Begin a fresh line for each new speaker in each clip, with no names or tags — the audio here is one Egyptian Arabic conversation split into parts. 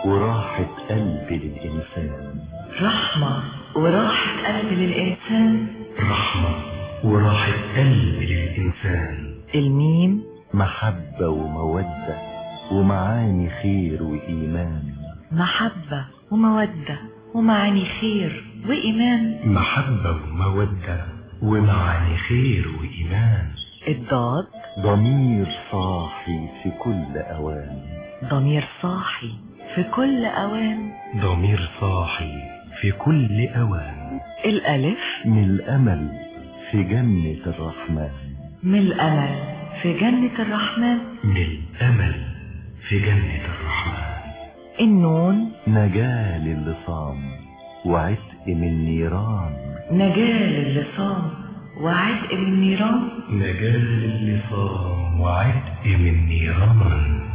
وراحة قلب للإنسان
رحمة وراحة قلب للإنسان
رحمة وراحة قلب للإنسان
الميم
محبة ومودة ومعاني خير وإيمان
محبة ومودة ومعاني خير وإيمان
محبة ومودة ومعاني خير وإيمان
الضاد
ضمير صاحي في كل أوان
ضمير صاحي في كل أوان
ضمير صاحي في كل أوان
الألف
من الأمل في جنة الرحمن
من الأمل في جنة الرحمن
من الأمل في جنة الرحمن
النون
نجاة للي صام وعتق من نيران
نجاة للي صام وعتق من النيران
نجاة للي صام وعتق من نيران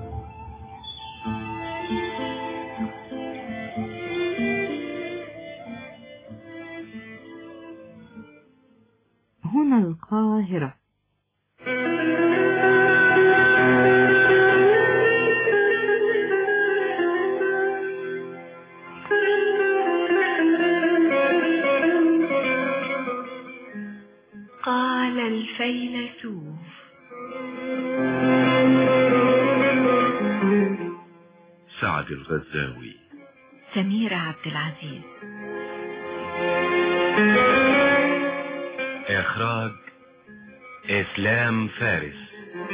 هنا القاهرة
قال الفيلسوف
سعد الغزاوي
سميرة عبد العزيز
إخراج إسلام فارس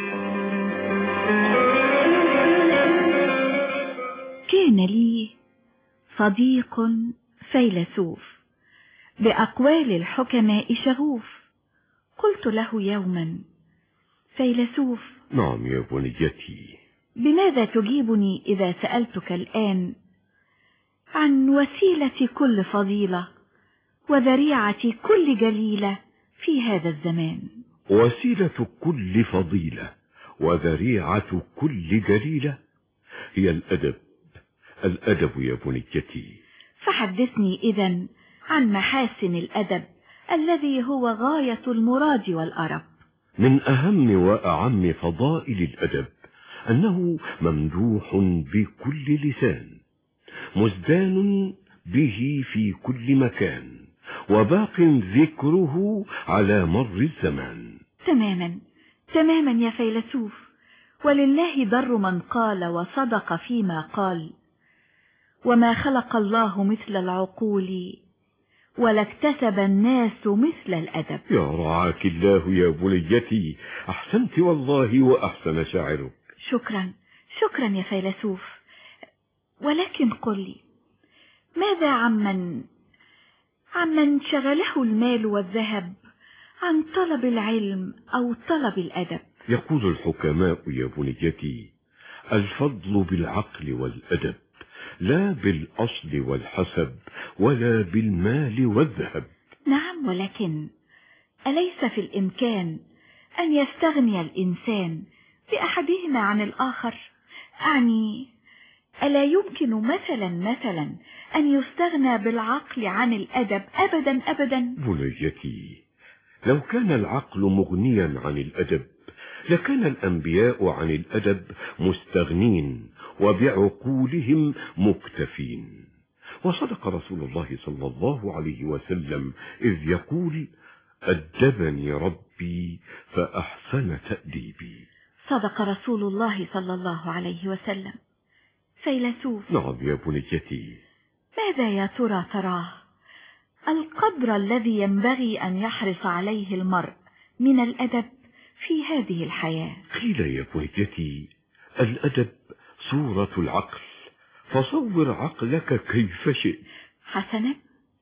كان لي صديق فيلسوف بأقوال الحكماء شغوف قلت له يوما فيلسوف
نعم يا بنيتي
بماذا تجيبني إذا سألتك الآن عن وسيلة كل فضيلة وذريعة كل جليلة في هذا الزمان
وسيلة كل فضيلة وذريعة كل جليلة هي الأدب الأدب يا بنيتي
فحدثني إذا عن محاسن الأدب الذي هو غاية المراد والأرب
من أهم وأعم فضائل الأدب أنه ممدوح بكل لسان مزدان به في كل مكان وباق ذكره على مر الزمان
تماما تماما يا فيلسوف ولله در من قال وصدق فيما قال وما خلق الله مثل العقول ولا اكتسب الناس مثل الأدب
يا رعاك الله يا بنيتي أحسنت والله وأحسن شاعرك
شكرا شكرا يا فيلسوف ولكن قل لي ماذا عمن عمن شغله المال والذهب عن طلب العلم أو طلب الأدب
يقول الحكماء يا بنيتي الفضل بالعقل والأدب لا بالأصل والحسب ولا بالمال والذهب
نعم ولكن أليس في الإمكان أن يستغني الإنسان بأحدهما عن الآخر أعني ألا يمكن مثلا مثلا أن يستغنى بالعقل عن الأدب أبدا أبدا
بنيتي لو كان العقل مغنيا عن الأدب لكان الأنبياء عن الأدب مستغنين وبعقولهم مكتفين وصدق رسول الله صلى الله عليه وسلم إذ يقول أدبني ربي فأحسن تأديبي
صدق رسول الله صلى الله عليه وسلم فيلسوف
نعم يا بنيتي
ماذا يا ترى تراه القدر الذي ينبغي أن يحرص عليه المرء من الأدب في هذه الحياة
قيل يا بنيتي الأدب صورة العقل فصور عقلك كيف شئت
حسنا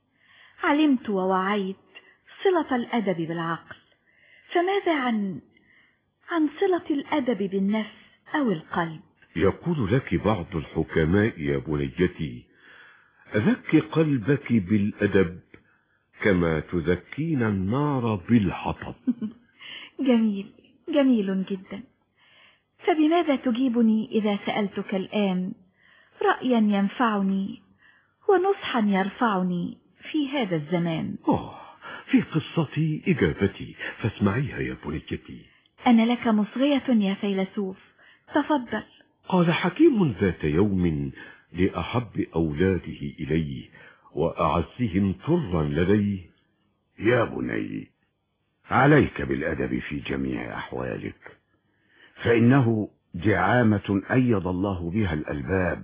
علمت ووعيت صلة الأدب بالعقل فماذا عن عن صلة الأدب بالنفس أو القلب
يقول لك بعض الحكماء يا بنيتي ذك قلبك بالأدب كما تذكين النار بالحطب
جميل جميل جدا فبماذا تجيبني إذا سألتك الآن رأيا ينفعني ونصحا يرفعني في هذا الزمان
آه في قصتي إجابتي فاسمعيها يا بنيتي
أنا لك مصغية يا فيلسوف تفضل
قال حكيم ذات يوم لأحب أولاده إليه وأعزهم طرا لديه
يا بني عليك بالأدب في جميع أحوالك فإنه دعامة أيض الله بها الألباب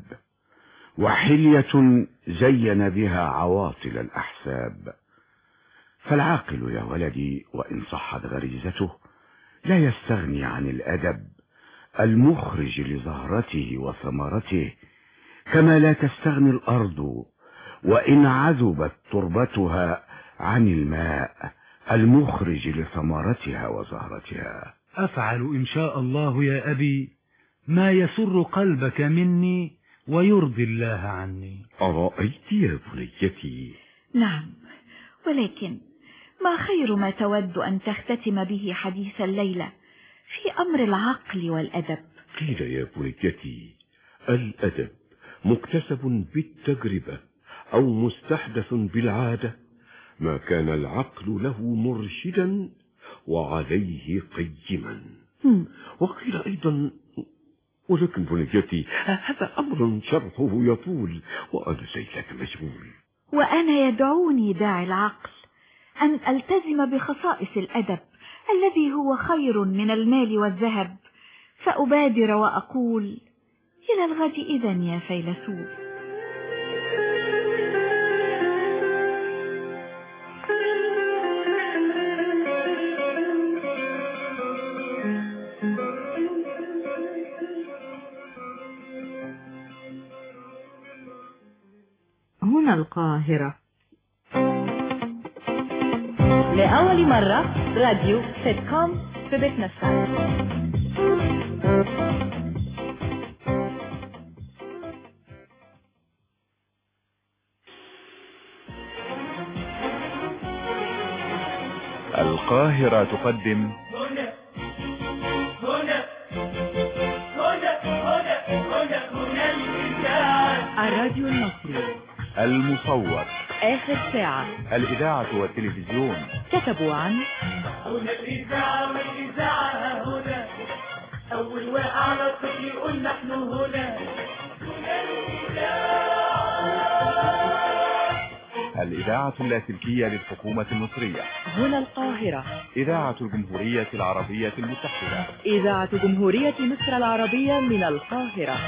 وحلية زين بها عواطل الأحساب فالعاقل يا ولدي وإن صحت غريزته لا يستغني عن الأدب المخرج لزهرته وثمرته كما لا تستغني الأرض وإن عذبت تربتها عن الماء المخرج لثمرتها وزهرتها
أفعل إن شاء الله يا أبي ما يسر قلبك مني ويرضي الله عني
أرأيت يا بنيتي
نعم ولكن ما خير ما تود أن تختتم به حديث الليلة في أمر العقل والأدب
قيل يا بنيتي الأدب مكتسب بالتجربة أو مستحدث بالعادة ما كان العقل له مرشدا وعليه قيما
هم،
وقيل أيضا ولكن بنيتي هذا أمر شرحه يطول وأنا زيك مشغول
وأنا يدعوني داعي العقل أن ألتزم بخصائص الأدب الذي هو خير من المال والذهب فأبادر وأقول إلى الغد إذا يا فيلسوف
هنا القاهرة
لأول مرة راديو سيت كوم في بيتنا السعيد
القاهرة تقدم
هنا هنا هنا هنا هنا هنا الإذاعة
الراديو المصري
المصور
آخر ساعة
الإذاعة والتلفزيون
كتبوا عن
هنا الإذاعة والإذاعة هنا أول واقع على الطفل يقول نحن هنا هنا
الإذاعة اللاسلكية للحكومة المصرية
هنا القاهرة
إذاعة الجمهورية العربية المتحدة
إذاعة جمهورية مصر العربية من القاهرة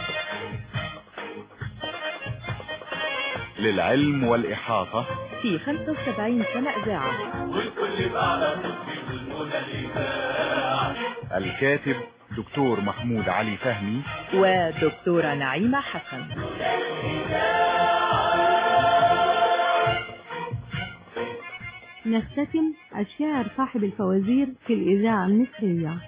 للعلم والإحاطة
في 75 سنة إذاعة
والكل بقى على الطفل يقول هنا الإذاعة
الكاتب دكتور محمود علي فهمي
ودكتورة نعيمة حسن
نختتم الشاعر صاحب الفوازير في الإذاعة المصرية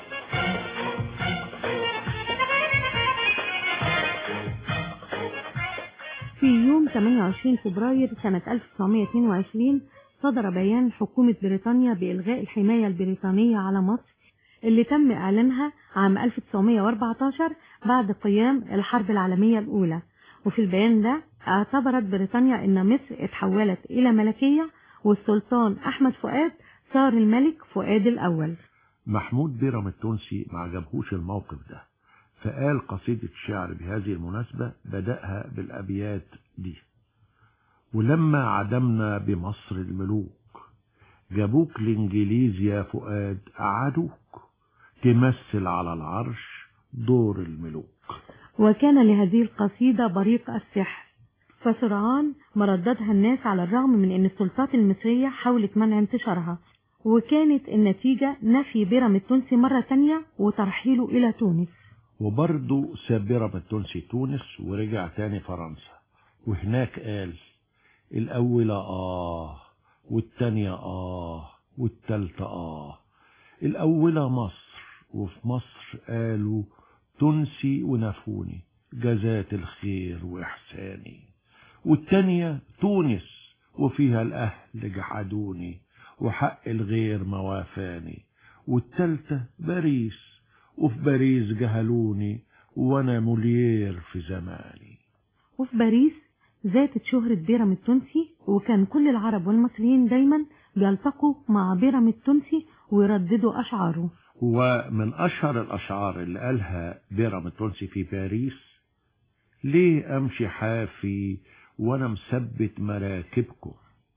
في يوم 28 فبراير سنة 1922 صدر بيان حكومة بريطانيا بإلغاء الحماية البريطانية على مصر اللي تم إعلانها عام 1914 بعد قيام الحرب العالمية الأولى وفي البيان ده اعتبرت بريطانيا أن مصر اتحولت إلى ملكية والسلطان أحمد فؤاد صار الملك فؤاد الأول
محمود بيرم التونسي ما عجبهوش الموقف ده فقال قصيدة شعر بهذه المناسبة بدأها بالأبيات دي ولما عدمنا بمصر الملوك جابوك الإنجليز يا فؤاد قعدوك تمثل على العرش دور الملوك
وكان لهذه القصيدة بريق السحر فسرعان مرددها الناس على الرغم من أن السلطات المصرية حاولت منع انتشارها وكانت النتيجة نفي بيرم التونسي مرة تانية وترحيله إلى تونس
وبرضه ساب بيرم التونسي تونس ورجع تاني فرنسا وهناك قال الأولى آه والتانية آه والتالتة آه الأولى مصر وفي مصر قالوا تونسي ونفوني جزات الخير وإحساني والتانية تونس وفيها الأهل جحدوني وحق الغير موافاني والتالتة باريس وفي باريس جهلوني وأنا موليير في زماني
وفي باريس زادت شهرة بيرم التونسي وكان كل العرب والمصريين دايما بيلتقوا مع بيرم التونسي ويرددوا أشعاره
ومن أشهر الأشعار اللي قالها بيرم التونسي في باريس ليه امشي حافي وانا مثبت مراكبكم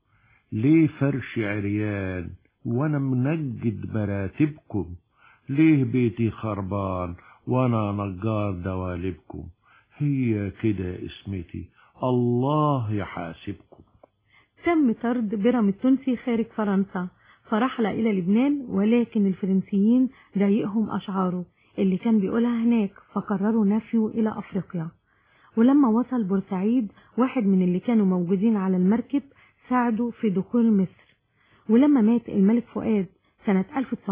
ليه فرش عريان وانا منجد مراتبكم ليه بيتي خربان وانا نجار دوالبكم هي كده اسمتي الله يحاسبكم
تم طرد بيرام التونسي خارج فرنسا فرحل إلى لبنان ولكن الفرنسيين ضايقهم أشعاره اللي كان بيقولها هناك فقرروا نفيه إلى أفريقيا ولما وصل بورسعيد واحد من اللي كانوا موجودين على المركب ساعده في دخول مصر ولما مات الملك فؤاد سنة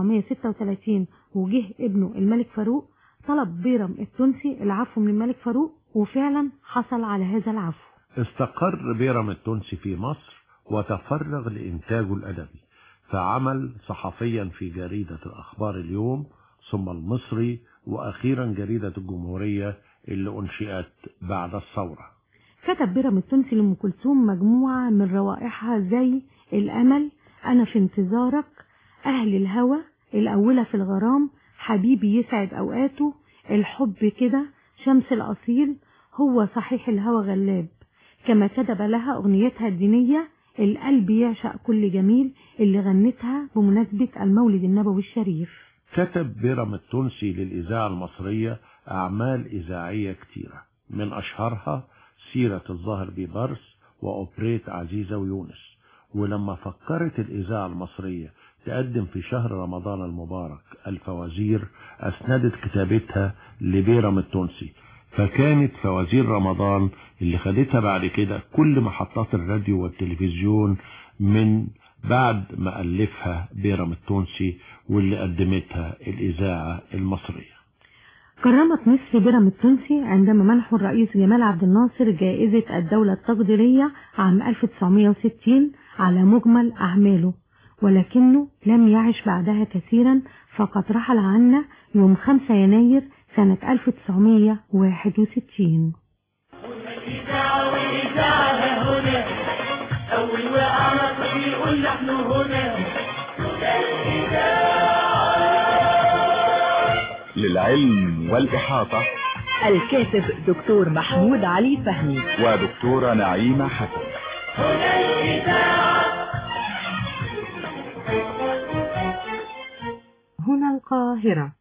1936 وجه ابنه الملك فاروق طلب بيرم التونسي العفو من الملك فاروق وفعلا حصل على هذا العفو
استقر بيرم التونسي في مصر وتفرغ لإنتاجه الأدبي فعمل صحفيا في جريدة الأخبار اليوم ثم المصري وأخيرا جريدة الجمهورية اللي أنشئت بعد الثورة
كتب بيرم التونسي لأم كلثوم مجموعة من روائحها زي الأمل أنا في انتظارك أهل الهوى الأولى في الغرام حبيبي يسعد أوقاته الحب كده شمس الأصيل هو صحيح الهوى غلاب كما كتب لها أغنيتها الدينية القلب يعشق كل جميل اللي غنتها بمناسبة المولد النبوي الشريف
كتب بيرم التونسي للإذاعة المصرية أعمال إذاعية كتيرة من أشهرها سيرة الظاهر ببرس وأوبريت عزيزة ويونس ولما فكرت الإذاعة المصرية تقدم في شهر رمضان المبارك الفوازير أسندت كتابتها لبيرم التونسي فكانت فوازير رمضان اللي خدتها بعد كده كل محطات الراديو والتلفزيون من بعد ما ألفها بيرم التونسي واللي قدمتها الإذاعة المصرية
كرمت مصر بيرم التونسي عندما منحوا الرئيس جمال عبد الناصر جائزة الدولة التقديرية عام 1960 على مجمل أعماله ولكنه لم يعش بعدها كثيرا فقد رحل عنا يوم 5 يناير سنة 1961
الإذاعة والإذاعة هنا أول وقع نصر يقول نحن هنا
للعلم والإحاطة
الكاتب دكتور محمود علي فهمي
ودكتورة نعيمة حسن
هنا الإذاعة
هنا القاهرة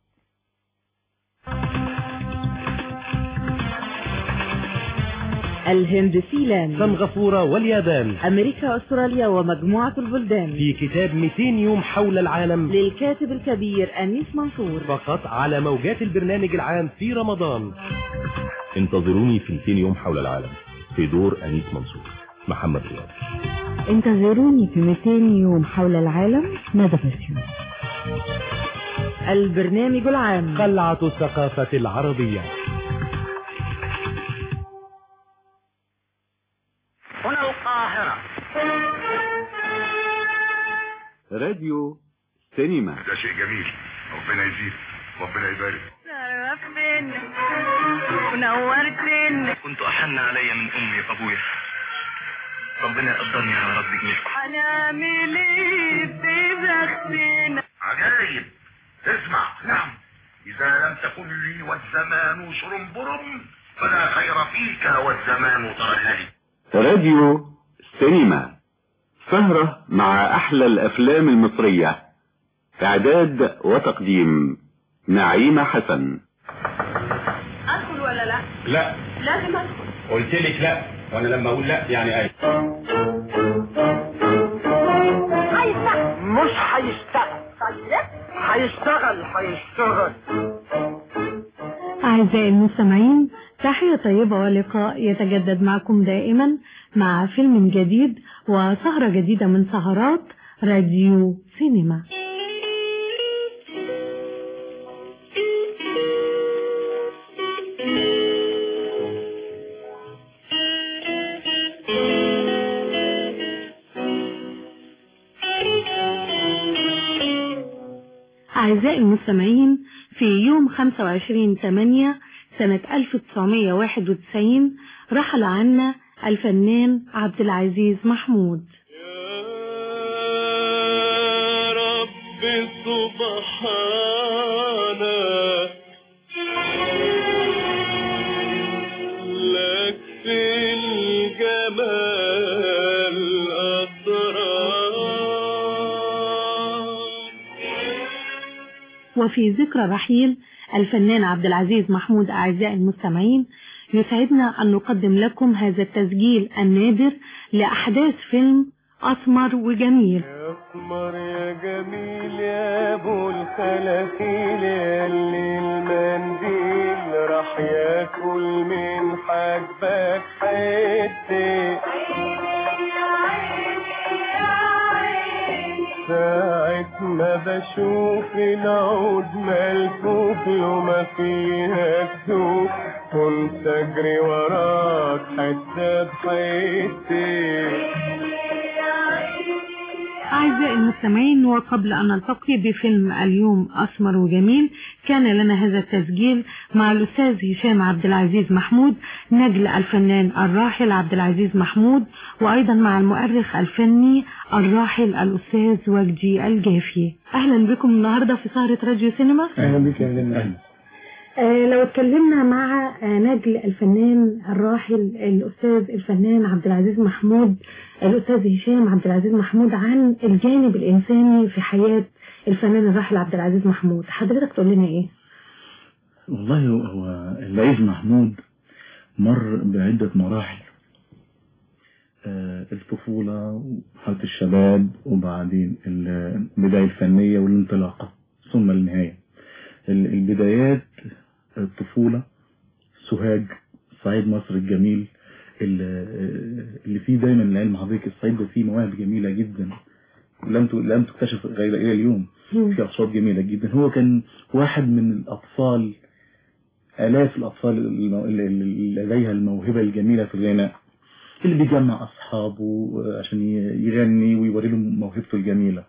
الهند سيلان
سنغافورة واليابان
أمريكا أستراليا ومجموعة البلدان
في كتاب 200 يوم حول العالم
للكاتب الكبير أنيس منصور
فقط على موجات البرنامج العام في رمضان
انتظروني في 200 يوم حول العالم في دور أنيس منصور محمد رياض
انتظروني في 200 يوم حول العالم ندى بسيون البرنامج العام
قلعة الثقافة العربية
هنا القاهرة
راديو سينما
ده شيء جميل ربنا يزيد ربنا يبارك
شرفتني ونورتني
كنت أحن علي من أمي وأبويا ربنا يقدرني على رب جميلكم
هنعمل ايه في بختنا
عجايب اسمع نعم إذا لم تكن لي والزمان شرنبرم فلا خير فيك والزمان ترهلي
راديو سينما سهرة مع أحلى الأفلام المصرية إعداد وتقديم نعيمة حسن
ادخل ولا لا
لا
لازم ادخل
قلت لك لا وانا لما اقول لا يعني اي
هيفتح
مش هيشتغل
طيب
هيشتغل هيشتغل
أعزائي المستمعين تحية طيبة ولقاء يتجدد معكم دائما مع فيلم جديد وسهرة جديدة من سهرات راديو سينما أعزائي المستمعين في يوم 25 8 سنة 1991 رحل عنا الفنان عبد العزيز محمود
رب سبحانه لا
في الجمال أطراف
وفي ذكرى رحيل الفنان عبد العزيز محمود أعزائي المستمعين يسعدنا أن نقدم لكم هذا التسجيل النادر لأحداث فيلم أسمر وجميل
أسمر يا جميل يا أبو الخلافيل يا اللي المنديل راح ياكل من حاجبك حتة ساعة ما بشوف العود ملفوف له ما فيها كسوف كنت اجري وراك حتة بحتة
أعزائي المستمعين وقبل أن نلتقي بفيلم اليوم أسمر وجميل كان لنا هذا التسجيل مع الأستاذ هشام عبد العزيز محمود نجل الفنان الراحل عبد العزيز محمود وأيضا مع المؤرخ الفني الراحل الأستاذ وجدي الجافي أهلا بكم النهاردة في سهرة راديو سينما
اهلا بك يا اهلا
آه، لو اتكلمنا مع آه، نجل الفنان الراحل الأستاذ الفنان عبد العزيز محمود الأستاذ هشام عبد العزيز محمود عن الجانب الإنساني في حياة الفنان الراحل عبد العزيز محمود حضرتك تقول لنا إيه؟
والله هو- هو العزيز محمود مر بعدة مراحل آه، الطفولة وحالة الشباب وبعدين البداية الفنية والانطلاقة ثم النهاية ال- البدايات الطفولة سوهاج صعيد مصر الجميل ال- اللي فيه دايما العلم حضرتك الصعيد ده فيه مواهب جميلة جدا لم ت- لم تكتشف غير إلى اليوم في أصوات جميلة جدا هو كان واحد من الأطفال آلاف الأطفال المو- اللي اللي لديها الموهبة الجميلة في الغناء اللي بيجمع أصحابه عشان ي- يغني ويوري لهم موهبته الجميلة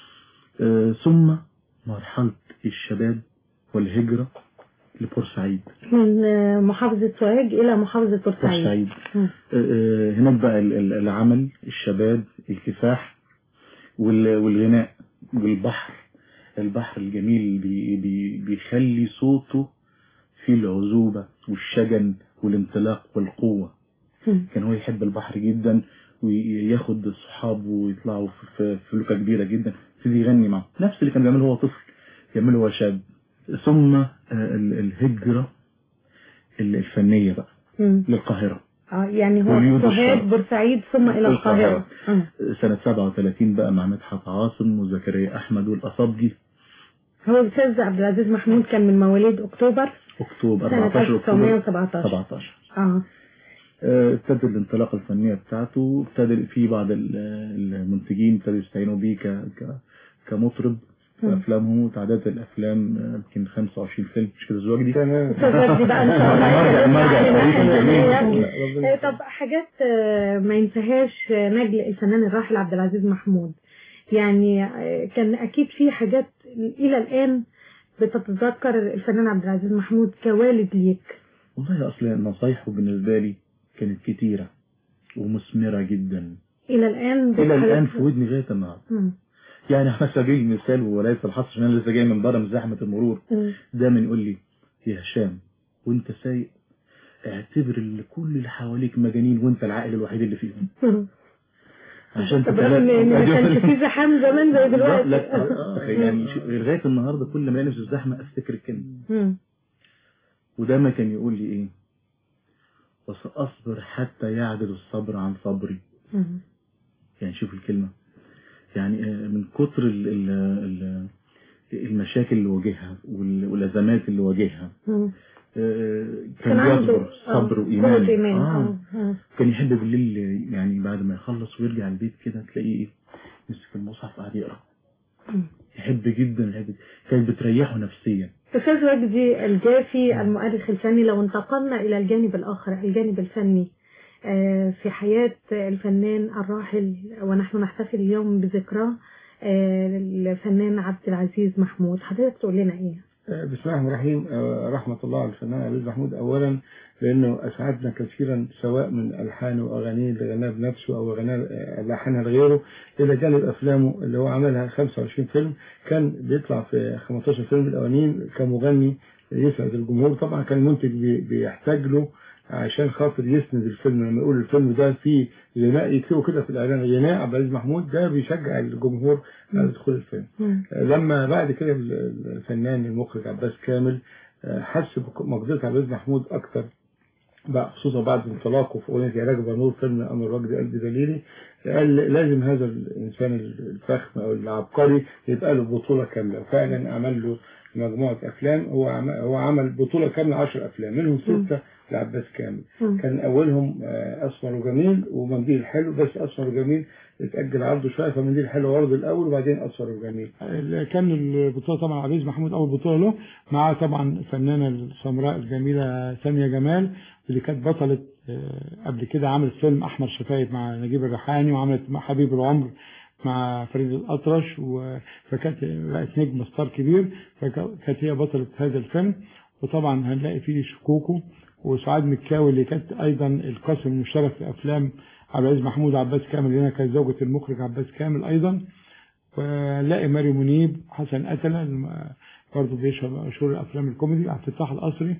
آه، ثم مرحلة الشباب والهجرة لبورسعيد
من آه، محافظة سوهاج إلى محافظة بورسعيد
بورسعيد
مم.
آه، آه، هناك بقى ال- ال- العمل الشباب الكفاح وال- والغناء والبحر البحر الجميل بي بي بيخلي صوته فيه العذوبة والشجن والانطلاق والقوة
مم.
كان هو يحب البحر جدا وياخد صحابه ويطلعوا في- في في فلوكة كبيرة جدا يبتدي يغني معه نفس اللي كان بيعمله هو طفل يعمله هو شاب ثم آه، ال- الهجرة ال- الفنية بقى
مم.
للقاهرة
آه، يعني
وليود
هو سوهاج
الشرق.
بورسعيد ثم إلى القاهرة مم.
سنة 37 بقى مع مدحت عاصم وزكريا أحمد والأصابجي
هو الأستاذ عبد العزيز محمود كان من مواليد أكتوبر
أكتوبر
سنة
14 أكتوبر
1917
17
اه
آه، ابتدت الانطلاقة الفنية بتاعته ابتدى في بعض ال- المنتجين ابتدوا يستعينوا بيه ك- ك- كمطرب في
مم.
أفلامهم وتعداد الأفلام آه، يمكن 25 فيلم مش كده الزواج دي تمام
أستاذ وجدي بقى إن شاء الله
مرجع مرجع
يكلمنا عن
تاريخي
الناحية
جميل
الفنية. آه، طب حاجات آه، ما ينساهاش آه، نجل الفنان الراحل عبد العزيز محمود يعني آه، كان أكيد في حاجات إلى الآن بتتذكر الفنان عبد العزيز محمود كوالد ليك
والله أصل نصايحه بالنسبة لي كانت كتيرة ومثمرة جدا
إلى الآن
إلى الآن
بتحدث-
في ودني لغاية النهاردة
مم.
يعني على سبيل المثال وليس الحصر عشان انا لسه جاي من بره من زحمه المرور
مم.
دايما يقول لي يا هشام وانت سايق اعتبر اللي كل اللي حواليك مجانين وانت العاقل الوحيد اللي فيهم عشان
طب رغم إن إن ما كانش في زحام زمان زي دلوقتي
لا آه، يعني شو- لغايه النهارده كل ما الاقي نفسي في زحمه افتكر الكلمه
مم.
ودايما كان يقول لي ايه وساصبر حتى يعدل الصبر عن صبري
مم.
يعني شوف الكلمة يعني آه، من كتر ال ال ال المشاكل اللي واجهها وال- والأزمات اللي واجهها
مم.
آه،
كان
كان
عنده
بيصبر صبر
آه،
وإيمان
قوة إيمان
آه.
آه. آه.
كان يحب بالليل يعني بعد ما يخلص ويرجع البيت كده تلاقيه إيه مسك المصحف قاعد يقرأ
مم.
يحب جدا يحب كانت بتريحه نفسيا
أستاذ وجدي الجافي المؤرخ الفني لو انتقلنا إلى الجانب الآخر الجانب الفني آه، في حياة الفنان الراحل ونحن نحتفل اليوم بذكراه آه، الفنان عبد العزيز محمود حضرتك تقول لنا إيه؟
بسم الله الرحمن الرحيم آه، رحمة الله على الفنان عزيز محمود أولا لأنه أسعدنا كثيرا سواء من ألحانه وأغانيه اللي غناها بنفسه أو غناها آه، لحنها لغيره إلى جانب أفلامه اللي هو عملها 25 فيلم كان بيطلع في 15 فيلم الأولانيين كمغني يسعد الجمهور طبعا كان المنتج بي- بيحتاج له عشان خاطر يسند الفيلم لما يقول الفيلم ده فيه غناء يكتبوا كده في الاعلان غناء عبد العزيز محمود ده بيشجع الجمهور على دخول الفيلم لما بعد كده الفنان المخرج عباس كامل آه، حس بمقدرة عبد العزيز محمود أكتر بقى خصوصا بعد انطلاقه في أغنية يا راجل نور فيلم أمر وجدي قلبي دليلي قال لازم هذا الإنسان الفخم أو العبقري يبقى له بطولة كاملة فعلا عمل له مجموعة أفلام هو عمل, هو عمل بطولة كاملة 10 أفلام منهم ستة لعباس كامل
مم.
كان أولهم آه، أسمر وجميل ومنديل حلو بس أسمر وجميل اتأجل عرضه شوية فمنديل حلو عرض الأول وبعدين أسمر وجميل كان البطولة طبعا عبد العزيز محمود أول بطولة له معاه طبعا الفنانة السمراء الجميلة سامية جمال اللي كانت بطلة آه، قبل كده عملت فيلم أحمر شفايف مع نجيب الريحاني وعملت مع حبيب العمر مع فريد الأطرش و- فكانت بقت نجم ستار كبير فكانت هي بطلة هذا الفيلم وطبعا هنلاقي فيه شكوكو وسعاد مكاوي اللي كانت أيضا القاسم المشترك في أفلام عبد العزيز محمود وعباس كامل اللي هنا كانت زوجة المخرج عباس كامل أيضا ونلاقي ماري منيب حسن قتلة الم- برضه بيشهر مشهور الأفلام الكوميدي عبد الفتاح القصري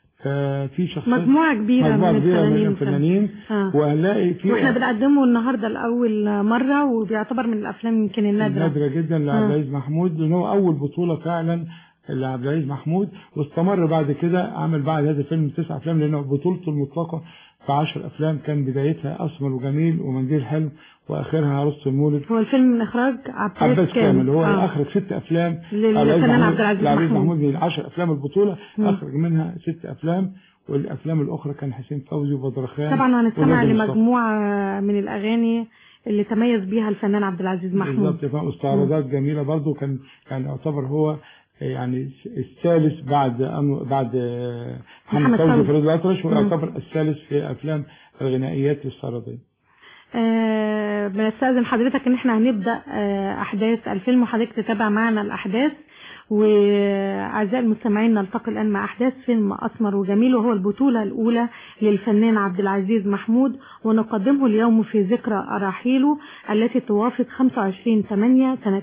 ففي شخصيات
مجموعة كبيرة
مجموعة
من
كبيرة من
الفنانين
الفنانين
آه.
وهنلاقي في
واحنا بنقدمه النهارده لاول مره وبيعتبر من الافلام يمكن النادره
نادرة جدا لعبد
آه.
العزيز محمود لأن هو أول بطولة فعلا لعبد العزيز محمود واستمر بعد كده عمل بعد هذا الفيلم تسع أفلام لأنه بطولته المطلقة في عشر أفلام كان بدايتها أسمر وجميل ومنديل حلم وآخرها عروسة المولد
هو الفيلم من اخراج عباس,
عباس كامل هو
آه.
أخرج ست أفلام
للفنان عبد العزيز
محمود
محمود.
محمود من العشر أفلام البطولة
مم.
أخرج منها ست أفلام والأفلام الأخرى كان حسين فوزي وبدرخان
طبعا هنستمع
ونادي مصطفى.
لمجموعه من الاغاني اللي تميز بيها الفنان عبد العزيز محمود
بالظبط فاهم استعراضات جميله برضو كان كان يعتبر هو يعني الثالث بعد أم- بعد
محمد
محمد فوزي
فوزي.
وفريد الأطرش
مم.
ويعتبر الثالث في افلام الغنائيات الاستعراضيه
آه بنستأذن حضرتك ان احنا هنبدأ آه احداث الفيلم وحضرتك تتابع معنا الاحداث واعزائي المستمعين نلتقي الان مع احداث فيلم اسمر وجميل وهو البطولة الاولى للفنان عبد العزيز محمود ونقدمه اليوم في ذكرى اراحيله التي توافق 25 8 سنة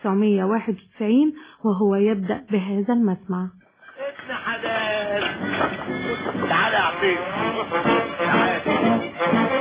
1991 وهو يبدأ بهذا المسمع
ابن حلال تعالى يا عفيف تعالى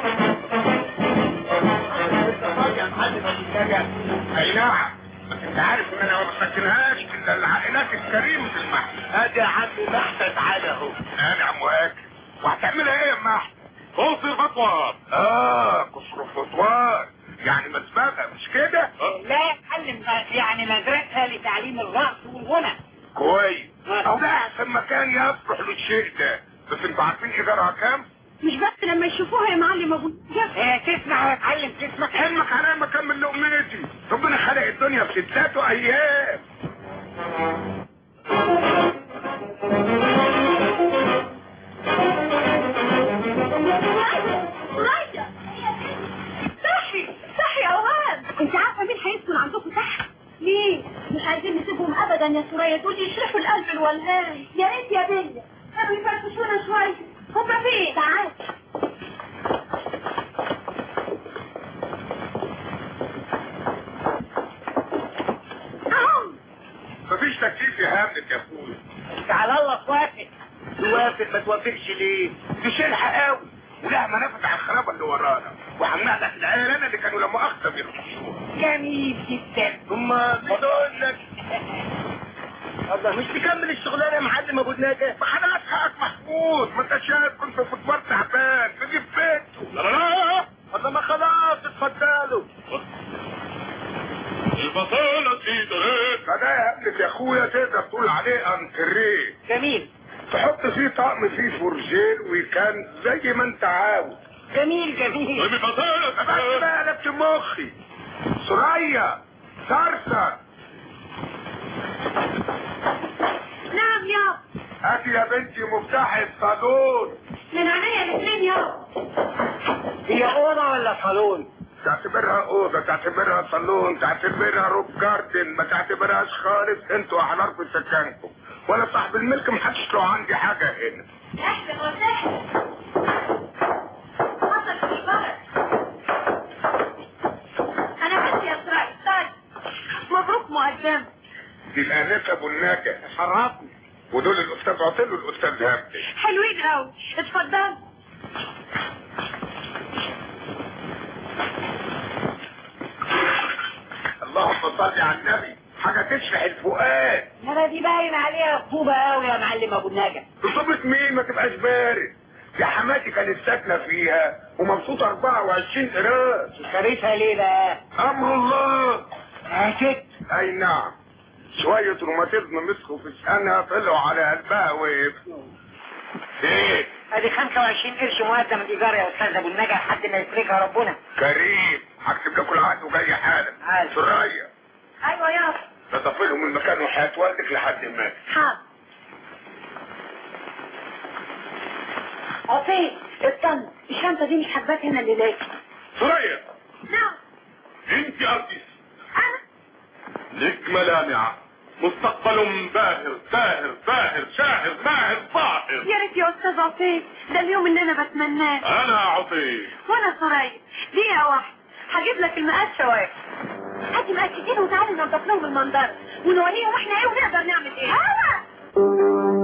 يا معلم الشجر
اي نعم بس انت عارف ان انا ما بسكنهاش الا العائلات الكريمه في المحل
ادي يا عم محمد تعالى اهو
انا عم واكل وهتعملها ايه يا محل قصر خطوات اه قصر خطوات يعني مسبقه مش كده
لا يا معلم يعني مدرسة لتعليم الرقص والغنى
كويس او ده احسن مكان يصلح للشيء ده بس انتوا عارفين ايجارها كام
مش بس لما يشوفوها يا معلم ابو
اه تسمع يا تعلم تسمع
حلمك على مكان من لقمتي ربنا خلق الدنيا في ستات وايام
رايدة صحي صحي يا اوهام انت عارفه مين هيسكن عندكم تحت ليه مش عايزين نسيبهم ابدا يا سوريا دول يشرحوا القلب الولهان يا ريت يا بنية كانوا يفرفشونا شويه هما فين تعال اهم
مفيش تكليف يهمك يا اخويا
تعالى الله توافق
توافق ما توافقش ليه دي شلحة قوي ولها منافذ على الخرابه اللي ورانا وهمنع لك العيال اللي كانوا لما اخطب بيرقصوا
جميل جدا
ثم بقول لك
الله مش تكمل الشغلانه يا معلم ابو النجا
ما انا حقك محمود ما انت شايف كنت في كبار تعبان تجيب بيته لا لا لا الله ما خلاص اتفضلوا البطولة في طريق فده يا ابنك يا اخويا تقدر تقول عليه انتريه
جميل
تحط فيه طقم فيه فرجين وكان زي ما انت عاوز
جميل جميل
بس بقى قلبت مخي سوريا صرصر
نعم يابا
هاتي يا بنتي مفتاح الصالون
من عينيا الاثنين يابا
هي اوضه ولا صالون
تعتبرها اوضه تعتبرها صالون تعتبرها روب جاردن ما تعتبرهاش خالص انتوا احرار في سكنكم وانا صاحب الملك محدش له عندي حاجه هنا
اهلا وسهلا حصل في البلد انا بس يا سراي طيب مبروك مقدم
دي الانسه ابو النجا
شرفني
ودول الاستاذ عطيل والاستاذ همدي
حلوين قوي اتفضل
اللهم صل على النبي حاجة تشرح الفؤاد
انا دي باين عليها رطوبة قوي يا معلم ابو النجا
رطوبة مين ما تبقاش بارد يا حماتي كانت ساكنة فيها ومبسوطة 24 قراش
خريفها ليه بقى؟
أمر الله
عاشت
أي نعم شوية روماتيزم مسكوا في سنها طلعوا على قلبها وقفوا ايه
ادي 25 قرش مقدم الايجار يا استاذ ابو النجا لحد ما يفرجها ربنا
كريم هكتب لكم العقد وجاي حالا
عارف.
سرايا
ايوه يا
تطفلهم من مكان وحياة والدك لحد ما
حاضر عطيه استنى الشنطة دي مش حبات هنا اللي لاقي
سوريا
نعم
انت ارتيست نجمة لامعة مستقبل باهر ساهر باهر شاهر ماهر ظاهر
يا ريت يا استاذ عطيه ده اليوم اللي انا بتمناه
انا عطية
وانا سرايا دقيقة واحدة هجيب لك المقاس شواف هاتي مقاسين وتعالي ننضف لهم المنظرة ونوريهم احنا ايه ونقدر نعمل ايه هوا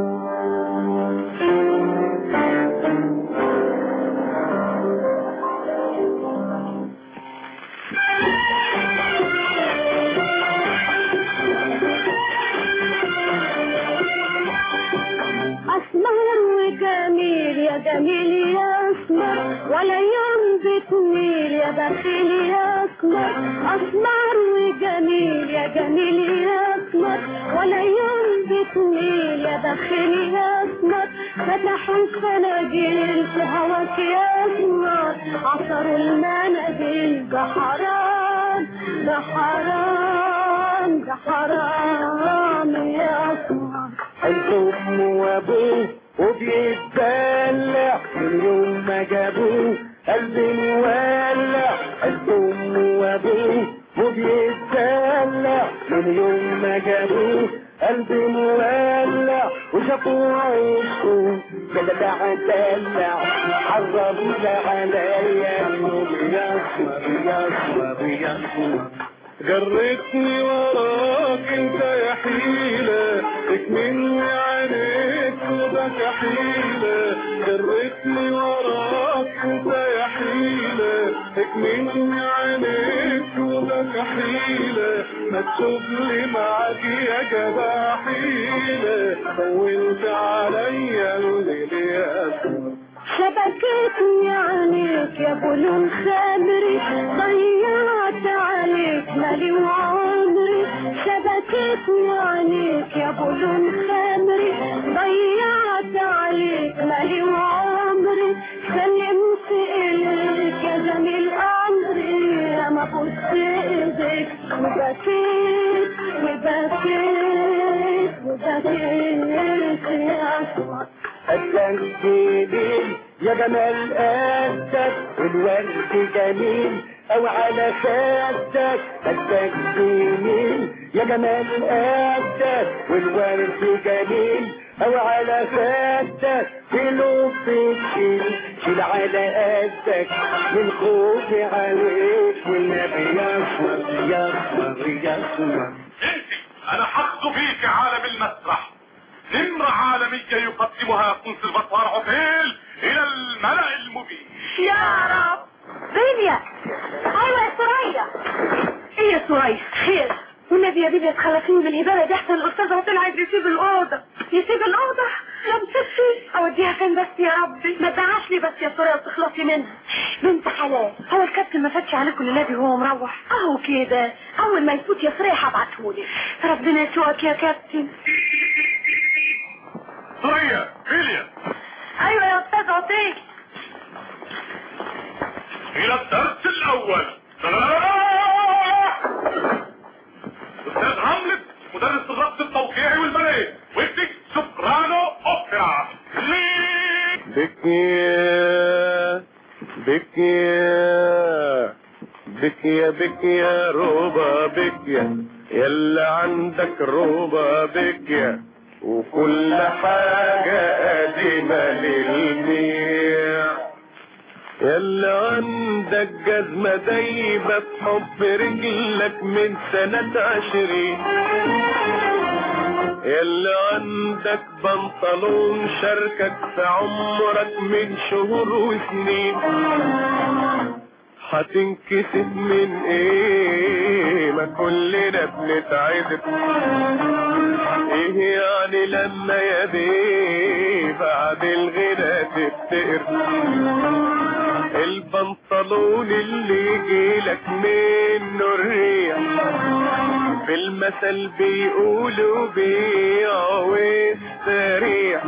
أسمر وجميل يا جميل يا أسمر ولا يوم بتميل يا بخيل يا أسمر أسمر وجميل يا جميل يا أسمر ولا يوم بتميل يا بخيل يا أسمر فتحوا الخناجيل في هواك يا أسمر عصروا المناديل ده حرام ده حرام ده حرام يا أسمر
الام وابوه وبيتدلع من يوم ما جابوه قلبي مولع الام وابوه وبيتدلع من يوم ما جابوه قلبي مولع وشافوه عيشه دلع دلع حرموا عليا النوم يسمر يسمر يسمر جرتني وراك انت يا حيلة اكملني عليك وبك حيلة جرتني وراك انت يا حيلة اكملني عليك وبك حيلة ما تشوف لي معاك يا جدع حيلة طولت عليا الليل يا اسمر
شبكتني عليك يا بلون خمري ضيعت عليك مالي وعمري شبكتني عليك يا بلون خمري ضيعت عليك مالي وعمري سلمت إليك يا جميل أمري لما بص إيديك وبكيت وبكيت وبكيت يا أسمر
التنجيل يا جمال قدك الورد جميل او على خدك التنجيل يا جمال قدك والورد جميل او على خدك في تشيل شيل على قدك من خوفي عليك والنبي يصمر يصمر يصمر
انا حق فيك عالم المسرح نمرة عالمية يقدمها كونسرفاتوار عقيل الى الملأ المبين
يا رب بيليا ايوه يا سوريا ايه يا سوريا خير والنبي يا بيبي تخلصيني بالهبالة دي احسن الاستاذ عطيل عايز يسيب الاوضه يسيب الاوضه يا مستشفي اوديها فين بس يا ربي ما تزعش لي بس يا سوريا وتخلصي منها بنت حلال هو الكابتن ما فاتش عليكم الليله وهو مروح اهو كده اول ما يفوت يا سوريا هبعتهولي ربنا يسوقك يا كابتن
سوريا فيليا
ايوه يا استاذ عطيل
الى الدرس الاول استاذ هاملت مدرس الرقص التوقيعي والباليه واكتب سوبرانو اوبرا
بكيا بكيا بكيا بكيا روبا بكيا يلا عندك روبا بكيا وكل حاجة قديمة للبيع يلا عندك جزمة دايبة بحب رجلك من سنة عشرين يلا عندك بنطلون شاركك في عمرك من شهور وسنين هتنكسف من ايه ما كلنا بنتعذب ايه يعني لما يا بيه بعد الغنى تفتقر البنطلون اللي يجيلك منه الريح في المثل بيقولوا بيع واستريح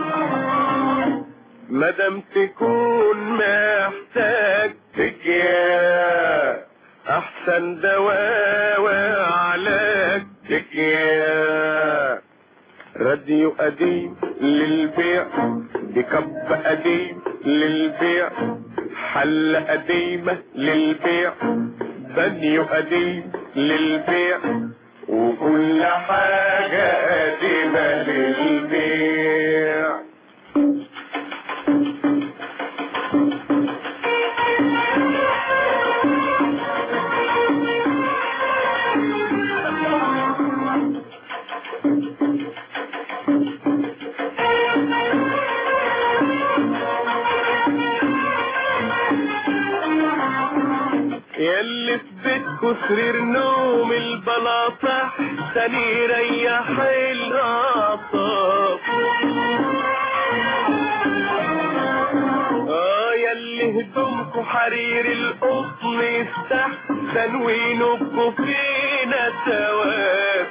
مادام تكون محتاج تكيا احسن دواء وعلاج تكيا راديو قديم للبيع بكب قديم للبيع حل قديمة للبيع بنيو قديم للبيع وكل حاجة قديمة للبيع يلي في بيتكو سرير نوم البلاطة تاني يريح الأعصاب اه يلي هدومكو حرير القطن يستحسن وينكو فينا تواب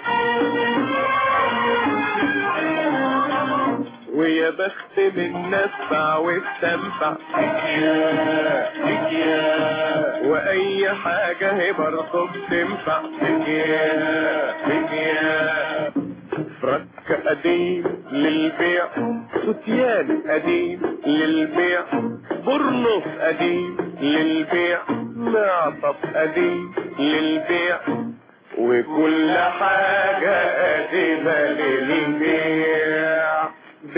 ويا بخت من نفع واستنفع يا يا واي حاجة هي برضه بتنفع يا يا فرك قديم للبيع ستيان قديم للبيع برنس قديم للبيع معطف قديم للبيع وكل حاجة قديمة للبيع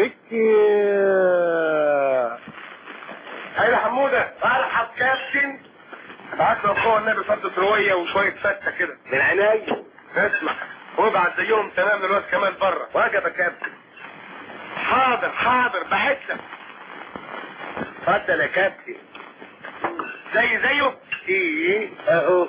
بكيا
هاي حمودة ارحب كابتن ابعت له اخوه النبي صد روية وشوية فتة كده من عيني اسمع وابعت زيهم تمام للواد كمال بره واجب يا كابتن حاضر حاضر بعت لك اتفضل يا كابتن زي زيه ايه اهو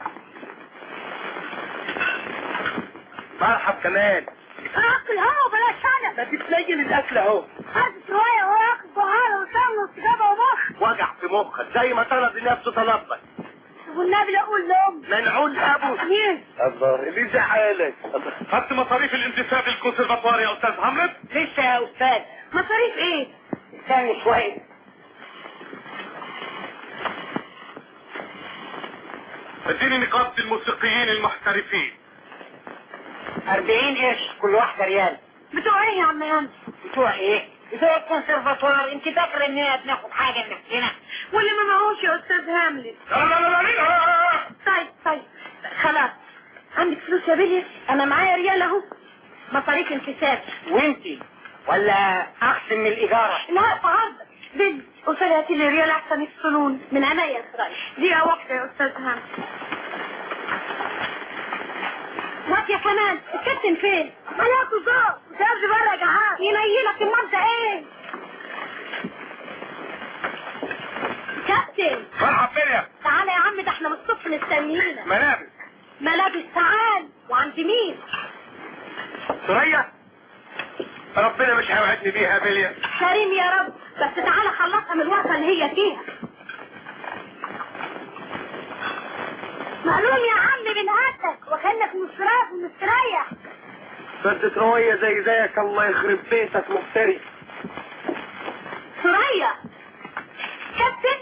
مرحب كمال
اكل اهو بلاش انا
ما تتلين الاكل اهو
هات شويه وهو ياكل بهار وسمن وسجابه ومخ
وجع في مخك زي ما طلب لنفسه طلبك
والنبي لا اقول لهم
منعول ابو
مين
الله اللي زعلك خدت مصاريف الانتساب الكونسرفاتوار يا استاذ حمد
لسه يا استاذ مصاريف ايه
ثاني شويه اديني نقابة الموسيقيين المحترفين
أربعين قرش كل واحدة ريال بتوع ايه يا عم هانس بتوع ايه بتوع الكونسرفاتوار انت فاكرة اننا بناخد حاجة من نفسنا واللي ما معهوش يا استاذ هاملت
لا لا لا لا لا
طيب طيب خلاص عندك فلوس يا بيلي انا معايا ريال اهو مصاريف انتساب
وانتي ولا احسن من الاجارة
لا فهمت بيلي قلت لها هاتي لي ريال احسن يفصلون من عينيا يا اسرائيل دقيقة واحدة يا استاذ هاملت وات يا كمان الكابتن فين؟ ملاكو جوه وسيرج بره يا جعان ينيلك المبدأ ايه؟ كابتن
مرحب بيا
تعالى يا عم ده احنا من الصبح مستنيينك
ملابس
ملابس تعال وعند مين؟
سوريا ربنا مش هيوعدني بيها بيليا
كريم يا رب بس تعالى خلصها من الورطة اللي هي فيها معلوم يا عم من هاتك وكانك مستريح ومستريح
فدت روية زي زيك الله يخرب بيتك مفتري
سوريا كابتن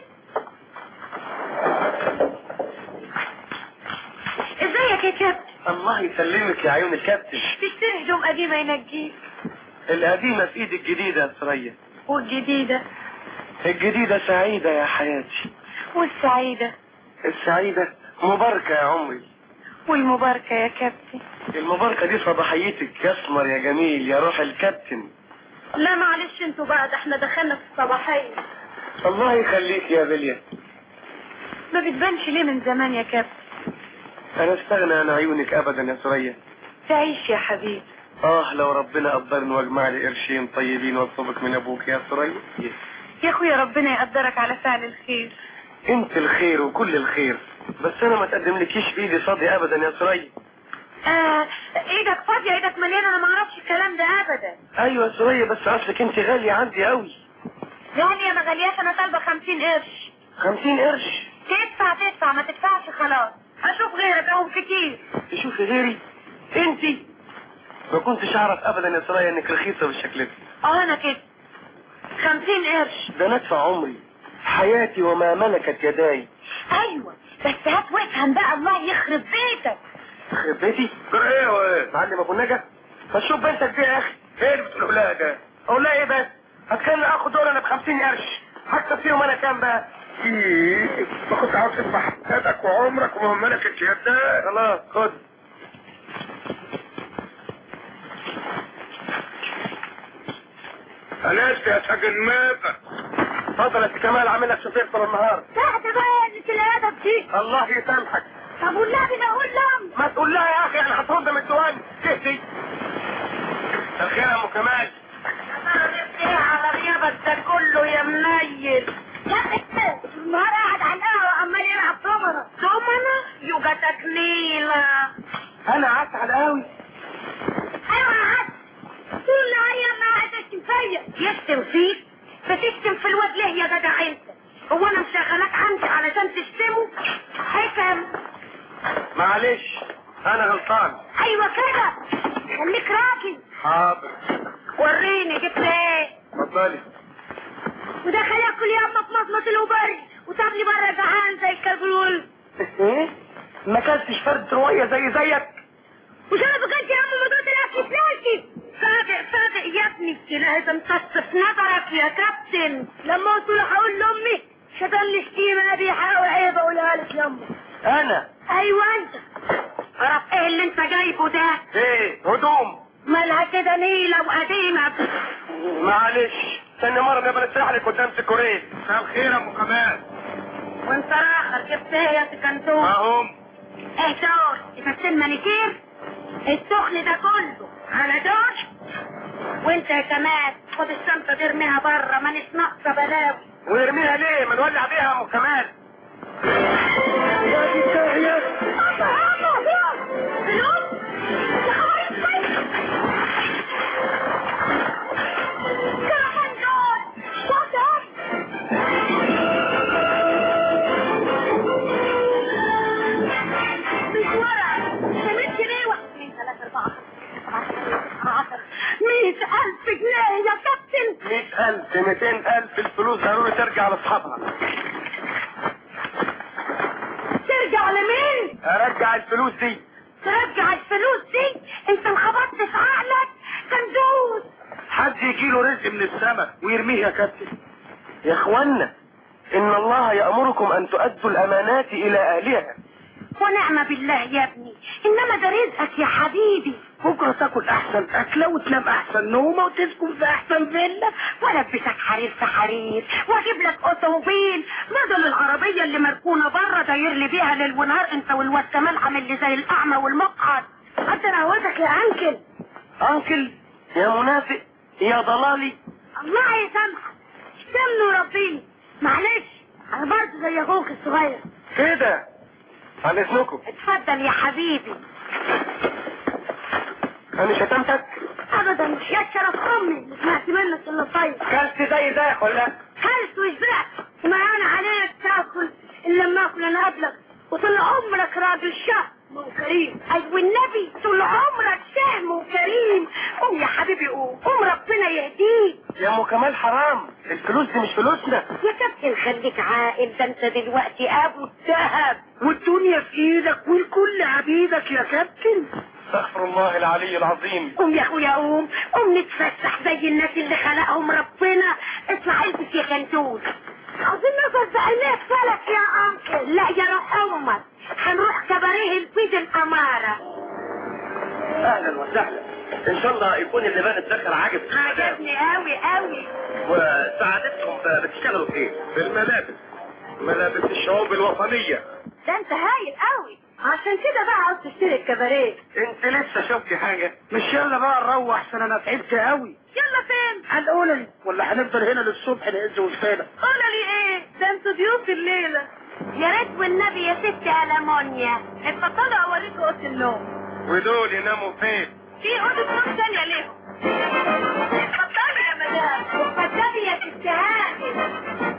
ازيك يا كابتن
الله يسلمك يا عيون الكابتن
تشتري هدوم قديمة ينجيك
القديمة في ايد الجديدة يا سوريا
والجديدة
الجديدة سعيدة يا حياتي
والسعيدة
السعيدة مباركة يا عمري
والمباركة يا كابتن
المباركة دي صباحيتك يا اسمر يا جميل يا روح الكابتن
لا معلش انتوا بقى ده احنا دخلنا في الصباحية
الله يخليك يا بليا
ما بتبانش ليه من زمان يا كابتن
انا استغنى عن عيونك ابدا يا سوريا
تعيش يا حبيبي
اه لو ربنا قدرني واجمع لي قرشين طيبين واطلبك من ابوك يا ثريا
يا اخويا ربنا يقدرك على فعل الخير
انت الخير وكل الخير بس انا ما تقدملكيش بايدي صدي ابدا يا ثريا
آه ايدك فاضية ايدك مليانة انا ما اعرفش الكلام ده ابدا
ايوه يا ثريا بس اصلك انت غالية عندي قوي
غالية ما غالياش انا طالبة خمسين قرش
خمسين قرش
تدفع تدفع ما تدفعش خلاص اشوف غيرك اهو كتير
تشوفي غيري انت ما كنتش اعرف ابدا يا ثريا انك رخيصة بالشكل ده
اه انا كده خمسين قرش
ده ندفع عمري حياتي وما ملكت يداي
ايوه بس هات وافهم بقى الله يخرب بيتك
يخرب بيتي ايه وايه معلم ابو نجا ما تشوف بنتك دي يا اخي ايه اللي بتقول لها ده اقول لها ايه بس هتخلي اخد دول انا ب 50 قرش هكسب فيهم انا كام بقى ايه ما كنت عاوز تدفع حياتك وعمرك وما ملكت يداك خلاص خد
خلاص يا سجن ماتك
اتفضل يا سي كمال عامل لك شوفير طول النهار
تحت بقى اللي الادب دي
الله يسامحك
طب والنبي ده اقول لهم
ما تقول لها يا اخي انا هترد من الديوان تهدي الخير يا ام كمال
ايه على غيابك ده كله يا منيل يا اخي النهار قاعد على القهوه عمال يلعب دومنه دومنه يوجا تكنيله
انا قعدت على القهوي
ايوه يا عاد طول النهار ما قاعد تشتم فيا يشتم فيك بتشتم في الواد ليه يا جدع انت هو انا مشغلاك عندي علشان تشتمه حكم
معلش انا غلطان
ايوه كده خليك راجل
حاضر
وريني جبت ايه
اتفضلي
وده خليك كل يوم في مصمت الوبري وسابني بره جعان زي الكلب بيقول
ايه ما كلتش فرد رواية زي زيك
مش انا فكرت يا عم موضوع الاكل فلوسي صادق صادق يا ابني لازم تصف نظرك يا كابتن لما قلت له هقول لامي شغل الشتيمه دي حاول عيب اقولها لك يا امي
انا
ايوه انت عرف ايه اللي انت جايبه ده
ايه هدوم
مالها كده نيله وقديمه
معلش ثاني مرة نبقى نستريح لك قدام سكورين مساء الخير يا ابو كمال
وانت راخر جبت ايه يا سكنتون
اهم
ايه دور تفتن مانيكير السخن ده كله على دور وانت يا كمال خد الشنطه دي ارميها بره ما ناقصه بلاوي
ونرميها ليه ما نولع بيها يا ام كمال
مئة ألف جنيه يا كابتن
مئة ألف مئتين ألف الفلوس ضروري ترجع لأصحابها
ترجع لمين؟
أرجع الفلوس دي
ترجع الفلوس دي انت انخبطت في عقلك كندوز
حد يجيله رزق من السماء ويرميه يا كابتن يا اخوانا ان الله يأمركم ان تؤدوا الامانات الى اهلها
ونعم بالله يا ابني انما ده رزقك يا حبيبي
بكرة تاكل احسن اكلة وتنام احسن نومة وتسكن في احسن فيلا
والبسك حرير في حرير واجيب لك اوتوموبيل بدل العربية اللي مركونة بره داير لي بيها ليل ونهار انت والواد كمال عامل لي زي الاعمى والمقعد قدر اعوزك يا انكل
انكل يا منافق يا ضلالي
الله يسامحك اشتمني وربيني معلش انا برضه زي اخوك الصغير
كده عن اذنكم
اتفضل يا حبيبي
انا شتمتك
ابدا يا شرف امي اللي سمعت منك الا طيب
كلت زي زيك ولا
كلت وشبعت وما انا عليك تاكل الا لما اكل انا قبلك وطول عمرك راجل شهم وكريم ايوه النبي طول عمرك شهم وكريم قوم يا حبيبي قوم قوم ربنا يهديك
يا ام كمال حرام الفلوس دي مش فلوسنا
يا كابتن خليك عاقل ده انت دلوقتي ابو الذهب
والدنيا في ايدك والكل عبيدك يا كابتن استغفر الله العلي العظيم
قوم يا اخويا قوم قوم نتفسح زي الناس اللي خلقهم ربنا اطلع البس يا كنتوز عاوزين نظر بعينيك فلك يا انكل لا يا روح امك هنروح كباريه البيض الاماره
اهلا وسهلا ان شاء الله يكون اللي بان الدخل عاجب
عجبني قوي قوي
وسعادتكم بتشتغلوا في ايه؟ في الملابس ملابس الشعوب الوطنية
ده انت هايل قوي عشان كده بقى عاوز تشتري الكباريه
انت لسه شفتي حاجة مش يلا بقى نروح عشان انا تعبت قوي
يلا فين
هنقول ولا هنفضل هنا للصبح نهز وشفانا
قولوا لي ايه ده انتوا ضيوف الليله يا ريت والنبي يا ستي المونيا اتفضلوا اوريكم اوضه النوم
ودول يناموا فين
في اوضه نوم ثانيه ليهم اتفضلي يا مدام اتفضلي يا ست هاني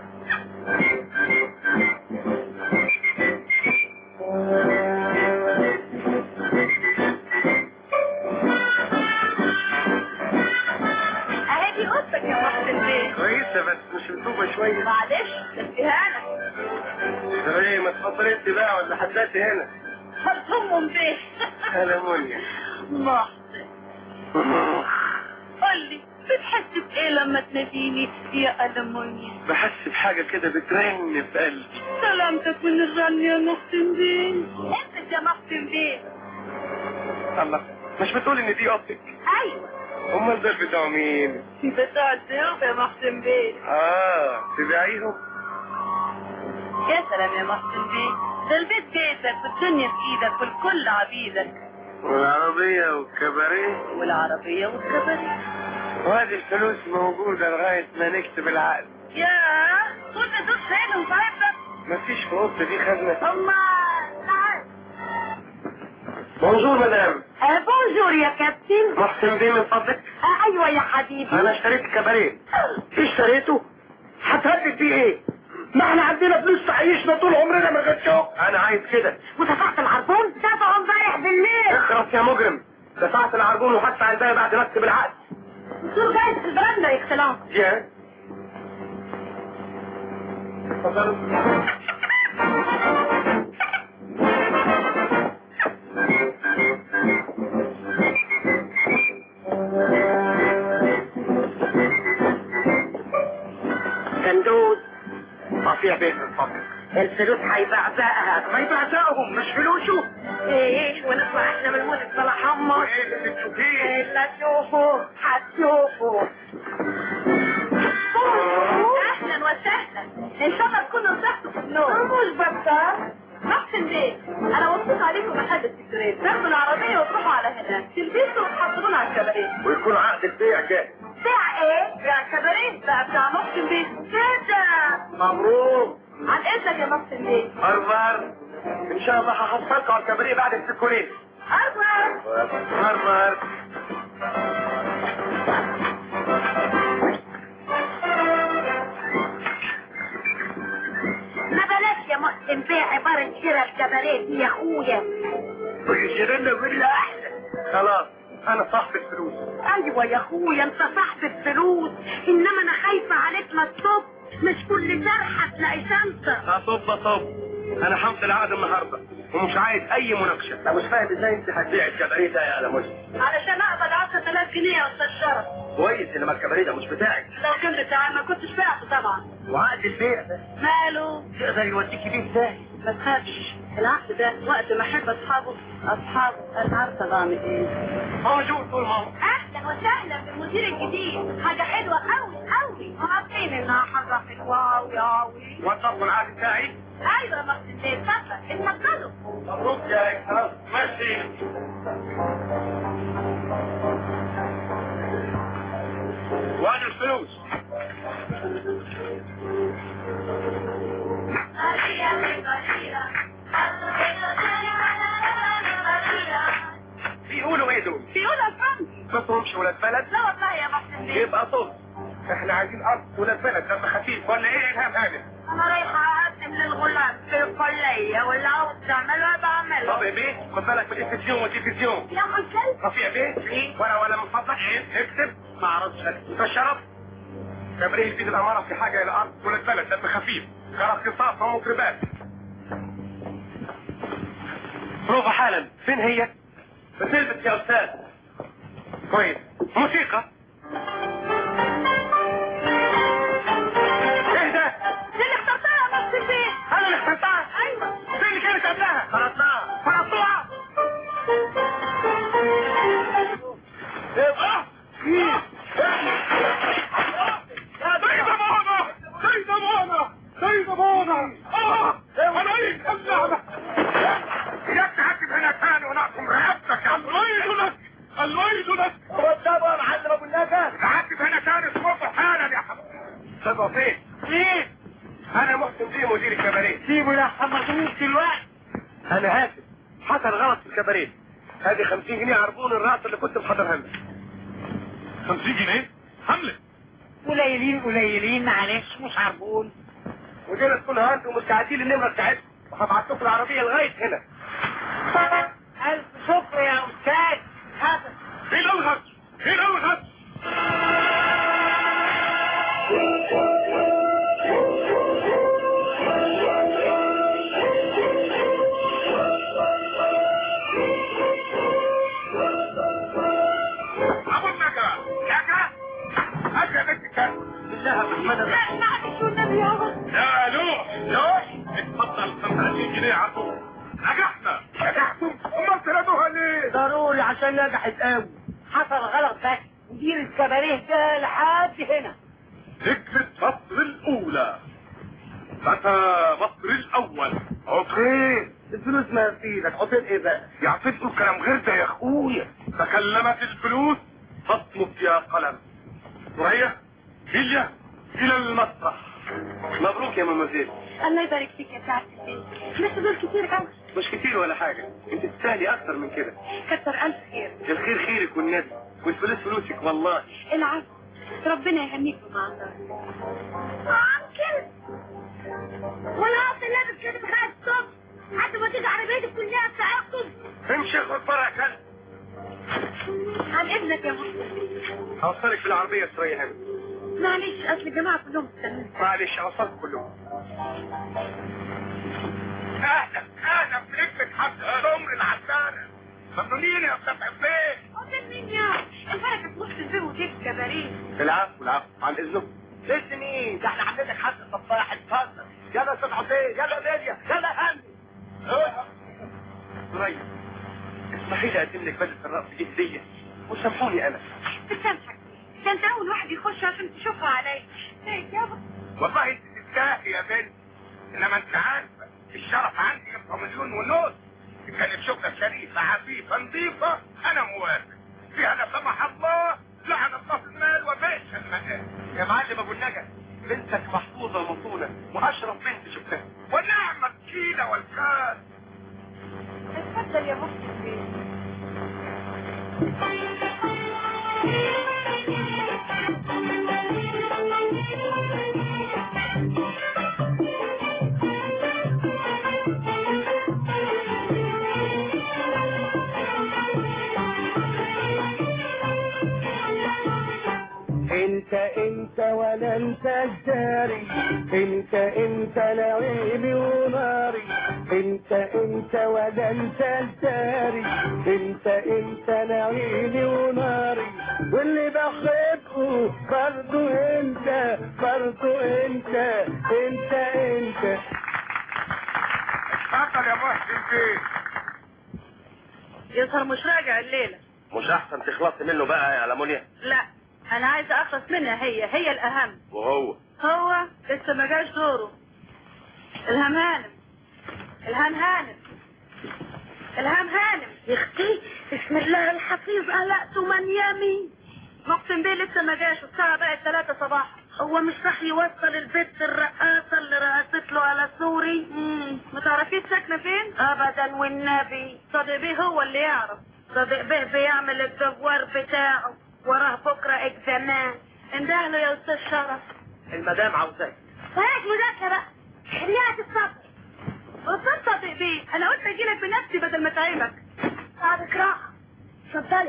اهي دي اوضتك يا محسن البيت
كويسة بس مش رطوبة شوية
معلش اديها لك
طب ايه ما تفضل انت بقى ولا حداتي هنا
حطهم بيه
هلا منيا
محسن قول لي بتحس بايه لما تناديني يا ألمونيا
بحس بحاجة كده بترن في قلبي
سلامتك من الرن يا محسن بيه انت يا محسن بيه
الله مش بتقول ان دي اوضتك
ايوه
امال دول بتوع مين
بتاع الضيوف يا محسن بيه
اه تبيعيهم
يا سلام يا محسن بيه ده البيت بيتك والدنيا في ايدك والكل عبيدك
والعربية والكباريه
والعربية والكباريه
وهذه الفلوس موجودة لغاية ما نكتب العقد
ياه كل دول فين وصاحبك
مفيش في اوضتي دي خزنة
اما تعال
بونجور مدام
آه بونجور يا كابتن
محسن بيه من فضلك
آه ايوه يا حبيبي
انا اشتريت كباريه
اشتريته هتهدد بيه ايه ما احنا عندنا فلوس تعيشنا طول عمرنا من غير شغل
انا عايز كده
ودفعت العربون دفعوا امبارح بالليل
اخرس يا مجرم دفعت العربون وهدفع الباقي بعد ما اكتب العقد
دول جايز في البرندة يا اختلاف
يا اتفضلوا
كندوز
رفيع بيه من فضلك
الفلوس هيبعزقها
ما يبعزقهم مش فلوسه
ايه ونطلع احنا من المولد بلا حمص
وايه اللي بتشوفيه
لا تشوفوا هتشوفوا اهلا وسهلا ان شاء الله تكونوا ارتحتوا في النوم مش بطال محسن بيه انا وصيت عليكم لحد السكريت تاخدوا العربيه وتروحوا على هناك تلبسوا وتحضرونا على الكباريه
ويكون عقد البيع جاهز
بتاع ايه؟ بتاع الكباريه بقى بتاع محسن بيه كده
مبروك
عن اذنك يا محسن بيه
مرمر ان شاء الله هحصلكم على الكباريه بعد السكولين
ارجع
مرمر
ما بلاش يا محسن بيه عبارة شراء الكباريه دي يا اخويا
ويشيلنا فيلا احسن خلاص انا صاحب الفلوس
ايوه يا اخويا انت صاحب الفلوس انما انا خايفة عليك ما تصب مش كل جرحة تلاقي شنطة
اصب اصب انا همضي العقد النهارده ومش عايز اي مناقشه انا مش فاهم ازاي انت هتبيع الكباريه ده يا مش
علشان اقبض 10000 جنيه يا استاذ شرف
كويس انما الكباريه ده مش بتاعك
لو كان بتاعي ما كنتش بعته طبعا
وعقد البيع ده
ماله
يقدر يوديكي بيه ازاي
ما تخافش العقد ده وقت ما احب اصحابه اصحابه انا عارفه بعمل ايه
موجود طول ما هو
اهلا وسهلا بالمدير الجديد حاجه حلوه قوي قوي عارفين انها حاجه حلوه قوي قوي
وصلت العقد بتاعي
ايوه يا محسن بيه اتفضل اتفضلوا
مبروك يا اكرام ماشي وادي الفلوس بيقولوا ايه دول؟
بيقولوا الفن
ما فهمش ولاد بلد؟
لا والله يا محسن بيه
يبقى صوت احنا عايزين ارض ولاد بلد دم خفيف ولا ايه الهام هانم؟
انا رايحه اقدم للغلام في الكليه واللي عاوز تعمله بعمله
طب يا بيه خد بالك من التلفزيون والتلفزيون
يا حسن
رفيع بيه ولا ولا من فضلك ايه اكتب ما اعرفش انت الشرف تمرين يفيد الاماره في حاجه الى ارض ولاد بلد دم خفيف كرقصات ومطربات بروفا حالا فين هي؟ بتلبس يا استاذ كويس موسيقى ايه ده؟
دي اللي اخترتها يا محسن بيه
انا اللي اخترتها
ايوه
فين اللي كانت قبلها؟
خلصناها
فرطوها ايه سيدة مونا سيدة مونا سيدة مونا اه انا ايه اللعنة ياك مضروب دلوقتي انا اسف حصل غلط في الكباريه هذه 50 جنيه عربون الرأس اللي كنت محضرها لك
50 جنيه حملة
قليلين قليلين معلش مش عربون
ودينا تكونوا انتم مستعدين للنمره بتاعتكم وهبعت لكم العربيه لغايه هنا
ألف شكر يا أستاذ هذا
فين الغد فين الغد ابو النجا نجا هات يا بنت الكلب
بالله الرحمن الرحيم
معلش والنبي يا رب
يا لوح لوح اتفضل 50 جنيه عطوه نجحنا
نجحتم امال تردوها ليه ضروري عشان نجحت قوي
حصل غلط بس مدير الكباريه ده لحد هنا
نجمة مصر الأولى فتى مصر الأول
اوكي الفلوس ما في ايدك حطيت ايه بقى
يعطيكوا كلام غير ده يا اخويا تكلمت الفلوس فاصمت يا قلم ثريا بيليا إلى المسرح
مبروك يا ماما زيد
الله يبارك فيك يا سعد بس دول كتير قوي
مش كتير ولا حاجه انت تستاهلي اكتر من كده
كتر ألف خير
الخير خيرك والنبي والفلوس فلوسك والله
العفو ربنا يهنيكم مع الله
أنكل ولا أصل لابس كده بخير الصبح حتى ما تيجي عربيتك كلها بتاعتكم
امشي اخرج بره يا كلب
عن ابنك يا مصر
هوصلك في العربيه ثريا هنا
معلش اصل الجماعه كلهم مستنيين
معلش هوصلكم كلهم اهلا اهلا بنجمة حفظ العمر العسانة ممنونين يا استاذ حسين
قدام مين يا الفرقة تبص البيت وتيجي كباريه
العفو العفو عن اذنكم لسه مين ده احنا عندنا حد صفاح اتفضل يلا يا استاذ حسين يلا بيديا يلا يا هندي ثريا اسمحي لي اقدم لك بدله الرأس دي هديه وسامحوني انا
بسامحك ده انت اول واحد يخش عشان تشوفها عليا ايه يابا
والله انت تستاهي يا بنت انما انت عارفه الشرف عندي يبقى مليون ونص كانت شغله شريفه عفيفه نظيفه انا موافق فيها لا سمح الله لعن الله المال وبئس المآل
يا معلم ابو النجا بنتك محفوظه ومصونه واشرف بنت شفتها
ونعم الكيلة والكاس
اتفضل يا مصر
انت انت ولا انت الداري انت انت لعيبي وناري انت انت ولا انت الداري انت انت لعيبي وناري واللي بحبه برضو انت برضو انت انت انت
اتفضل يا محسن بيه
يظهر مش راجع الليلة
مش احسن تخلصي منه بقى يا لمونيا
لا انا عايزة اخلص منها هي هي الاهم
وهو
هو لسه ما جاش دوره الهام هانم الهام هانم الهام هانم
يا اختي بسم الله الحفيظ قلقت من يمي
محسن بيه لسه ما جاش والساعة بقت 3 صباحا
هو مش راح يوصل البنت الرقاصة اللي رقصت له على سوري
امم ما تعرفيش ساكنة فين؟
ابدا والنبي
صديق بيه هو اللي يعرف
صديق بيه بيعمل الدوار بتاعه وراه بكرة اكزامان
انده له يا استاذ شرف
المدام عاوزاك
بلاش مذاكرة بقى خليها تتصبر
وصلت صديق بيه انا قلت اجيلك بنفسي بدل ما اتعبك
بعدك راحة اتفضلي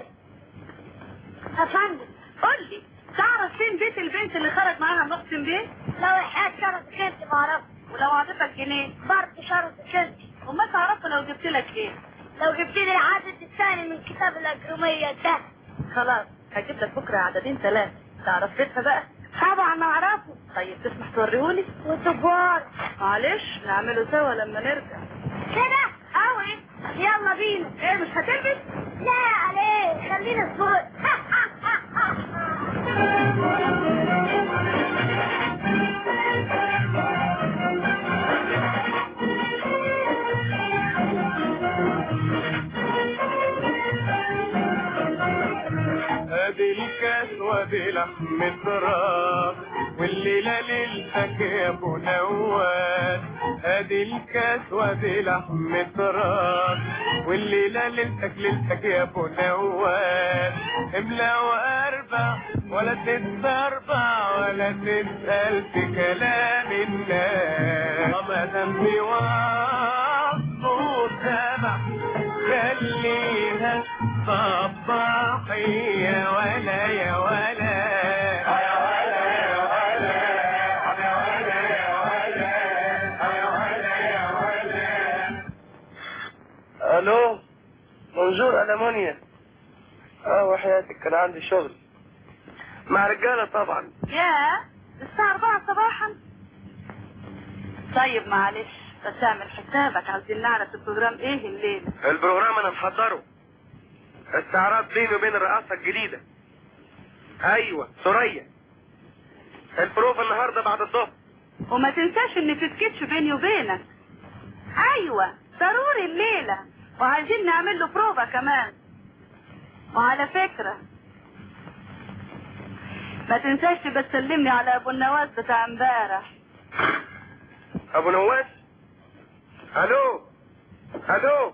افندم
قول لي تعرف فين بيت البنت اللي خرج معاها محسن بيه؟
لو الحاج شرط كنت بعرف
ولو عطتك جنيه
برضه شرط كنت
وما تعرفه لو جبت لك ايه؟
لو جبت لي العدد الثاني من كتاب الأجرومية ده
خلاص هجيب لك بكره عددين ثلاثة تعرف بيتها بقى؟
طبعا اعرفه
طيب تسمح توريهولي؟
وتبار
معلش نعمله سوا لما نرجع
كده
قوي
يلا بينا
ايه مش هتلبس؟
لا عليه خلينا فوق
ادي الكاس وادي لحم الفراخ والليلة ليلتك يا ابو نواس ادي الكاس وادي لحمة راس والليلة ليلتك ليلتك يا ابو نواس املا واربع ولا تتسربع ولا تسأل في كلام الناس ما دام في وعظ سمع خليها صباحي يا ولا يا ولا
الو بونجور المونيا اه وحياتك كان عندي شغل مع رجاله طبعا
يا الساعة 4 صباحا طيب معلش بس اعمل حسابك عايزين نعرف البروجرام ايه الليلة
البروجرام انا محضره استعراض بيني وبين الرئاسه الجديده ايوه سوريا البروف النهارده بعد الظهر
وما تنساش ان في سكتش بيني وبينك ايوه ضروري الليلة وعايزين نعمل له بروفا كمان وعلى فكرة ما تنساش تبقى تسلمني على ابو النواس بتاع امبارح
ابو نواس الو الو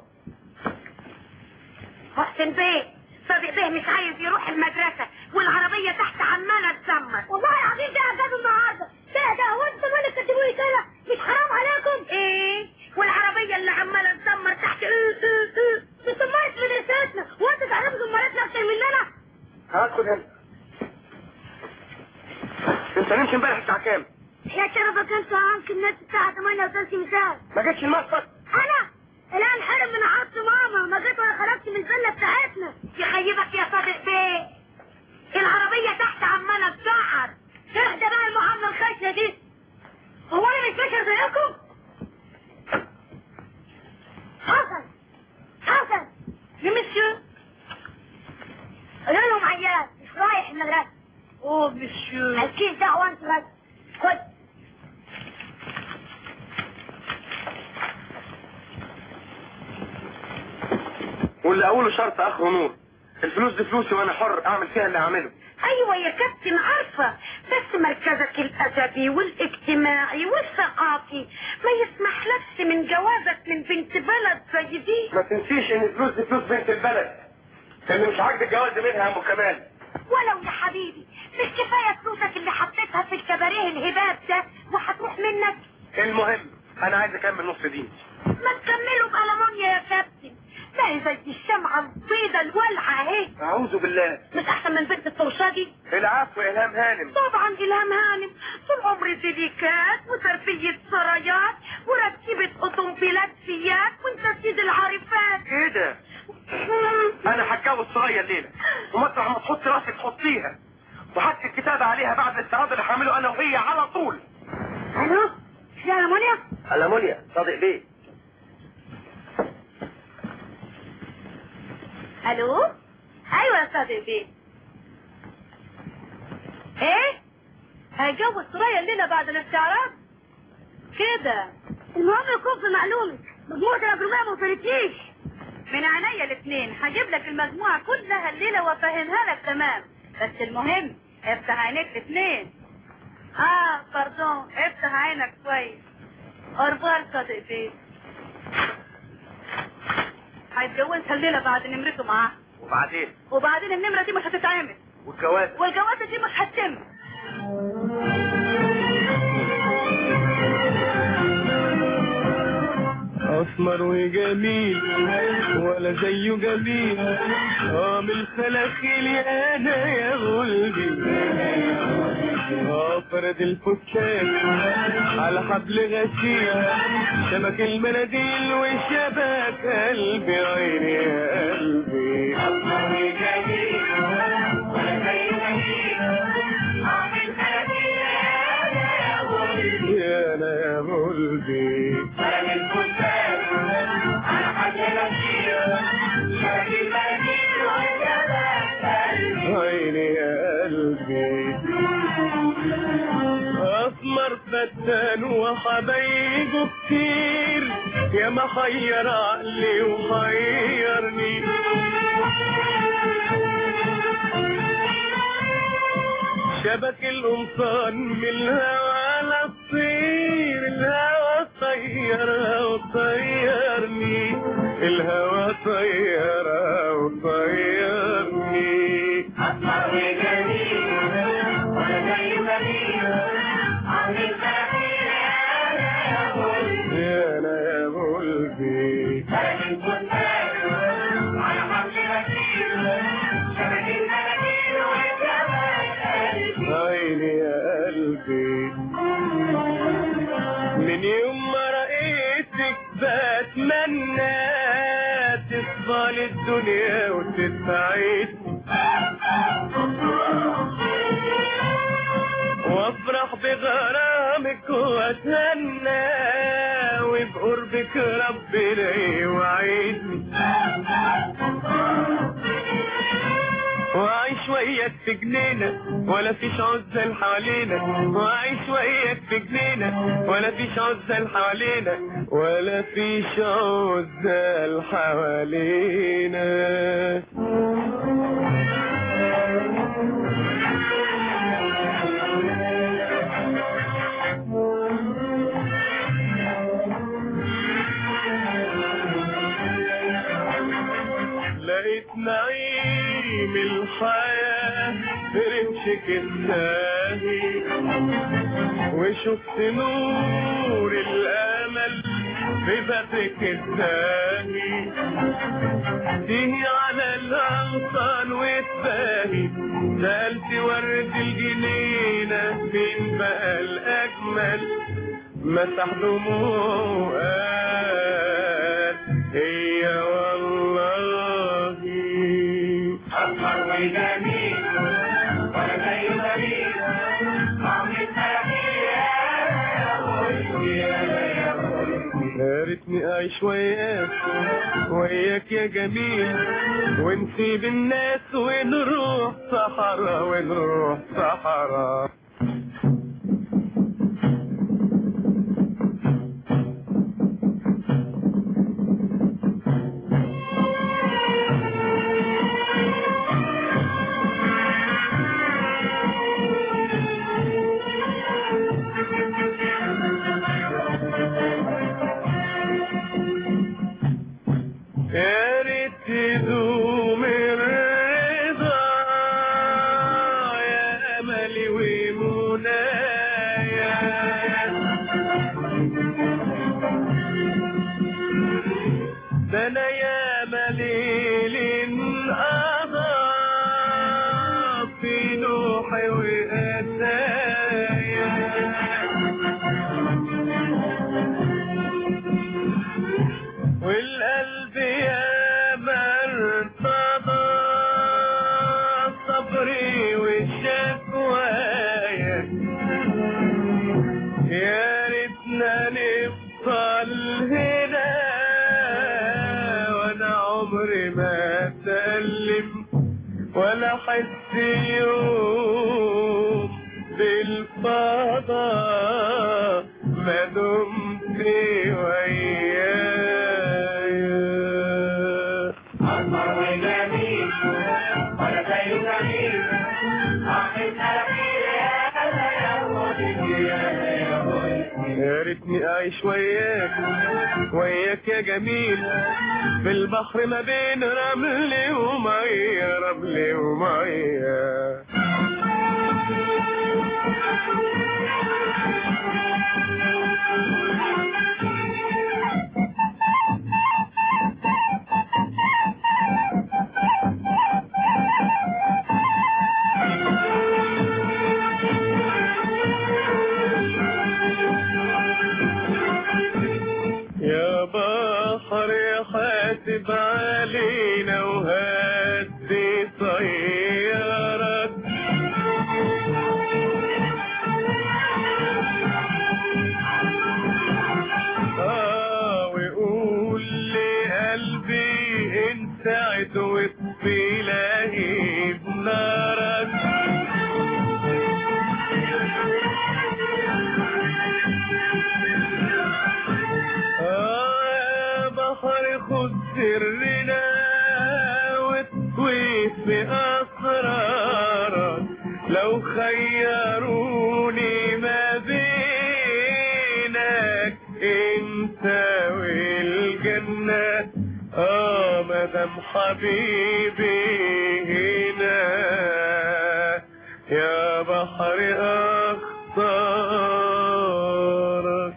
محسن بيه صديق بيه مش عايز يروح المدرسة والعربية تحت عمالة تزمر والله العظيم ده أجازه النهاردة ده ده هو انتوا اللي كتبوا لي كده مش حرام عليكم ايه والعربية اللي عمالة تزمر تحت ايه ايه ايه دي سمرت مدرستنا وانتوا تعرفوا زمرتنا اكتر مننا
هاخد هنا انت نمشي امبارح الساعه كام
يا شرفك انت عنك الناس الساعة 8 و3 مساء
ما جتش المسقط
انا الان حرم من عطس ماما ما جيت ولا خرجت من الفيلا بتاعتنا يخيبك يا صادق بيه العربية تحت عمالة تسعر اهدى بقى المعاملة الخشنة دي هو انا مش بشر زيكم حسن حسن لمسيو قولوا لهم عيال مش رايح المدرسة اوه مسيو مالكيش دعوة انت بس خد
واللي اول شرط اخره نور الفلوس دي فلوسي وانا حر اعمل فيها اللي اعمله
ايوه يا كابتن عارفة بس مركزك الادبي والاجتماعي والثقافي ما يسمح لكش من جوازك من بنت بلد زي دي
ما تنسيش ان الفلوس دي فلوس بنت البلد اللي مش عاجبك الجواز منها يا ام كمال
ولو يا حبيبي مش كفاية فلوسك اللي حطيتها في الكباريه الهباب ده وهتروح منك
المهم انا عايز اكمل نص دين
ما تكملوا بألمونيا يا كابتن ما هي زي الشمعة البيضة الولعة اهي
اعوذ بالله
مش احسن من بنت الطرشاجي
العفو الهام هانم
طبعا الهام هانم طول عمري سيليكات وتربية سرايات وركبت اوتومبيلات فيات وانت سيد العارفات
ايه ده انا هتجوز سرايا الليله ومطرح ما تحط راسك تحطيها وحط الكتابة عليها بعد الاستعراض اللي هعمله انا وهي على طول
الو يا ألمونيا
المونيا صادق بيه
الو ايوه يا صادق بيه ايه هيجوز سرايا الليله بعد الاستعراض كده
المهم يكون في معلومك مجموعة الأجرمية ما وصلتليش
من عينيا الاثنين هجيب لك المجموعه كلها الليله وافهمها لك تمام بس المهم افتح عينيك الاثنين اه باردون افتح عينك كويس اخبار صادق بيه هيتجوزها الليله بعد نمرته معاه
وبعدين
وبعدين النمره دي مش هتتعمل
والجواز
والجوازه دي مش هتتم
اسمر وجميل ولا زيه جميل اه من الخلاخيل يا انا يا غلبي اه فرد الفستان على حبل غسيل شبك المناديل وشبك قلبي عيني يا قلبي اسمر وجميل ولا زيه جميل اه من الخلاخيل يا انا يا غلبي فرد الفستان على حبل غسيل شبك المناديل وشبك عيني يا قلبي اسمر فتان وحبايبه كتير يا محير عقلي وحيرني شبك القمصان من الهوى للطير الهوى طيرها وطيرني الهوى طيرها وطيرني
أصفر وجميل ولا زي مدينة عن الخفير يا بلبل
يا انا يا قلبي
لكن كنت على حبل مسير شبك المناديل والجمال قلبي
عيني يا قلبي من يوم ما رأيتك بتمنى تفضل الدنيا وتسعدني وافرح بغرامك واتهنى وبقربك ربنا يوعدني وعيش وياك في جنينة ولا فيش عزل حوالينا وعيش وياك في جنينة ولا فيش عزل حوالينا ولا فيش عزل حوالينا لقيت نعيم الحياة برمشك الزاهي وشفت نور الأمل في بدرك الزاهي تيجي على الأغصان وتباهي سألت ورد الجنينة مين بقى الأجمل مسح دموعه قال هي والله
أصفر وجميل ولا زي مدينة عن الخفير يا بلبل يا بلبل
يا ريتني اعيش وياك وياك يا جميل ونسيب الناس ونروح صحراء ونروح صحراء يا ريت تدوم الرضا يا املي ومنايا ده انا يا مليل انقضى في نوحي واتايا والقلب يا مرتضى صبري وشكوايا يا ريتنا نفضل هنا وانا عمري ما اسلم ولا احس يوم بالفضاء ما دمت ويايا
أصفر وجميل ولا زي جميل عن الخفير يا بلبل يا بلبل
يا ريتني اعيش وياك وياك يا جميل في البحر ما بين رمل ومية رمل ومية يا بحر يا حاسب علينا وهدي طيارك آه وقول لقلبي انسعد واطفي لهيب نارك آه يا بحر خد سرنا وتطوي في أسرارك لو خيروني ما بينك انت والجنة اه مدام حبيبي هنا يا بحر اختارك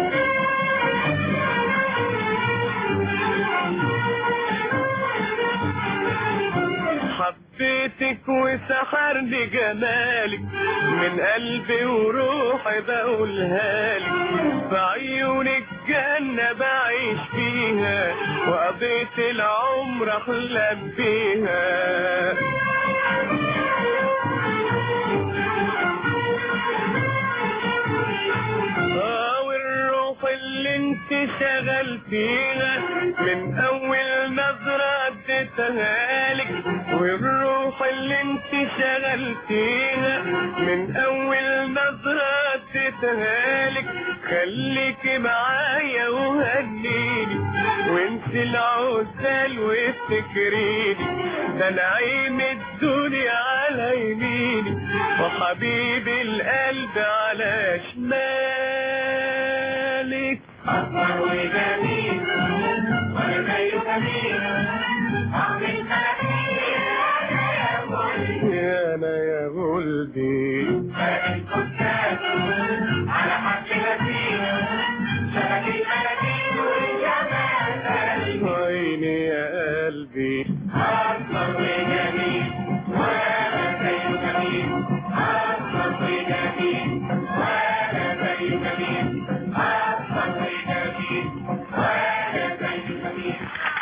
حبيتك وسحرني جمالك من قلبي وروحي بقولها لك بعيونك جنة بعيش فيها وقضيت العمر احلم بيها آه والروح اللي انت شغلتيها من اول نظرة اديتها لك والروح اللي انت شغلتيها من اول نظرة اديتها لك خليكي معايا وهنيني وانسي العزال وافتكريني ده نعيم الدنيا على يميني وحبيبي القلب على شمالك
أكبر وجميل والبيت جميل أعمل
يا انا يا ولدي
الكتاب على حق لذيذ شبك الملاكين والجمال
عيني يا قلبي
أكبر وجميل ولا زي جميل أكبر وجميل ولا زي جميل أكبر وجميل ولا زي جميل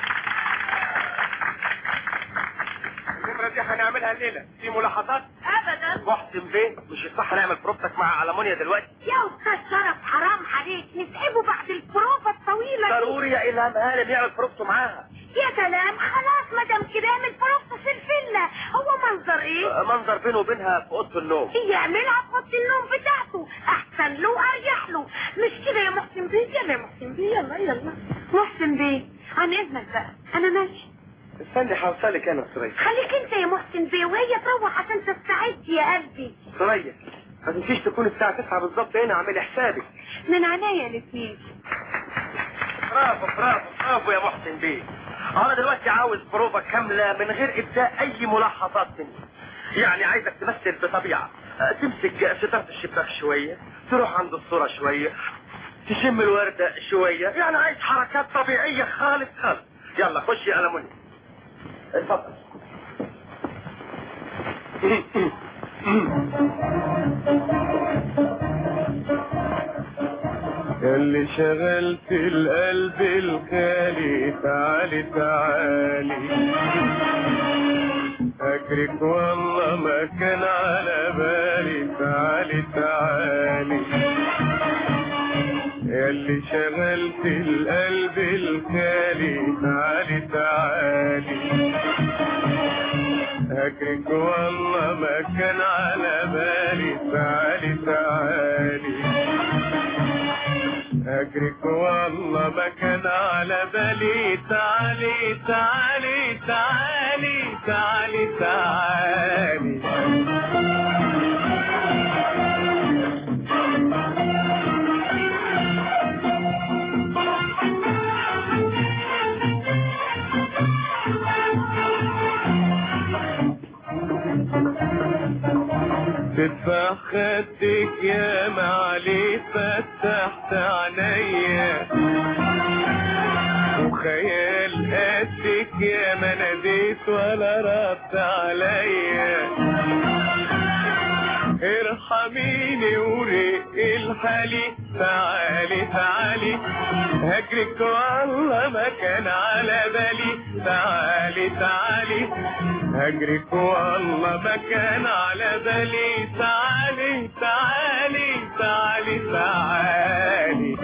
النمرة دي هنعملها الليلة في ملاحظات
ابدا
محسن بيه مش الصح نعمل بروفتك مع ألمونيا دلوقتي
يا استاذ شرف حرام عليك نسحبه بعد البروفة الطويلة دي.
ضروري يا إلهام هانم يعمل بروفته معاها
يا سلام خلاص ما دام كده اعمل بروفة في الفيلا هو منظر ايه؟
منظر بينه وبينها في أوضة النوم
يعملها في اوضه النوم بتاعته احسن له واريح له مش كده يا محسن بيه يلا يا محسن بيه يلا يلا محسن بيه عن اذنك بقى انا ماشي
استني هوصلك أنا سوريا
خليك انت يا محسن بيه وهي تروح عشان تستعد يا قلبي
سوريا ما تنسيش تكون الساعة 9 بالظبط هنا اعملي حسابك
من عينيا الاثنين
برافو برافو برافو يا محسن بيه انا دلوقتي عاوز بروفة كاملة من غير ابداء اي ملاحظات مني يعني عايزك تمثل بطبيعة أه، تمسك ستارة الشباك شوية تروح عند الصورة شوية تشم الوردة شوية يعني عايز حركات طبيعية خالص خالص يلا خش يا ألموني اتفضل
اللي شغلت القلب الخالي تعالي تعالي اجرك والله ما كان على بالي تعالي تعالي ياللي شغلت القلب الخالي تعالي تعالي اجرك والله ما كان على بالي تعالي تعالي اجرك والله ما كان على بالي تعالي تعالي تعالي تعالي تعالي تدفع خدك يا معلي فتحت عينيا وخيال قدك يا ما ناديت ولا رد عليا ارحميني ورق الحالي تعالي تعالي هجرك والله ما كان على بالي تعالي تعالي هجرك والله ما كان على بالي تعالي تعالي تعالي تعالي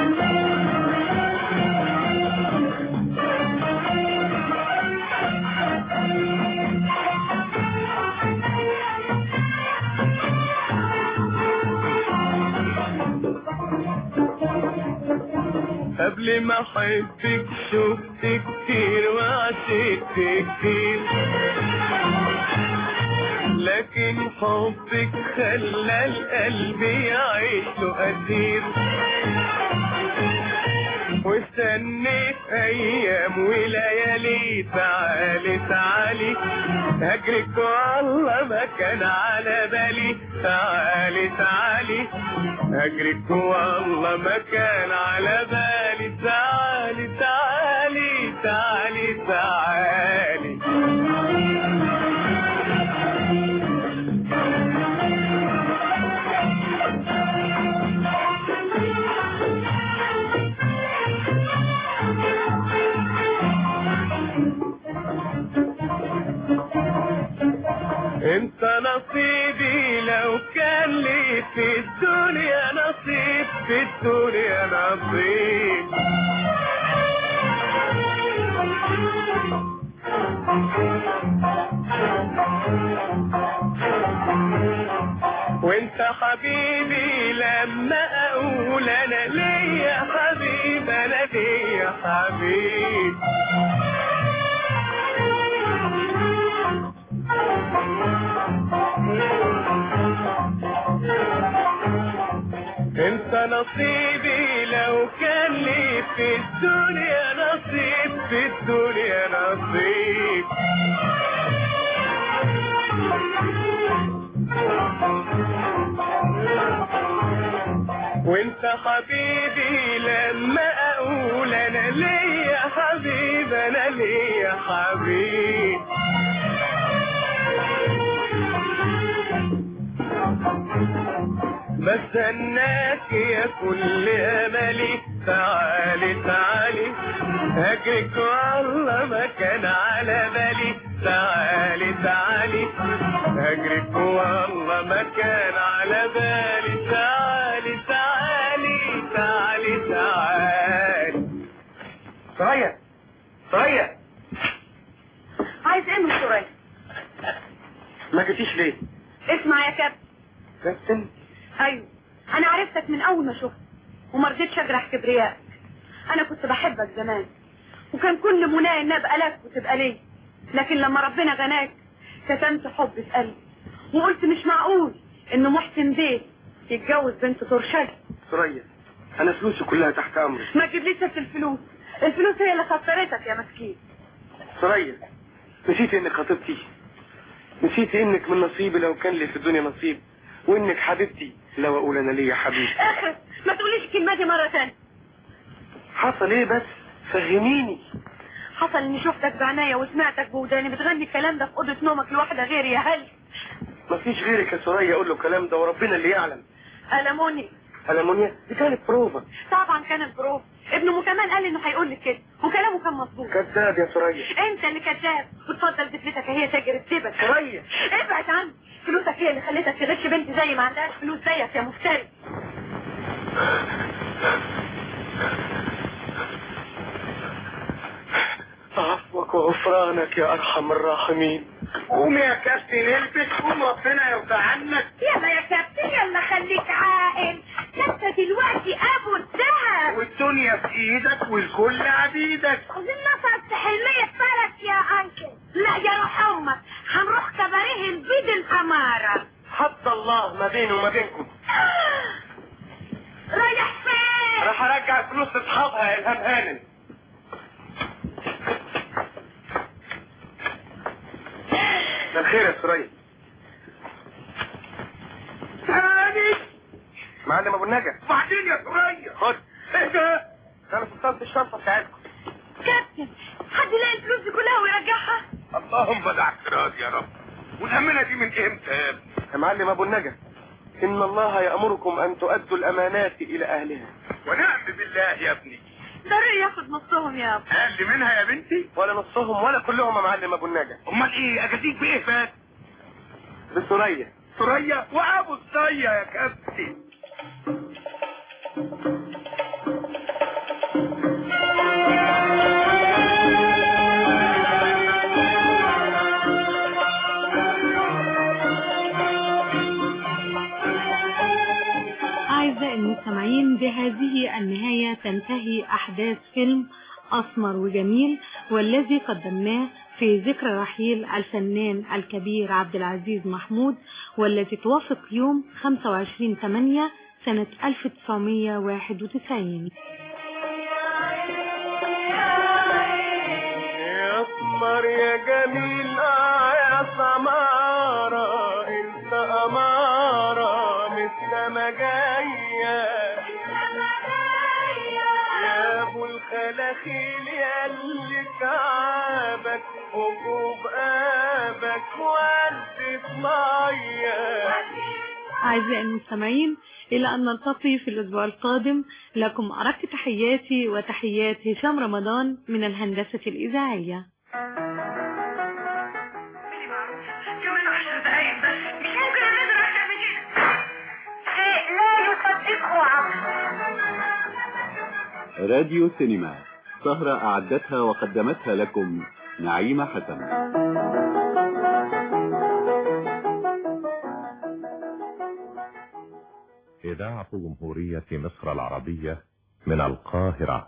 قبل ما احبك شفت كتير وعشقت كتير لكن حبك خلى القلب يعيش له أسير واستنيت ايام وليالي تعالي تعالي هجرك والله ما كان على بالي تعالي تعالي هجرك والله ما كان على بالي تعالي تعالي تعالي تعالي انت نصيبي لو كان لي في الدنيا نصيب في الدنيا نصيب وانت حبيبي لما اقول انا ليا حبيب انا ليا حبيب انت نصيبي لو كان لي في الدنيا نصيب في الدنيا نصيب وانت حبيبي لما اقول انا ليا حبيب انا ليا حبيب بستناك يا كل املي تعالي تعالي هجرك والله ما كان على بالي تعالي تعالي هجرك والله ما كان على بالي تعالي تعالي تعالي تعالي
سرية سرية
عايز ايه من سوريا
ما جيتيش ليه؟
اسمع يا كابتن
كابتن
ايوه انا عرفتك من اول ما شفت وما رضيتش اجرح كبريائك انا كنت بحبك زمان وكان كل منايا ان ابقى لك وتبقى ليه لكن لما ربنا غناك كتمت حب في قلبي وقلت مش معقول ان محسن بيه يتجوز بنت ترشد
سرية انا فلوسي كلها تحت امري
ما تجيبليش ست الفلوس الفلوس هي اللي خسرتك يا مسكين
سرية نسيت انك خطيبتي نسيت انك من نصيبي لو كان لي في الدنيا نصيب وانك حبيبتي لو اقول انا ليا حبيب
اخرس ما تقوليش الكلمه دي مره تانية
حصل ايه بس فهميني
حصل اني شفتك بعناية وسمعتك بوداني بتغني الكلام ده في اوضه نومك لوحده غيري يا هل
مفيش غيرك يا سرية اقول له الكلام ده وربنا اللي يعلم
ألموني
ألمونيا دي كانت بروفا
طبعا كان البروف ابن ابنه كمان قال انه هيقول لك كده وكلامه كان مظبوط
كذاب يا سرية
انت اللي كذاب وتفضل تثبتك هي تاجر الدبل
سرية
ابعد عني فلوسك هي اللي خلتك تغش بنت زي ما عندهاش فلوس زيك يا مفتري
عفوك وغفرانك يا ارحم الراحمين
قوم يا كابتن البس قوم ربنا يرضى عنك
يلا يا كابتن يلا خليك عاقل انت دلوقتي ابو الذهب
والدنيا في ايدك والكل عبيدك
النصر الحلمية اتفرج يا انكل لا يا روح امك هنروح كباريه البيد الامارة
حد الله ما بيني وما بينكم
رايح فين
راح ارجع الفلوس لاصحابها يا الهام هانم ده الخير يا سرية
هاني
معلم ابو النجا
بعدين يا سرية
خد
ايه ده
انا فصلت الشنطه بتاعتكم
كابتن حد يلاقي الفلوس دي كلها ويرجعها
اللهم دعك راضي يا رب والامانه دي من امتى يا ابني
يا معلم ابو النجا ان الله يامركم ان تؤدوا الامانات الى اهلها
ونعم بالله يا ابني
ضروري ياخد نصهم يا ابو
اقل منها يا بنتي
ولا نصهم ولا كلهم يا معلم ابو النجا
امال ايه اجازيك بايه فات
بسرية
سرية وابو الصية يا كابتن
أعزائي المستمعين بهذه النهاية تنتهي أحداث فيلم أسمر وجميل والذي قدمناه في ذكرى رحيل الفنان الكبير عبد العزيز محمود والتي توافق يوم 25 8 سنة 1991
يا اسمر يا جميل آه يا سمارة انت أمارة من السما جاية يا ابو الخلاخيل يا اللي تعبك وجوب ابك ورد مية
أعزائي المستمعين إلى أن نلتقي في الأسبوع القادم لكم أرق تحياتي وتحيات هشام رمضان من الهندسة الإذاعية
كمان عشر دقايق بس مش ممكن النادر عشان بيجينا شيء لا يصدقه عقل
راديو سينما سهرة أعدتها وقدمتها لكم نعيمة حسن
إذاعة جمهورية مصر العربية من القاهرة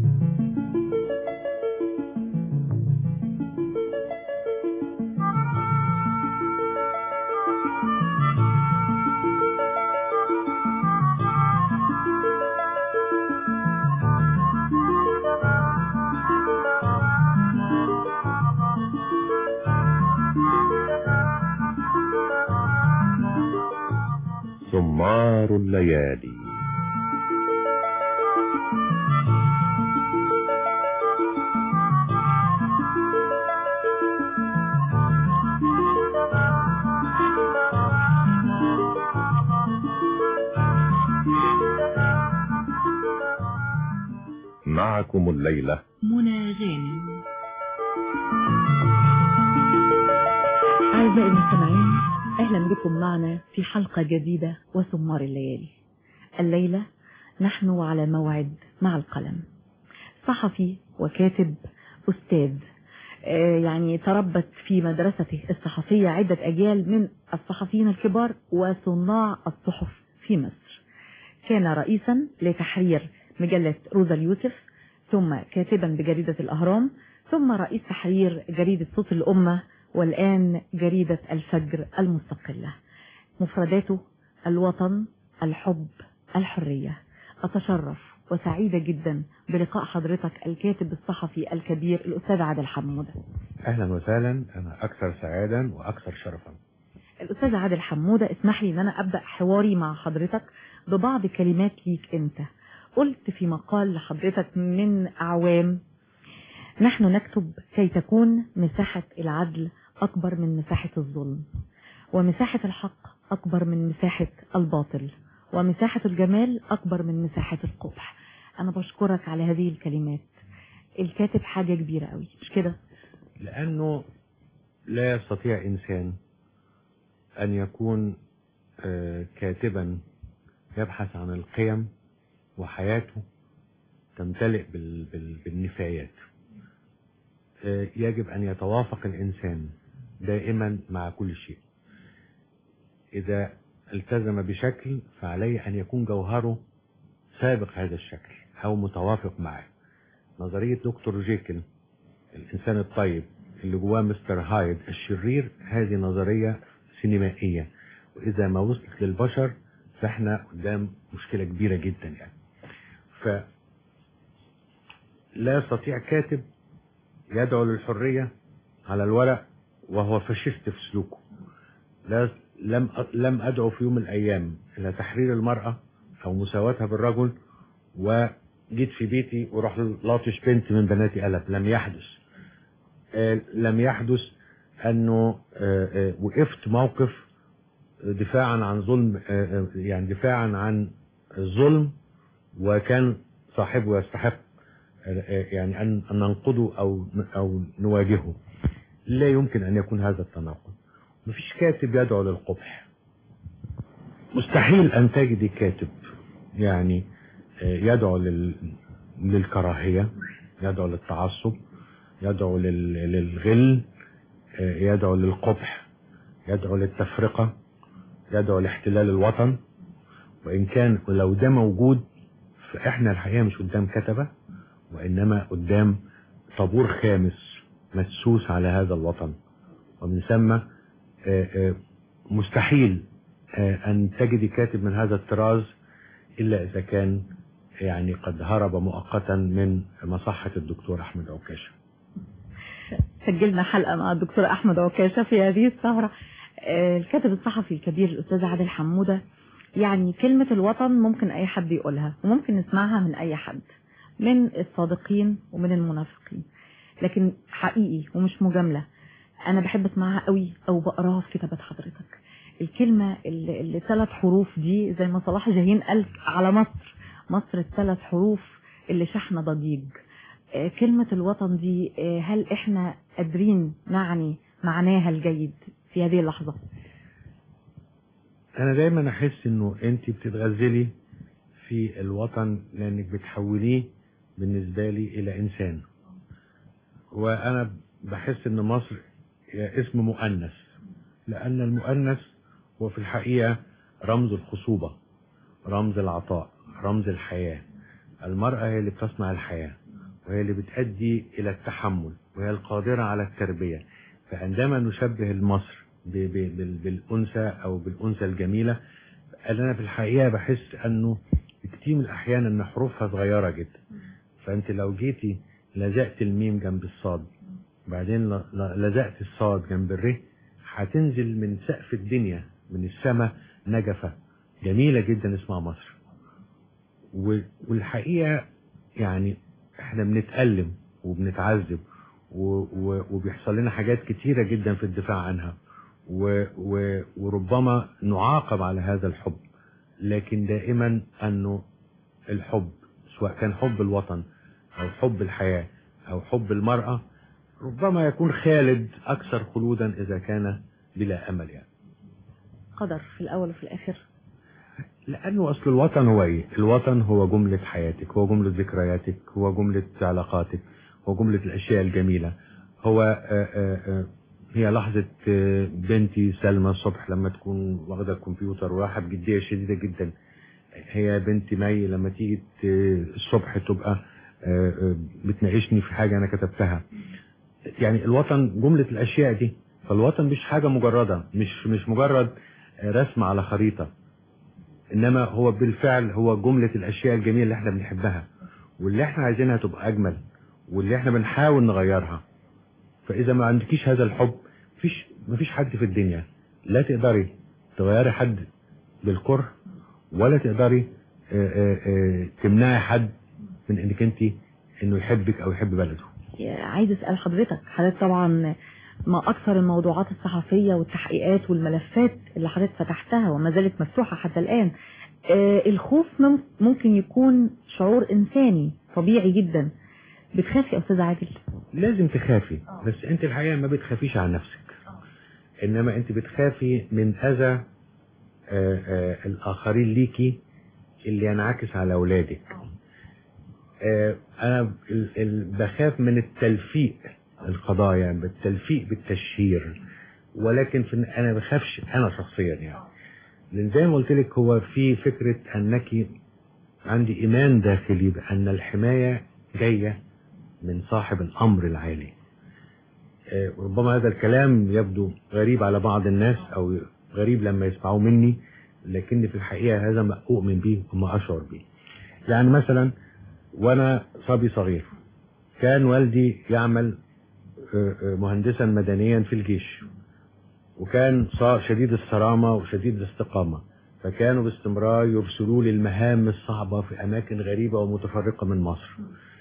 سمار الليالي معكم الليلة
منى غانم أعزائي المستمعين أهلا بكم معنا في حلقة جديدة وسمار الليالي الليلة نحن على موعد مع القلم صحفي وكاتب أستاذ آه، يعني تربت في مدرسته الصحفية عدة أجيال من الصحفيين الكبار وصناع الصحف في مصر كان رئيسا لتحرير مجلة روزا اليوسف ثم كاتبا بجريدة الأهرام ثم رئيس تحرير جريدة صوت الأمة والآن جريدة الفجر المستقلة مفرداته الوطن الحب الحرية أتشرف وسعيدة جدا بلقاء حضرتك الكاتب الصحفي الكبير الأستاذ عادل حمودة
اهلا وسهلا انا اكثر سعادا واكثر شرفا
الأستاذ عادل حمودة اسمح لي أن أنا أبدأ حواري مع حضرتك ببعض كلمات ليك أنت قلت في مقال لحضرتك من أعوام نحن نكتب كي تكون مساحة العدل أكبر من مساحة الظلم ومساحة الحق أكبر من مساحة الباطل ومساحة الجمال أكبر من مساحة القبح أنا بشكرك على هذه الكلمات الكاتب حاجة كبيرة قوي مش كده
لانه لا يستطيع انسان ان يكون آه، كاتبا يبحث عن القيم وحياته تمتلئ بال- بال- بالنفايات آه، يجب ان يتوافق الانسان دائما مع كل شيء اذا التزم بشكل فعليه ان يكون جوهره سابق هذا الشكل او متوافق معه نظرية دكتور جيكل الانسان الطيب اللي جواه مستر هايد الشرير هذه نظرية سينمائية واذا ما وصلت للبشر فاحنا قدام مشكلة كبيرة جدا يعني ف لا يستطيع كاتب يدعو للحرية على الورق وهو فاشيست في سلوكه لا لم لم ادعو في يوم من الايام الى تحرير المرأة او مساواتها بالرجل وجيت في بيتي وراح لاطش بنت من بناتي قلب لم يحدث آه، لم يحدث انه آه، آه، وقفت موقف دفاعا عن ظلم آه، آه، يعني دفاعا عن الظلم وكان صاحبه يستحق آه، آه، يعني ان أن ننقضه او او نواجهه لا يمكن ان يكون هذا التناقض مفيش كاتب يدعو للقبح مستحيل ان تجدي كاتب يعني آه، يدعو لل... للكراهية يدعو للتعصب يدعو لل... للغل آه، يدعو للقبح يدعو للتفرقة يدعو لاحتلال الوطن وإن كان لو ده موجود فإحنا الحقيقة مش قدام كتبة وإنما قدام طابور خامس مدسوس على هذا الوطن ومن ثم آه، آه، مستحيل آه، أن تجدي كاتب من هذا الطراز إلا إذا كان يعني قد هرب مؤقتا من مصحة الدكتور أحمد عكاشة
سجلنا حلقة مع الدكتور أحمد عكاشة في هذه السهرة آه، الكاتب الصحفي الكبير الأستاذ عادل حمودة يعني كلمة الوطن ممكن أي حد يقولها وممكن نسمعها من أي حد من الصادقين ومن المنافقين لكن حقيقي ومش مجاملة أنا بحب أسمعها قوي أو بقراها في كتابات حضرتك الكلمة اللي, اللي ثلاث حروف دي زي ما صلاح جاهين قال على مصر مصر الثلاث حروف اللي شحنة ضجيج آه، كلمة الوطن دي آه، هل احنا قادرين نعني معناها الجيد في هذه اللحظة
أنا دايما أحس إنه أنت بتتغزلي في الوطن لأنك بتحوليه بالنسبة لي إلى إنسان وأنا بحس إن مصر هي اسم مؤنث لأن المؤنث هو في الحقيقة رمز الخصوبة رمز العطاء رمز الحياة المرأة هي اللي بتصنع الحياة وهي اللي بتأدي إلى التحمل وهي القادرة على التربية فعندما نشبه مصر ب- ب- بال- بالأنثى أو بالأنثى الجميلة أنا في الحقيقة بحس أنه كتير من الأحيان أن حروفها صغيرة جدا فأنت لو جيتي لزقت الميم جنب الصاد بعدين ل- ل- لزقت الصاد جنب الره هتنزل من سقف الدنيا من السماء نجفة جميلة جدا اسمها مصر و- والحقيقة يعني احنا بنتألم وبنتعذب و- و- وبيحصل لنا حاجات كتيرة جدا في الدفاع عنها و- و- وربما نعاقب على هذا الحب لكن دائما أنه الحب سواء كان حب الوطن أو حب الحياة أو حب المرأة ربما يكون خالد أكثر خلودا إذا كان بلا أمل يعني
قدر في الأول وفي الآخر
لأنه أصل الوطن هو إيه؟ الوطن هو جملة حياتك هو جملة ذكرياتك هو جملة علاقاتك هو جملة الأشياء الجميلة هو آه، آه، آه، هي لحظة آه، بنتي سلمى الصبح لما تكون واخدة الكمبيوتر وراحة بجدية شديدة جدا هي بنتي مي لما تيجي ت- الصبح تبقى آه، آه، بتناقشني في حاجة أنا كتبتها يعني الوطن جملة الأشياء دي فالوطن مش حاجة مجردة مش مش مجرد آه، رسم على خريطة انما هو بالفعل هو جملة الاشياء الجميلة اللي احنا بنحبها واللي احنا عايزينها تبقى اجمل واللي احنا بنحاول نغيرها فاذا ما عندكيش هذا الحب مفيش مفيش حد في الدنيا لا تقدري تغيري حد بالكره ولا تقدري آه، آه، آه، تمنعي حد من انك انت انه يحبك او يحب بلده
عايز اسال حضرتك حضرتك طبعا ما اكثر الموضوعات الصحفيه والتحقيقات والملفات اللي حضرتك فتحتها وما زالت مفتوحه حتى الان آه الخوف مم- ممكن يكون شعور انساني طبيعي جدا بتخافي يا استاذ عادل
لازم تخافي بس انت الحقيقة ما بتخافيش عن نفسك انما انت بتخافي من اذى آه، آه، الاخرين ليكي اللي ينعكس على اولادك آه، انا ال- ال- بخاف من التلفيق القضايا يعني بالتلفيق بالتشهير ولكن في انا بخافش انا شخصيا يعني لان زي ما قلت لك هو في فكره انك عندي ايمان داخلي بان الحمايه جايه من صاحب الامر العالي آه، ربما هذا الكلام يبدو غريب على بعض الناس او غريب لما يسمعوه مني لكن في الحقيقه هذا ما اؤمن به وما اشعر به يعني مثلا وانا صبي صغير كان والدي يعمل آه، آه، مهندسا مدنيا في الجيش وكان صا- شديد الصرامة وشديد الاستقامة فكانوا باستمرار يرسلوا لي المهام الصعبة في أماكن غريبة ومتفرقة من مصر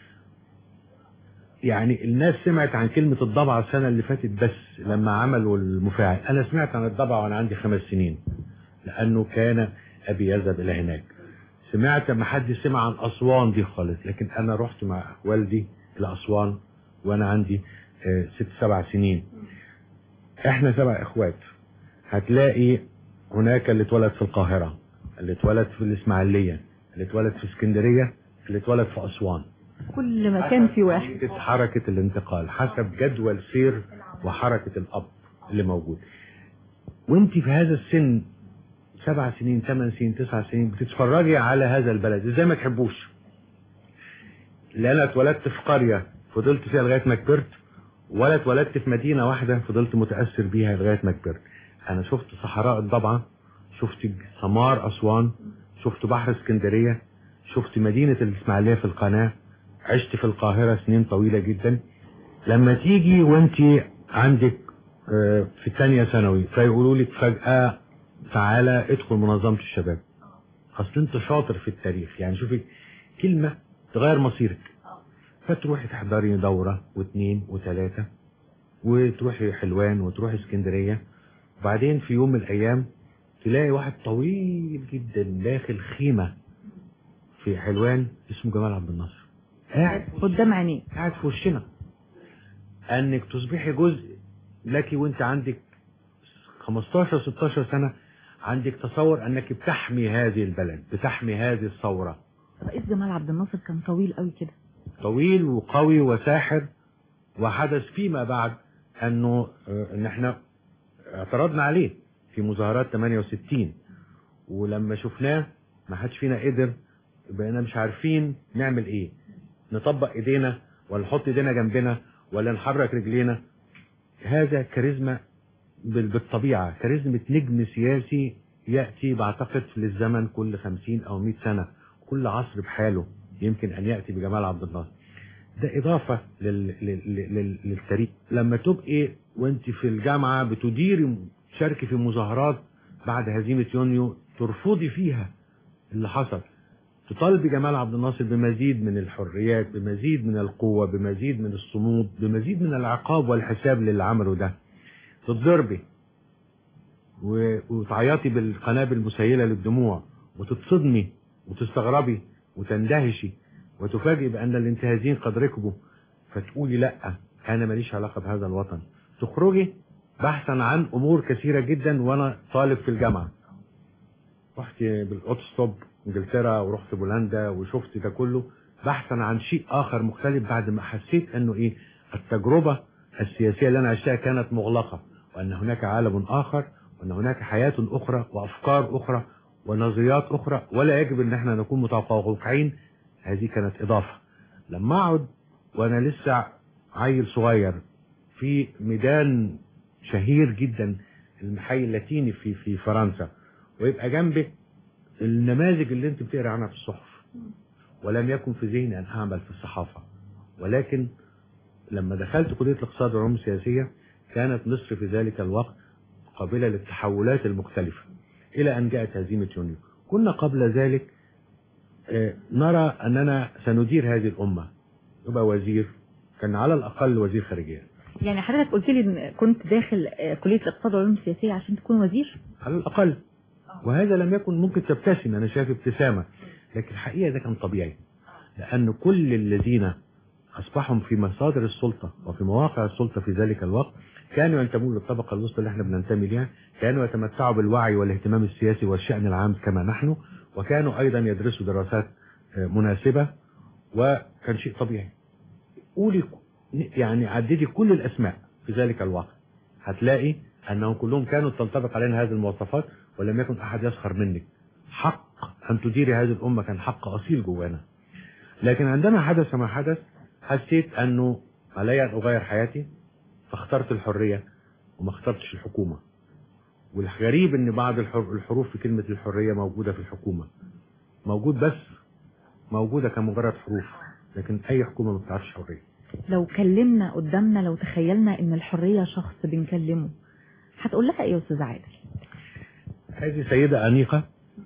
يعني الناس سمعت عن كلمة الضبعة السنة اللي فاتت بس لما عملوا المفاعل أنا سمعت عن الضبعة وأنا عندي خمس سنين لأنه كان أبي يذهب إلى هناك سمعت ما حد سمع عن أسوان دي خالص لكن أنا رحت مع والدي إلى أسوان وأنا عندي آه، ست سبع سنين احنا سبع اخوات هتلاقي هناك اللي اتولد في القاهرة اللي اتولد في الاسماعيلية اللي اتولد في اسكندرية اللي اتولد في اسوان
كل مكان في واحد
حركة حركة الانتقال حسب جدول سير وحركة الاب اللي موجود وانت في هذا السن سبع سنين ثمان سنين تسع سنين بتتفرجي على هذا البلد ازاي ما تحبوش لان انا اتولدت في قرية فضلت فيها لغاية ما كبرت ولا اتولدت في مدينة واحدة فضلت متأثر بيها لغاية ما كبرت أنا شفت صحراء الضبعة شفت سمار أسوان شفت بحر اسكندرية شفت مدينة الإسماعيلية في القناة عشت في القاهرة سنين طويلة جدا لما تيجي وانت عندك آه، في الثانية ثانوي فيقولوا لك فجأة تعالى ادخل منظمة الشباب اصل انت شاطر في التاريخ يعني شوفي كلمة تغير مصيرك فتروحي تحضري دورة واثنين وثلاثة وتروحي حلوان وتروحي اسكندرية وبعدين في يوم من الايام تلاقي واحد طويل جدا داخل خيمة في حلوان اسمه جمال عبد الناصر قاعد
قدام عينيك
قاعد في وشنا انك تصبحي جزء لك وانت عندك 15 16 سنة عندك تصور انك بتحمي هذه البلد بتحمي هذه الثورة
رئيس جمال عبد الناصر كان طويل قوي كده
طويل وقوي وساحر وحدث فيما بعد انه آه، ان احنا اعترضنا عليه في مظاهرات 68 ولما شفناه ما حدش فينا قدر بقينا مش عارفين نعمل ايه نطبق ايدينا ولا نحط ايدينا جنبنا ولا نحرك رجلينا هذا كاريزما بال- بالطبيعة كاريزما نجم سياسي يأتي بعتقد للزمن كل خمسين أو مئة سنة كل عصر بحاله يمكن أن يأتي بجمال عبد الناصر ده إضافة لل... لل... لل... للتاريخ لما تبقي وانت في الجامعة بتديري تشاركي في مظاهرات بعد هزيمة يونيو ترفضي فيها اللي حصل تطالب جمال عبد الناصر بمزيد من الحريات بمزيد من القوة بمزيد من الصمود بمزيد من العقاب والحساب للي عمله ده تتضربي و- وتعيطي بالقنابل المسيلة للدموع وتتصدمي وتستغربي وتندهشي وتفاجئي بأن الانتهازين قد ركبوا فتقولي لا أنا ماليش علاقة بهذا الوطن تخرجي بحثا عن أمور كثيرة جدا وأنا طالب في الجامعة رحت بالاوتوستوب انجلترا ورحت بولندا وشفت ده كله بحثا عن شيء اخر مختلف بعد ما حسيت انه ايه التجربة السياسية اللي انا عشتها كانت مغلقة وان هناك عالم اخر وان هناك حياة اخرى وافكار اخرى ونظريات اخرى ولا يجب ان احنا نكون متوقعين هذه كانت اضافة لما اقعد وانا لسه عيل صغير في ميدان شهير جدا المحي اللاتيني في في فرنسا ويبقى جنبك النماذج اللي انت بتقرا عنها في الصحف ولم يكن في ذهني ان اعمل في الصحافه ولكن لما دخلت كليه الاقتصاد والعلوم السياسيه كانت مصر في ذلك الوقت قابله للتحولات المختلفه الى ان جاءت هزيمه يونيو كنا قبل ذلك آه، نرى اننا سندير هذه الامه يبقى وزير كان على الاقل وزير خارجيه
يعني حضرتك قلت لي ان كنت داخل آه، كلية الاقتصاد والعلوم السياسية عشان تكون وزير
على الأقل وهذا لم يكن ممكن تبتسم أنا شايف ابتسامة لكن الحقيقة ده كان طبيعي لأن كل الذين أصبحوا في مصادر السلطة وفي مواقع السلطة في ذلك الوقت كانوا ينتمون للطبقة الوسطى اللي احنا بننتمي لها كانوا يتمتعوا بالوعي والاهتمام السياسي والشأن العام كما نحن وكانوا أيضا يدرسوا دراسات آه، مناسبة وكان شيء طبيعي قولي يعني عددي كل الأسماء في ذلك الوقت هتلاقي أنهم كلهم كانوا تنطبق عليهم هذه المواصفات ولم يكن أحد يسخر منك حق أن تديري هذه الأمة كان حق أصيل جوانا لكن عندما حدث ما حدث حسيت أنه علي أن أغير حياتي فاخترت الحرية وما اخترتش الحكومة والغريب أن بعض الحر- الحروف في كلمة الحرية موجودة في الحكومة موجود بس موجودة كمجرد حروف لكن أي حكومة ما بتعرفش حرية
لو كلمنا قدامنا لو تخيلنا ان الحرية شخص بنكلمه هتقول لها ايه يا استاذ عادل
هذه سيدة أنيقة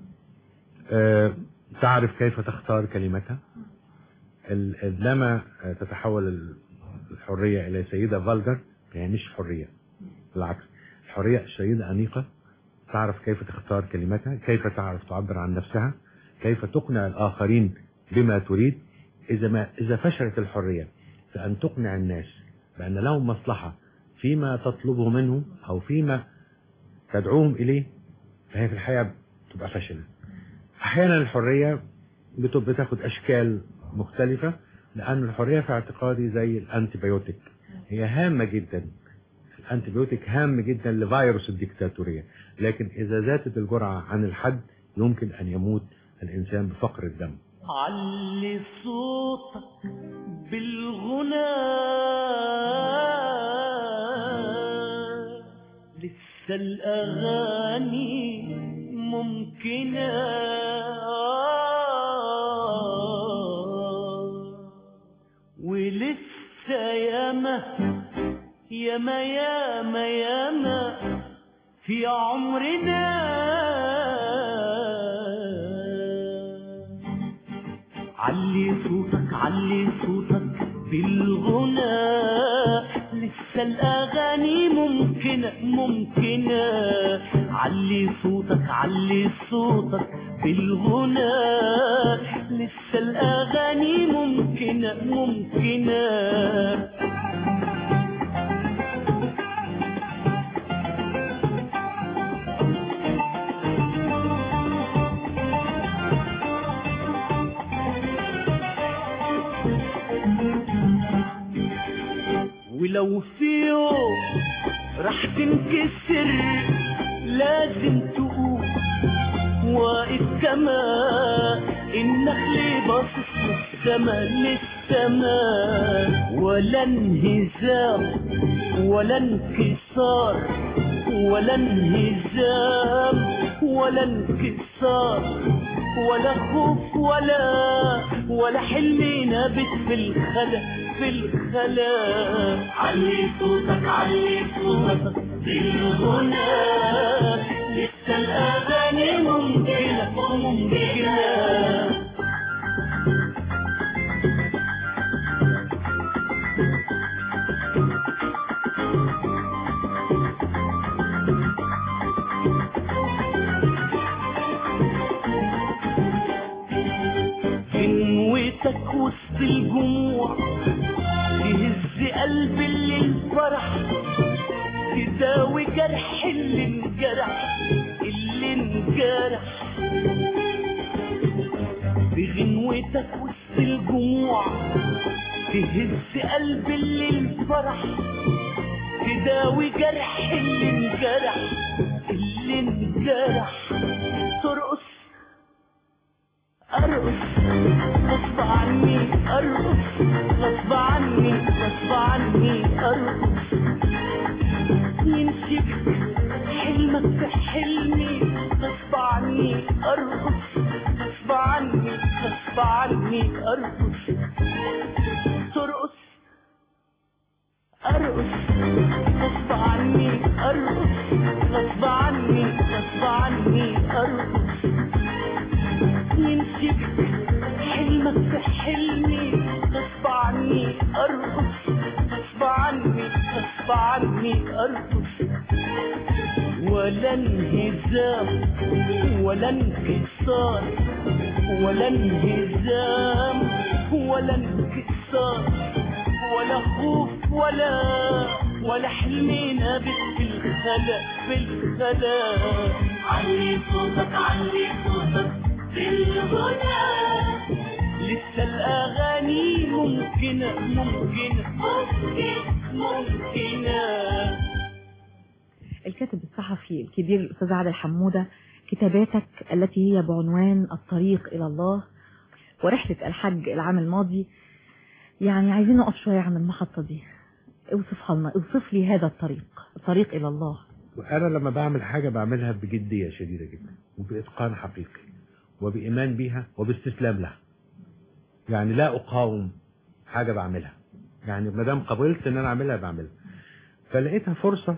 آه، تعرف كيف تختار كلمتها ال- عندما آه، تتحول ال- الحرية إلى سيدة فالجر هي مش حرية بالعكس الحرية سيدة أنيقة تعرف كيف تختار كلمتها كيف تعرف تعبر عن نفسها كيف تقنع الآخرين بما تريد إذا ما إذا فشلت الحرية في أن تقنع الناس بأن لهم مصلحة فيما تطلبه منهم أو فيما تدعوهم إليه فهي في الحقيقة بتبقى فشل أحيانا الحرية بتبقى تاخد أشكال مختلفة لأن الحرية في اعتقادي زي الأنتيبيوتيك هي هامة جدا الأنتيبيوتيك هام جدا لفيروس الديكتاتورية لكن إذا زادت الجرعة عن الحد يمكن أن يموت الإنسان بفقر الدم
علي صوتك بالغنى لسه الأغاني ممكنة ولسه ياما ياما ياما ياما في عمرنا علي صوتك علي صوتك بالغنى لسه الأغاني ممكنة ممكنة علي صوتك علي صوتك بالغنى لسه الأغاني ممكنة ممكنة ولو في يوم راح تنكسر لازم تقوم واقف كما النخل باصص للسما للسما ولا انهزام ولا انكسار ولا انهزام ولا انكسار ولا خوف ولا ولا حلم نابت في الخلا في الخلا علي صوتك علي صوتك بالغنى لسه الأغاني ممكنة ممكنة جنوتك وسط الجموع تهز قلب اللي الفرح تداوي جرح اللي انجرح اللي انجرح بغنوتك وسط الجموع تهز قلب اللي الفرح تداوي جرح اللي انجرح اللي انجرح ترقص ارقص غصب عني ارقص غصب عني غصب عني ارقص يمسك حلمك في حلمي غصب عني ارقص غصب عني غصب عني ارقص ترقص ارقص غصب عني ارقص غصب عني غصب عني ارقص يمسك حلمك في حلمي غصب عني ارقص غصب عني غصب عني ارقص ولا انهزام ولا انكسار ولا انهزام ولا انكسار ولا خوف ولا ولا حلم نابت في الخلا في الخلا علي صوتك علي صوتك بالغنى لسه الأغاني ممكنة ممكنة ممكن ممكنة
الكاتب الصحفي الكبير الأستاذ عادل حمودة كتاباتك التي هي بعنوان الطريق إلى الله ورحلة الحج العام الماضي يعني عايزين نقف شوية عن المحطة دي اوصفها لنا اوصف لي هذا الطريق الطريق إلى الله
وأنا لما بعمل حاجة بعملها بجدية شديدة جدا وبإتقان حقيقي وبإيمان بيها وباستسلام لها يعني لا أقاوم حاجة بعملها يعني ما دام قبلت إن أنا أعملها بعملها فلقيتها فرصة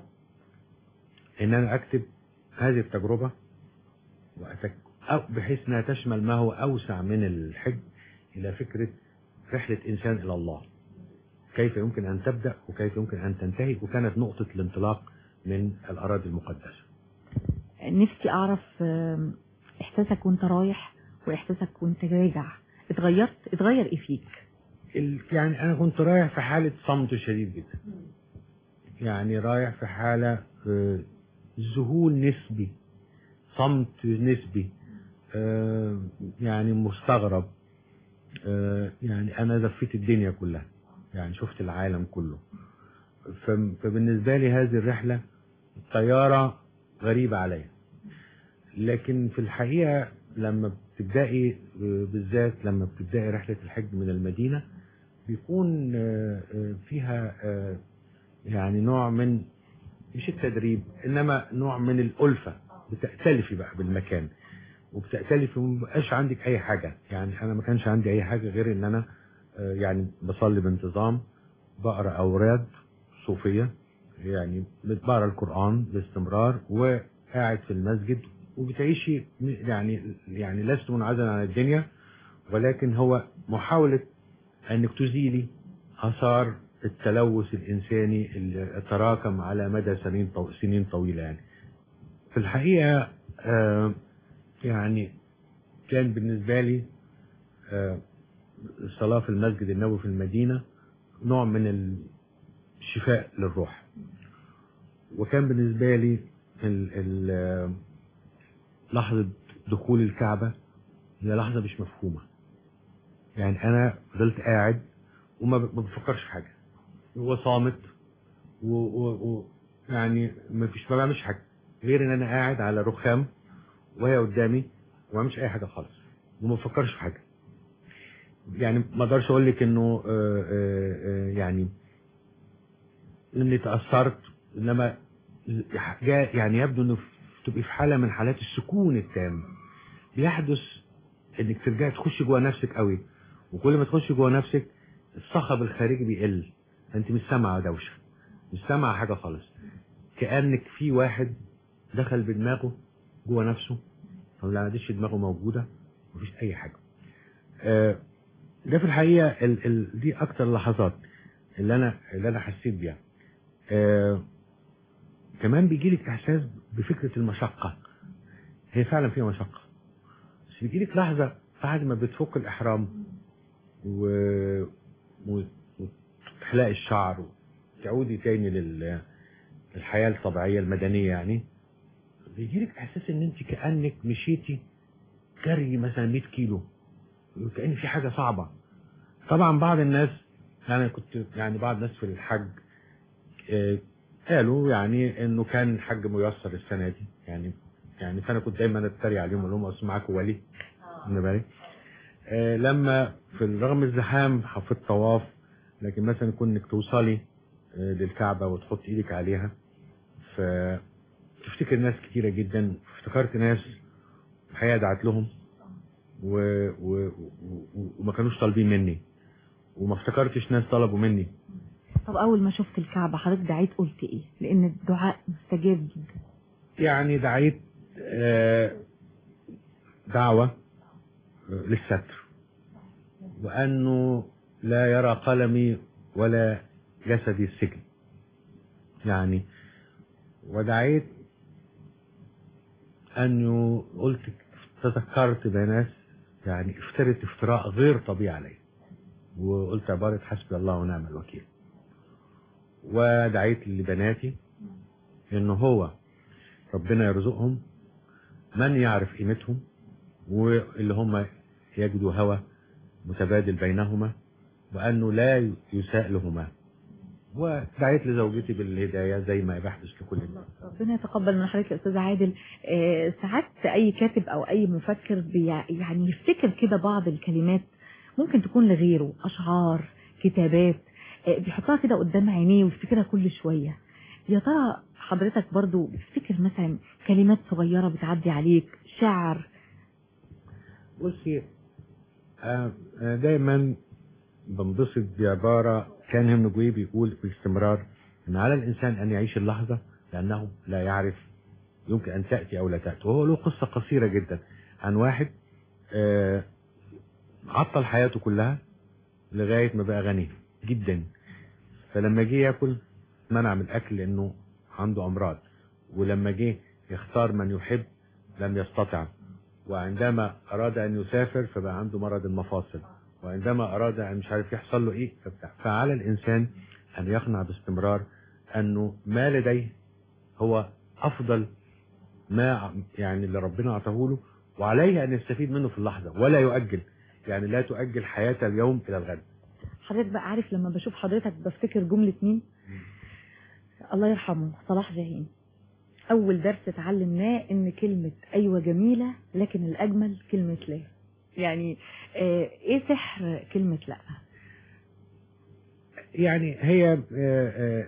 إن أنا أكتب هذه التجربة وأتك... أو بحيث إنها تشمل ما هو أوسع من الحج إلى فكرة رحلة إنسان إلى الله كيف يمكن أن تبدأ وكيف يمكن أن تنتهي وكانت نقطة الانطلاق من الأراضي المقدسة
نفسي أعرف آم، إحساسك وأنت رايح وإحساسك وأنت راجع اتغيرت اتغير إيه فيك
ال- يعني أنا كنت رايح في حالة صمت شديد جدا يعني رايح في حالة آه، ذهول نسبي صمت نسبي آه، يعني مستغرب آه، يعني أنا لفيت الدنيا كلها يعني شفت العالم كله ف- فبالنسبة لي هذه الرحلة طيارة غريبة عليا لكن في الحقيقة لما بتبدأي آه، بالذات لما بتبدأي رحلة الحج من المدينة بيكون آه، آه، فيها آه، يعني نوع من مش التدريب انما نوع من الالفه بتأتلفي بقى بالمكان وبتأتلفي ومبقاش عندك اي حاجه يعني انا ما كانش عندي اي حاجه غير ان انا آه، يعني بصلي بانتظام بقرا اوراد صوفيه يعني بقرا القران باستمرار وقاعد في المسجد وبتعيشي يعني يعني لست منعزلا عن الدنيا ولكن هو محاوله انك تزيلي اثار التلوث الانساني اللي تراكم على مدى سنين طو... سنين طويله يعني في الحقيقه آه يعني كان بالنسبه لي آه الصلاه في المسجد النبوي في المدينه نوع من الشفاء للروح وكان بالنسبه لي ال... ال... آه، لحظه دخول الكعبه هي لحظه مش مفهومه يعني انا فضلت قاعد وما ب- ما بفكرش في حاجه هو صامت و, و, و يعني ما فيش ما بعملش حاجه غير ان انا قاعد على رخام وهي قدامي وما بعملش اي حاجه خالص وما بفكرش في حاجه يعني ما اقدرش اقول لك انه آه، آه، آه، يعني اني تاثرت انما جاء يعني يبدو انه تبقي في حاله من حالات السكون التام بيحدث انك ترجعي تخشي جوه نفسك قوي وكل ما تخشي جوه نفسك الصخب الخارجي بيقل انت مش سامعه دوشه مش سامعه حاجه خالص كانك في واحد دخل بدماغه جوه نفسه ما عادش دماغه موجوده مفيش اي حاجه آه، ده في الحقيقه ال ال دي اكتر اللحظات اللي انا اللي انا حسيت بيها آه، كمان بيجي لك احساس بفكره المشقه هي فعلا فيها مشقه بس بيجي لك لحظه بعد ما بتفك الاحرام و... و... وتحلقي الشعر وتعودي تاني لل... للحياه الطبيعيه المدنيه يعني بيجي لك احساس ان انت كانك مشيتي جري مثلا 100 كيلو وكأن في حاجه صعبه طبعا بعض الناس يعني كنت يعني بعض الناس في الحج آه، قالوا يعني انه كان الحج ميسر السنه دي يعني يعني فانا كنت دايما اتريق عليهم اقول لهم اصل معاكم ولي واخد بالك آه، لما في رغم الزحام في الطواف لكن مثلا كونك توصلي آه، للكعبه وتحط ايدك عليها فتفتكر ناس كتيره جدا افتكرت ناس الحقيقه دعت لهم و... و... و... وما كانوش طالبين مني وما افتكرتش ناس طلبوا مني
طب اول ما شفت الكعبة حضرتك دعيت قلت ايه لان الدعاء مستجاب جدا
يعني دعيت آه، دعوة آه، للستر وأنه لا يرى قلمي ولا جسدي السجن يعني ودعيت أنه قلت تذكرت بناس يعني افترت افتراء غير طبيعي علي وقلت عبارة حسبي الله ونعم الوكيل ودعيت لبناتي انه هو ربنا يرزقهم من يعرف قيمتهم واللي هم يجدوا هوى متبادل بينهما وانه لا يساء لهما ودعيت لزوجتي بالهدايه زي ما بيحدث لكل الناس
ربنا يتقبل من حضرتك يا استاذ عادل آه، ساعات اي كاتب او اي مفكر بيع- يعني يفتكر كده بعض الكلمات ممكن تكون لغيره اشعار كتابات آه، بيحطها كده قدام عينيه ويفتكرها كل شويه يا ترى حضرتك برضو بتفتكر مثلا كلمات صغيره بتعدي عليك شعر
بصي آه، آه، دايما بنبسط بعبارة كان همنجوي بيقول باستمرار ان على الانسان ان يعيش اللحظة لانه لا يعرف يمكن ان تأتي او لا تأتي وهو له قصة قصيرة جدا عن واحد آه، عطل حياته كلها لغاية ما بقى غني جدا فلما جه ياكل منع من الاكل لانه عنده امراض ولما جه يختار من يحب لم يستطع وعندما اراد ان يسافر فبقى عنده مرض المفاصل وعندما اراد ان مش عارف يحصل له ايه فبتاع فعلى الانسان ان يقنع باستمرار انه ما لديه هو افضل ما يعني اللي ربنا اعطاه له وعليه ان يستفيد منه في اللحظه ولا يؤجل يعني لا تؤجل حياه اليوم الى الغد
حضرتك بقى عارف لما بشوف حضرتك بفتكر جملة مين الله يرحمه صلاح جاهين أول درس اتعلمناه إن كلمة أيوة جميلة لكن الأجمل كلمة لا يعني آه إيه سحر كلمة لا
يعني هي آه، آه،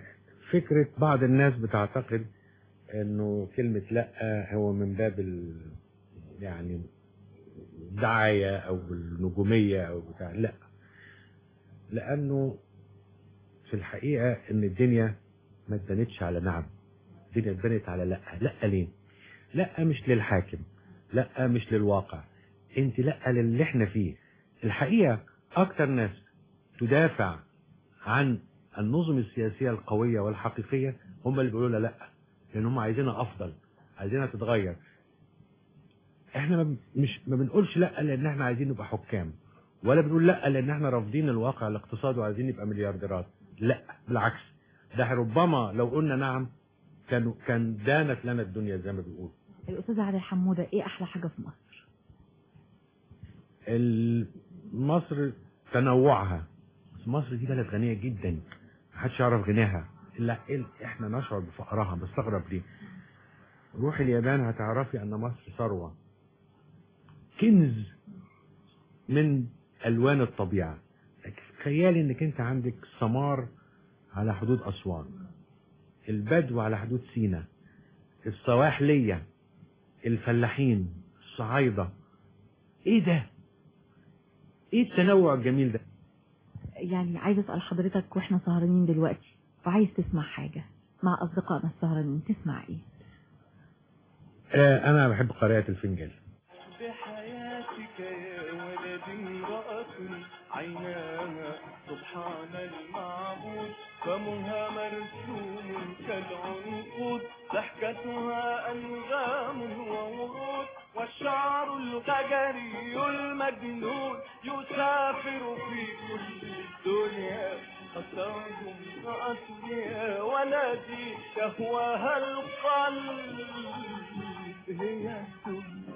فكرة بعض الناس بتعتقد انه كلمة لا هو من باب ال... يعني الدعاية او النجومية او بتاع لا لانه في الحقيقة ان الدنيا ما اتبنتش على نعم الدنيا اتبنت على لا لا ليه لا مش للحاكم لا مش للواقع انت لا للي احنا فيه الحقيقة اكتر ناس تدافع عن النظم السياسية القوية والحقيقية هم اللي بيقولوا لها لا لان هم عايزينها افضل عايزينها تتغير احنا ما ب- مش ما بنقولش لا لان احنا عايزين نبقى حكام ولا بنقول لا لان احنا رافضين الواقع الاقتصادي وعايزين نبقى مليارديرات لا بالعكس ده ربما لو قلنا نعم كان كان دانت لنا الدنيا زي ما بيقولوا
الأستاذ عادل حمودة إيه أحلى حاجة في مصر؟
ال- مصر تنوعها بس مصر دي بلد غنية جدا محدش يعرف غناها الا إلا احنا نشعر بفقرها بستغرب ليه روحي اليابان هتعرفي ان مصر ثروة كنز من الوان الطبيعة لكن تخيلي انك انت عندك سمار على حدود اسوان البدو على حدود سينا السواحلية الفلاحين الصعايدة ايه ده ايه التنوع الجميل ده
يعني عايز أسأل حضرتك وإحنا سهرانين دلوقتي وعايز تسمع حاجة مع أصدقائنا السهرانين تسمع إيه؟
آه انا بحب قراءة الفنجان
بحياتك يا ولد امرأة عيناها سبحان المعبود فمها مرسوم كالعنقود ضحكتها أنغام وورود والشعر الغجري المجنون يسافر في كل الدنيا خسرت امرأة يا ولدي يهواها القلب هي الدنيا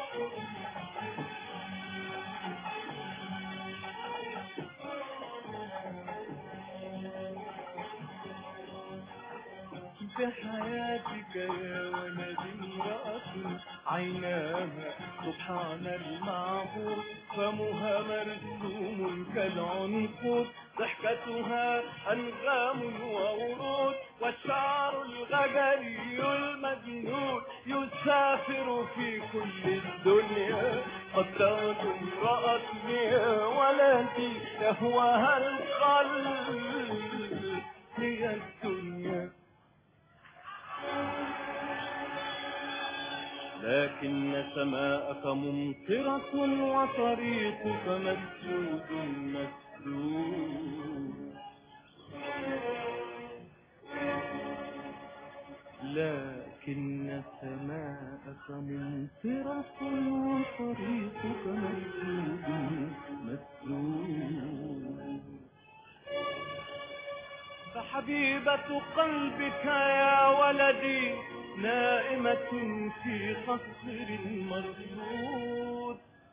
بحياتك يا ولد امرأة عيناها سبحان المعبود فمها مرسوم كالعنقود ضحكتها أنغام وورود والشعر الغجري المجنون يسافر في كل الدنيا قدرت امرأة يا ولدي يهواها القلب هي الدنيا لكن سماءك ممطرة وطريقك مسدود مسدود لكن سماءك ممطرة وطريقك مسدود مسدود فحبيبة قلبك يا ولدي نائمة في قصر مرصود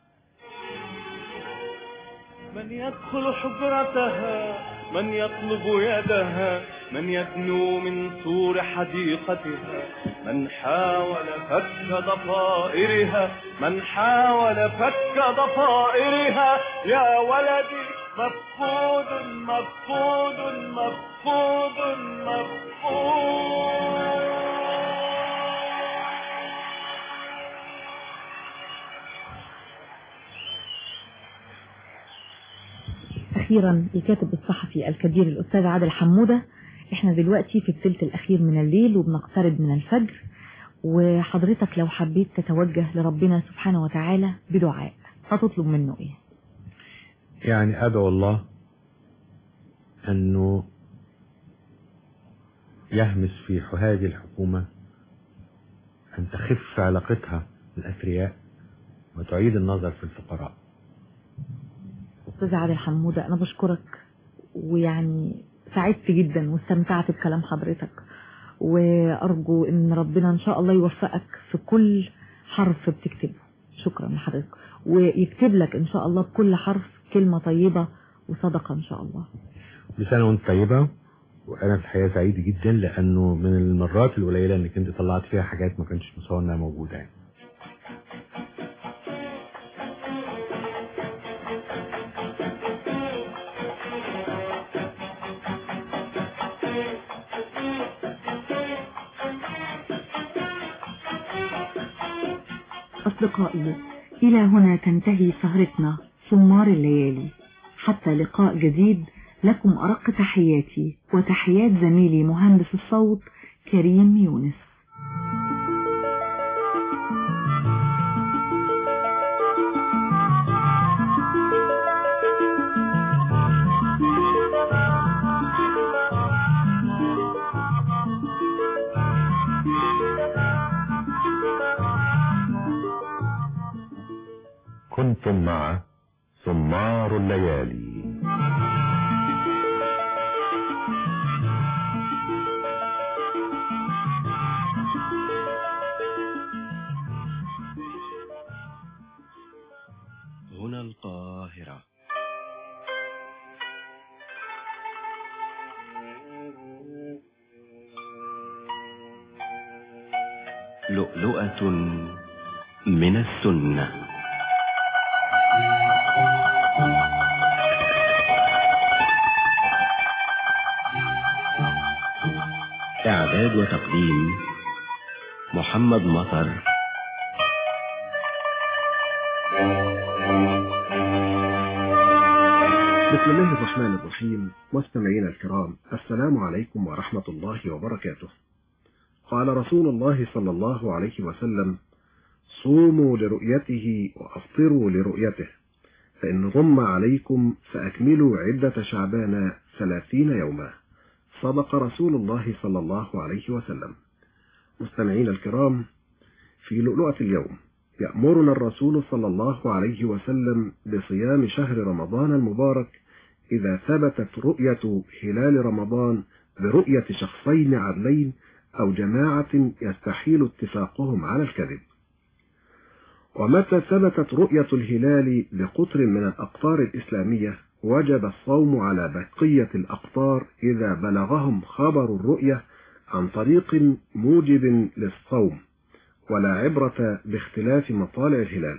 من يدخل حجرتها من يطلب يدها من يدنو من سور حديقتها من حاول فك ضفائرها من حاول فك ضفائرها يا ولدي مفقود مفقود مفقود مفقود
أخيرا الكاتب الصحفي الكبير الأستاذ عادل حمودة احنا دلوقتي في الثلث الأخير من الليل وبنقترب من الفجر وحضرتك لو حبيت تتوجه لربنا سبحانه وتعالى بدعاء هتطلب منه ايه
يعني ادعو الله انه يهمس في هذه الحكومة ان تخف علاقتها بالاثرياء وتعيد النظر في الفقراء
أستاذ عادل حمودة أنا بشكرك ويعني سعدت جدا واستمتعت بكلام حضرتك وأرجو إن ربنا إن شاء الله يوفقك في كل حرف بتكتبه شكرا لحضرتك ويكتب لك إن شاء الله بكل حرف كلمة طيبة وصدقة إن شاء الله
بسنة وانت طيبة وانا في الحقيقة سعيد جدا لانه من المرات القليلة انك انت طلعت فيها حاجات ما كانش مصور انها موجودة يعني
أصدقائي إلى هنا تنتهي سهرتنا سمار الليالي حتى لقاء جديد لكم أرق تحياتي وتحيات زميلي مهندس الصوت كريم يونس
كنتم مع سمار الليالي
هنا القاهرة لؤلؤة من السنة إعداد وتقديم محمد مطر
بسم الله الرحمن الرحيم مستمعينا الكرام السلام عليكم ورحمة الله وبركاته قال رسول الله صلى الله عليه وسلم صوموا لرؤيته وأفطروا لرؤيته فإن غم عليكم فأكملوا عدة شعبان ثلاثين يوما صدق رسول الله صلى الله عليه وسلم مستمعينا الكرام في لؤلؤة اليوم يأمرنا الرسول صلى الله عليه وسلم بصيام شهر رمضان المبارك إذا ثبتت رؤية هلال رمضان برؤية شخصين عدلين أو جماعة يستحيل اتفاقهم على الكذب ومتى ثبتت رؤية الهلال بقطر من الأقطار الإسلامية وجب الصوم على بقية الأقطار إذا بلغهم خبر الرؤية عن طريق موجب للصوم ولا عبرة باختلاف مطالع الهلال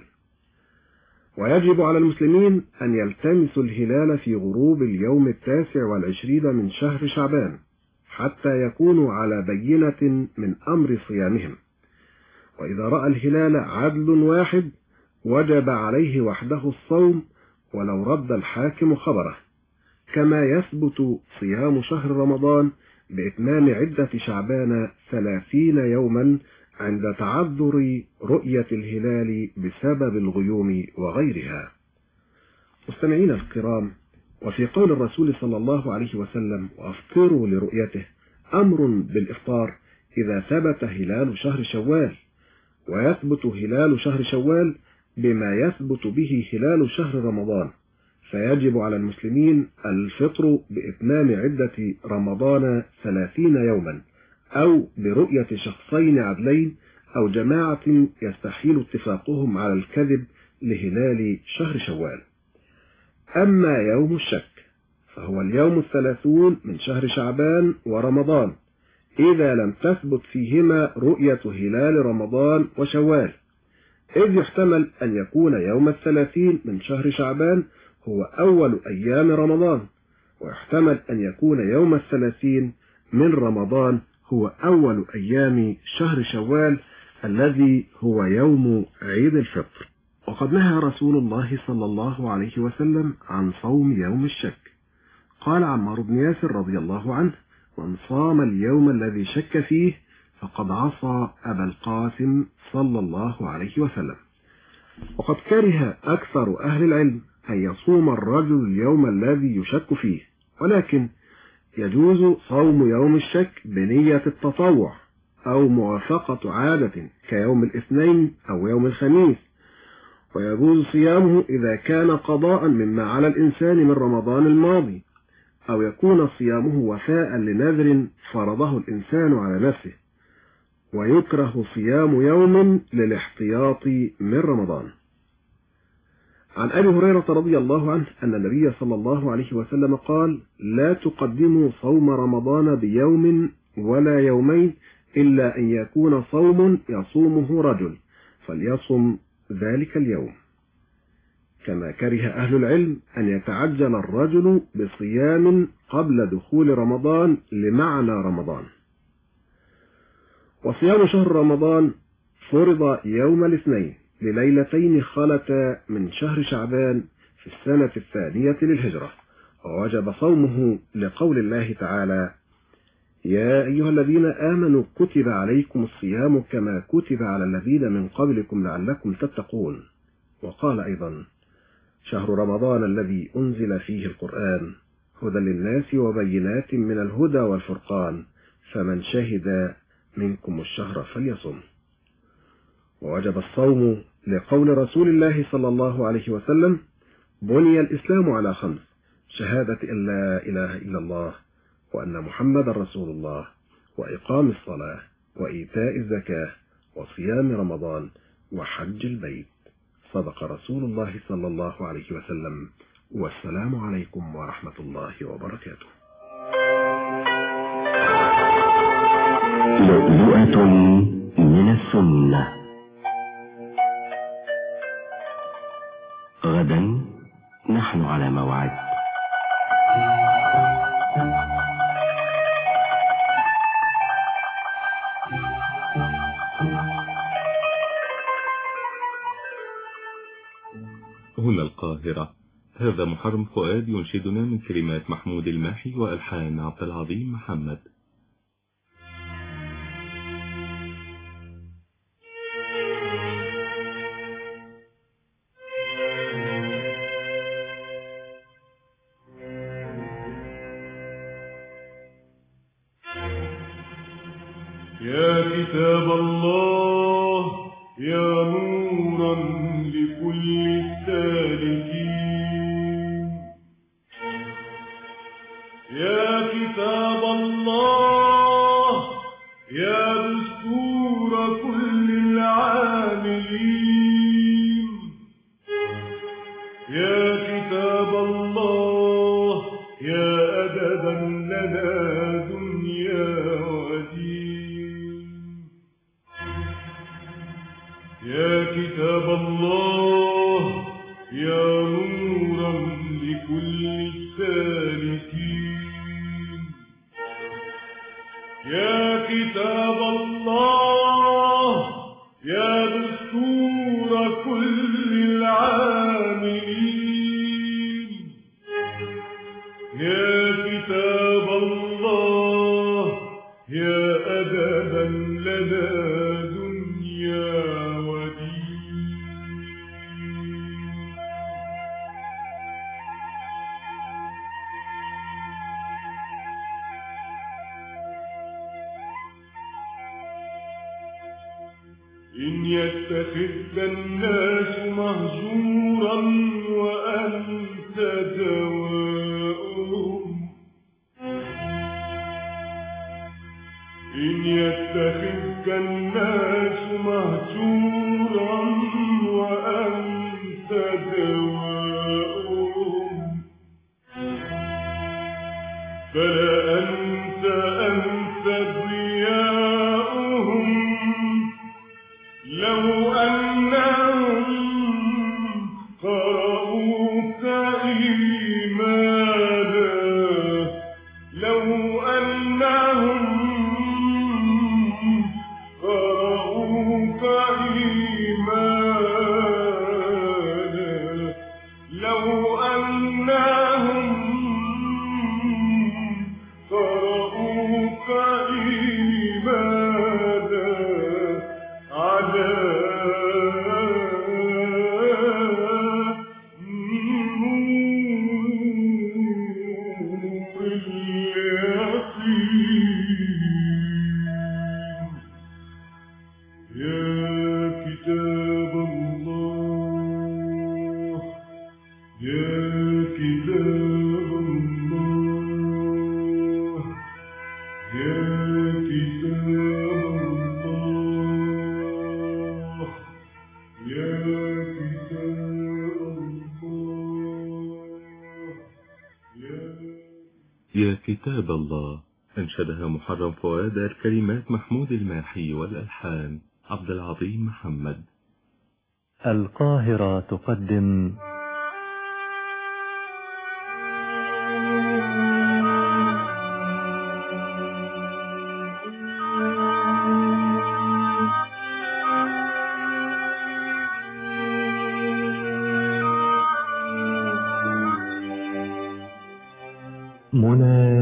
ويجب على المسلمين أن يلتمسوا الهلال في غروب اليوم التاسع والعشرين من شهر شعبان حتى يكونوا على بينة من أمر صيامهم وإذا رأى الهلال عدل واحد وجب عليه وحده الصوم ولو رد الحاكم خبره كما يثبت صيام شهر رمضان بإتمام عدة شعبان ثلاثين يوما عند تعذر رؤية الهلال بسبب الغيوم وغيرها مستمعين الكرام وفي قول الرسول صلى الله عليه وسلم وافطروا لرؤيته أمر بالإفطار إذا ثبت هلال شهر شوال ويثبت هلال شهر شوال بما يثبت به هلال شهر رمضان فيجب على المسلمين الفطر بإتمام عدة رمضان ثلاثين يوما أو برؤية شخصين عدلين أو جماعة يستحيل اتفاقهم على الكذب لهلال شهر شوال أما يوم الشك فهو اليوم الثلاثون من شهر شعبان ورمضان إذا لم تثبت فيهما رؤية هلال رمضان وشوال إذ يحتمل أن يكون يوم الثلاثين من شهر شعبان هو أول أيام رمضان ويحتمل أن يكون يوم الثلاثين من رمضان هو أول أيام شهر شوال الذي هو يوم عيد الفطر وقد نهى رسول الله صلى الله عليه وسلم عن صوم يوم الشك قال عمار بن ياسر رضي الله عنه من صام اليوم الذي شك فيه فقد عصى أبا القاسم صلى الله عليه وسلم وقد كره أكثر أهل العلم أن يصوم الرجل اليوم الذي يشك فيه ولكن يجوز صوم يوم الشك بنية التطوع أو موافقة عادة كيوم الاثنين أو يوم الخميس ويجوز صيامه إذا كان قضاء مما على الإنسان من رمضان الماضي أو يكون صيامه وفاء لنذر فرضه الإنسان على نفسه ويكره صيام يوم للاحتياط من رمضان عن أبي هريرة رضي الله عنه أن النبي صلى الله عليه وسلم قال لا تقدموا صوم رمضان بيوم ولا يومين إلا أن يكون صوم يصومه رجل فليصم ذلك اليوم كما كره أهل العلم أن يتعجل الرجل بصيام قبل دخول رمضان لمعنى رمضان وصيام شهر رمضان فرض يوم الاثنين لليلتين خلتا من شهر شعبان في السنة الثانية للهجرة ووجب صومه لقول الله تعالى يا أيها الذين آمنوا كتب عليكم الصيام كما كتب على الذين من قبلكم لعلكم تتقون وقال أيضا شهر رمضان الذي أنزل فيه القرآن هدى للناس وبينات من الهدى والفرقان فمن شهد منكم الشهر فليصم ووجب الصوم لقول رسول الله صلى الله عليه وسلم بني الإسلام على خمس شهادة أن لا إله إلا الله وأن محمد رسول الله وإقام الصلاة وإيتاء الزكاة وصيام رمضان وحج البيت صدق رسول الله صلى الله عليه وسلم والسلام عليكم ورحمة الله وبركاته
لؤلؤة من السنة غدا نحن على موعد
هنا القاهرة هذا محرم فؤاد ينشدنا من كلمات محمود الماحي وألحان عبد العظيم محمد
يا كتاب الله يا نورا لكل السالكين يا كتاب الله يا دستور كل العاملين يا كتاب الله يا أدبا لنا دنيا ودين يا كتاب الله يا نورا لكل السالكين يا كتاب الله يا دستور كل العاملين يا كتاب الله يا أدبا لنا دنيا ودين إن يتخذ الناس مهجورا وأنت دواؤهم إن يتخذك الناس مهجورا وأنت دواؤهم فلا أنت أنت ضياؤهم لو أنهم قرأوك إيمانا لو أنهم قرأوك إيمانا لو أنهم قرأوك إيمانا على نور اليقين يا كتاب الله يا كتاب الله يا كتاب الله يا كتاب الله
يا كتاب الله أنشدها محرم فؤاد الكلمات محمود الماحي والألحان عبد العظيم محمد
القاهرة تقدم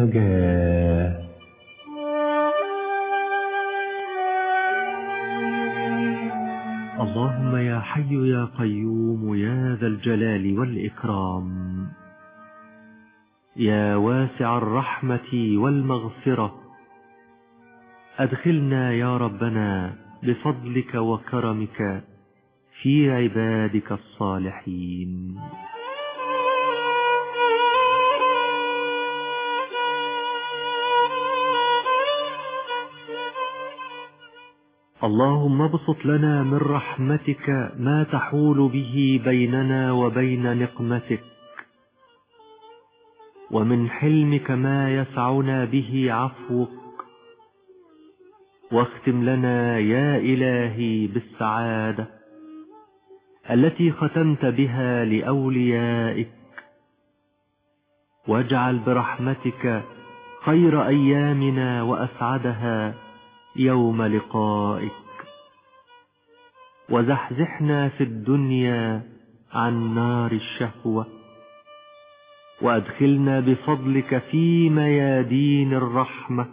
مناجاة اللهم يا حي يا قيوم يا ذا الجلال والإكرام يا واسع الرحمة والمغفرة أدخلنا يا ربنا بفضلك وكرمك في عبادك الصالحين اللهم ابسط لنا من رحمتك ما تحول به بيننا وبين نقمتك ومن حلمك ما يسعنا به عفوك واختم لنا يا إلهي بالسعادة التي ختمت بها لأوليائك واجعل برحمتك خير أيامنا وأسعدها يوم لقائك وزحزحنا في الدنيا عن نار الشهوة وأدخلنا بفضلك في ميادين الرحمة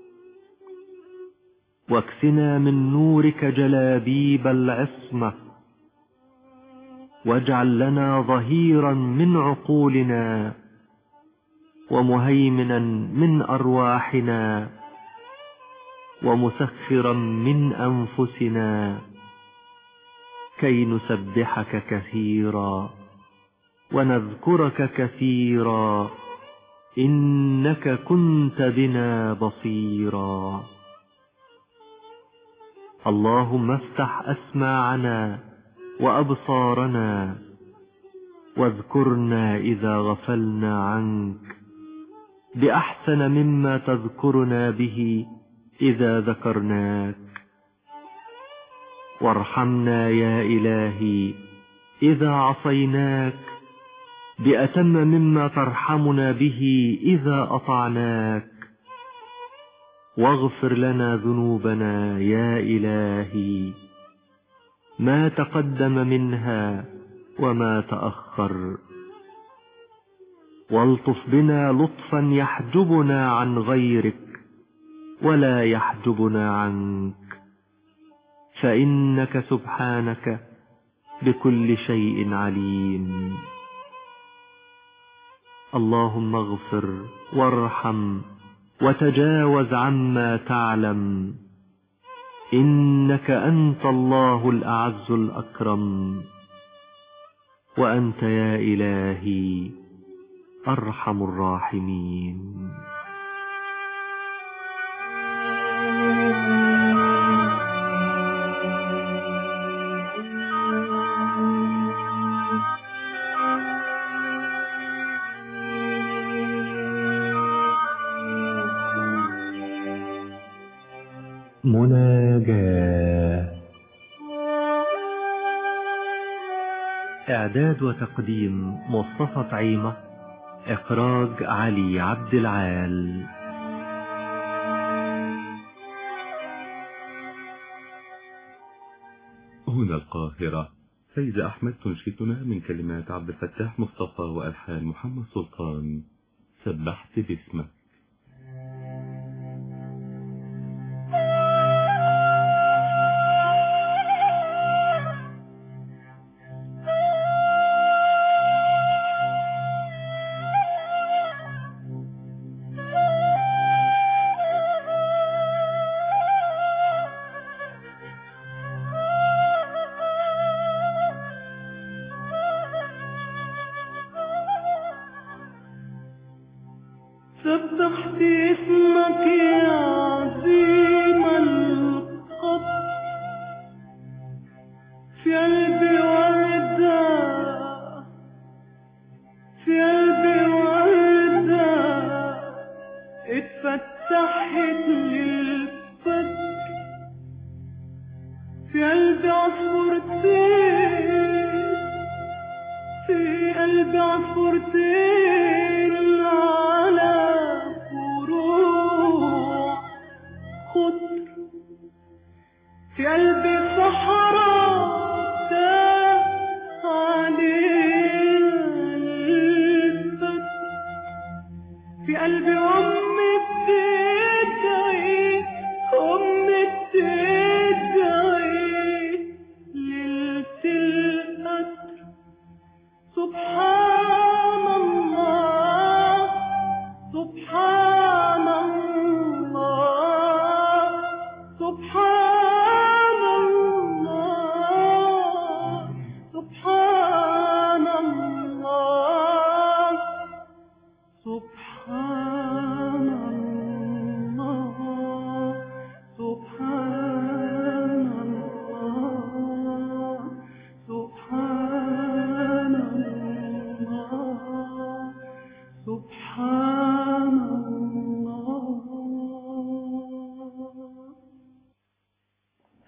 واكسنا من نورك جلابيب العصمة واجعل لنا ظهيرا من عقولنا ومهيمنا من أرواحنا ومسخرا من أنفسنا كي نسبحك كثيرا ونذكرك كثيرا إنك كنت بنا بصيرا اللهم افتح أسماعنا وأبصارنا واذكرنا إذا غفلنا عنك بأحسن مما تذكرنا به إذا ذكرناك وارحمنا يا إلهي إذا عصيناك بأتم مما ترحمنا به إذا أطعناك واغفر لنا ذنوبنا يا إلهي ما تقدم منها وما تأخر والطف بنا لطفا يحجبنا عن غيرك ولا يحجبنا عنك فإنك سبحانك بكل شيء عليم اللهم اغفر وارحم وتجاوز عما تعلم إنك أنت الله الأعز الأكرم وأنت يا إلهي أرحم الراحمين مناجاة إعداد وتقديم مصطفى طعيمة إخراج علي عبد العال
هنا القاهرة فايزة أحمد تنشدنا من كلمات عبد الفتاح مصطفى وألحان محمد سلطان سبحت باسمك
سبحت اسمك يا عظيم القدر في قلبي وردة في قلبي وردة اتفتحت للفجر في قلبي عصفورتين في قلبي عصفورتين على فروع خضر في قلبي صحراء تاه عليها الفجر في قلبي أم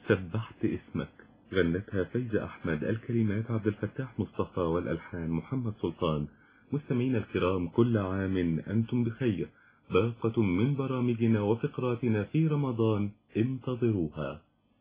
سبحت اسمك غنتها فايزة أحمد الكلمات عبد الفتاح مصطفى والألحان محمد سلطان مستمعينا الكرام كل عام أنتم بخير باقة من برامجنا وفقراتنا في رمضان انتظروها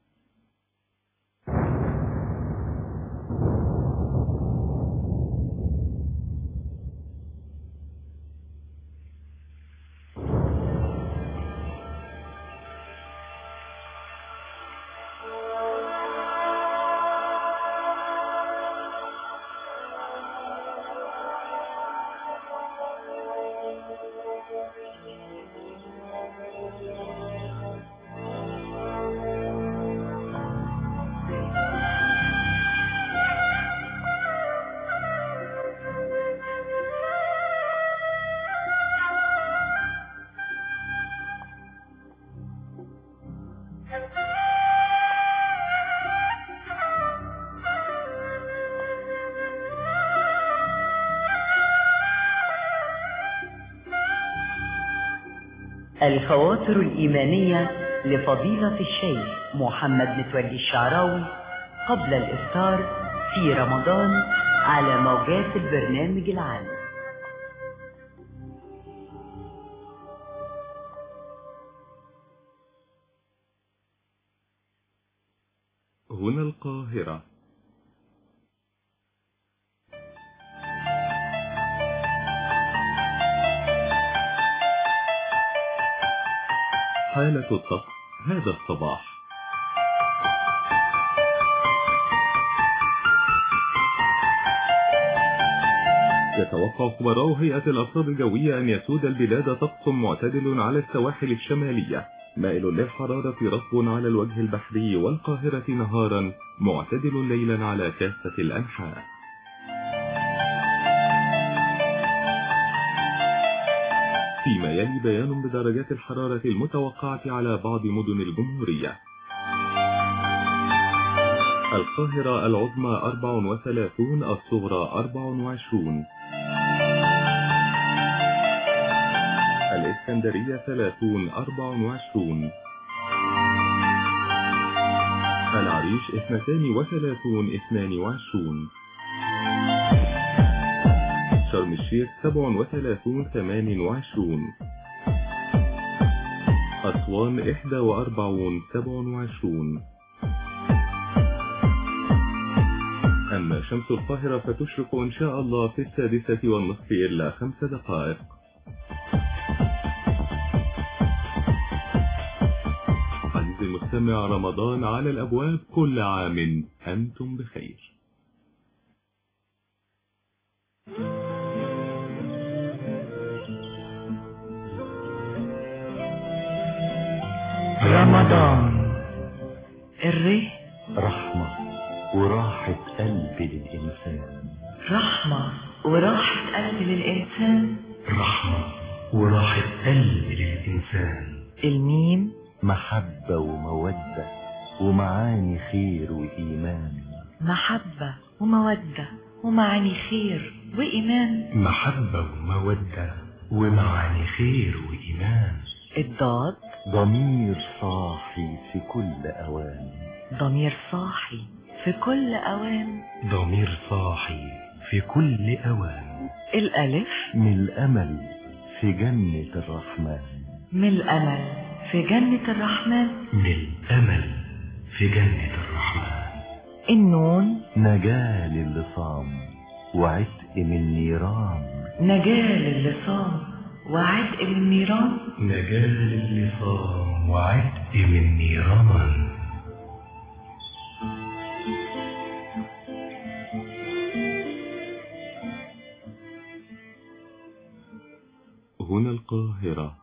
الخواطر الإيمانية لفضيلة الشيخ محمد متولي الشعراوي قبل الإفطار في رمضان على موجات البرنامج العام
هنا القاهرة حالة الطقس هذا الصباح يتوقع خبراء هيئة الأرصاد الجوية أن يسود البلاد طقس معتدل على السواحل الشمالية مائل للحرارة رطب على الوجه البحري والقاهرة نهارا معتدل ليلا على كافة الأنحاء فيما يلي بيان بدرجات الحرارة المتوقعة على بعض مدن الجمهورية القاهرة العظمى 34 الصغرى 24 الإسكندرية 30 24 العريش 32 22 شرم الشيخ 37 28 أسوان 41 27 أما شمس القاهرة فتشرق إن شاء الله في السادسة والنصف إلا خمس دقائق عزيزي المستمع رمضان على الأبواب كل عام أنتم بخير
رمضان
الري
رحمة وراحة قلب للإنسان
رحمة وراحة قلب للإنسان
رحمة وراحة قلب للإنسان
الميم
محبة ومودة ومعاني خير وإيمان
محبة ومودة ومعاني خير وإيمان
محبة ومودة ومعاني خير وإيمان
الضاد
ضمير صاحي في كل أوان
ضمير صاحي في كل أوان
ضمير صاحي في كل أوان
الألف
من الأمل في جنة الرحمن
من الأمل في جنة الرحمن
من الأمل في جنة الرحمن
النون
نجاة للي صام وعتق من نيران
نجاة للي صام وعتق من نيران
نجاة للي صام وعتق من نيران
هنا القاهرة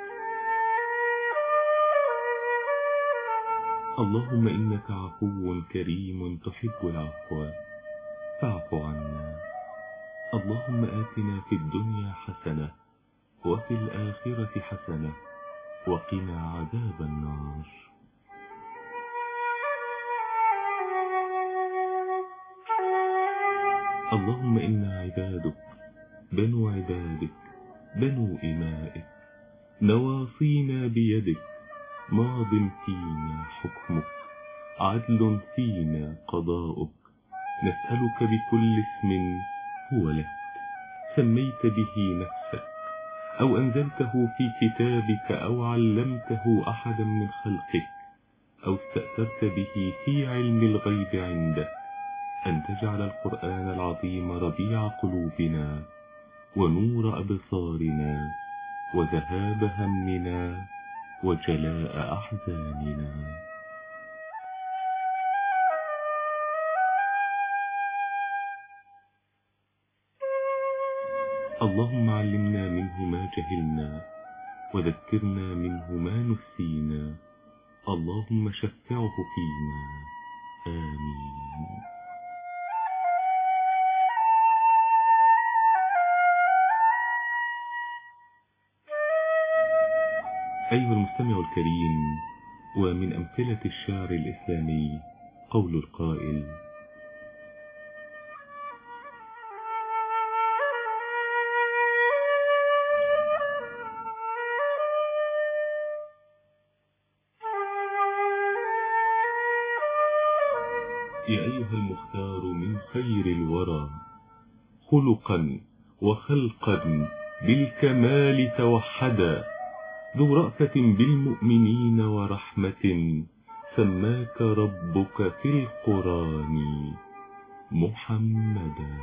اللهم إنك عفو كريم تحب العفو فاعف عنا اللهم آتنا في الدنيا حسنة وفي الآخرة حسنة وقنا عذاب النار اللهم إنا عبادك بنو عبادك بنو إمائك نواصينا بيدك ماض فينا حكمك عدل فينا قضاؤك نسألك بكل اسم هو لك سميت به نفسك أو أنزلته في كتابك أو علمته أحدا من خلقك أو استأثرت به في علم الغيب عندك أن تجعل القرآن العظيم ربيع قلوبنا ونور أبصارنا وذهاب همنا وجلاء أحزاننا اللهم علمنا منه ما جهلنا وذكرنا منه ما نسينا اللهم شفعه فينا آمين أيها المستمع الكريم ومن أمثلة الشعر الإسلامي قول القائل يا أيها المختار من خير الورى خلقا وخلقا بالكمال توحدا ذو رأفة بالمؤمنين ورحمة سماك ربك في القرآن محمدا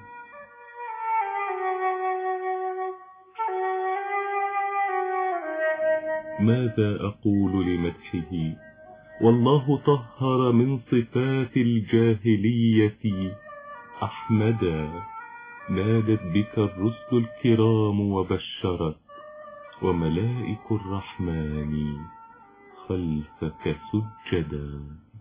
ماذا أقول لمدحه والله طهر من صفات الجاهلية أحمدا نادت بك الرسل الكرام وبشرت وملائك الرحمن خلفك سجدا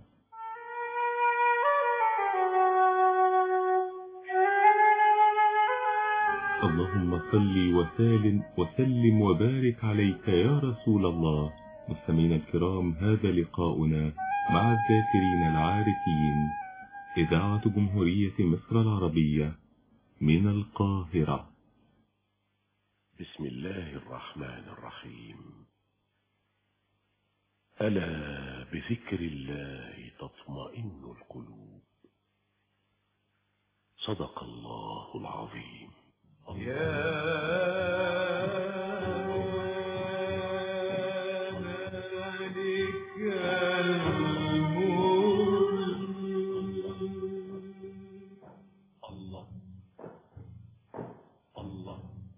اللهم صل وسلم وسلم وبارك عليك يا رسول الله مستمعينا الكرام هذا لقاؤنا مع الذاكرين العارفين إذاعة جمهورية مصر العربية من القاهرة
بسم الله الرحمن الرحيم ألا بذكر الله تطمئن القلوب صدق الله العظيم
الله الله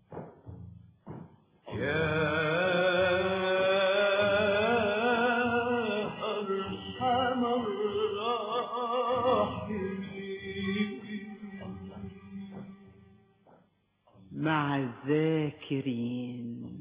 أرحم الراحمين
مع الذاكرين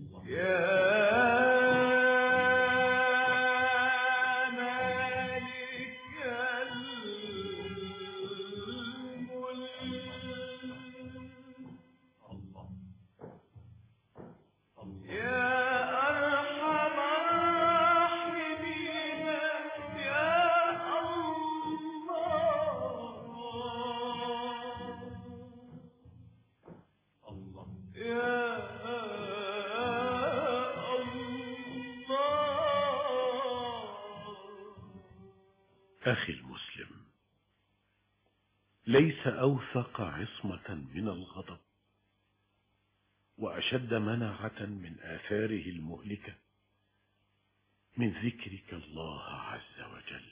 أخي المسلم ليس أوثق عصمة من الغضب وأشد منعة من آثاره المهلكة من ذكرك الله عز وجل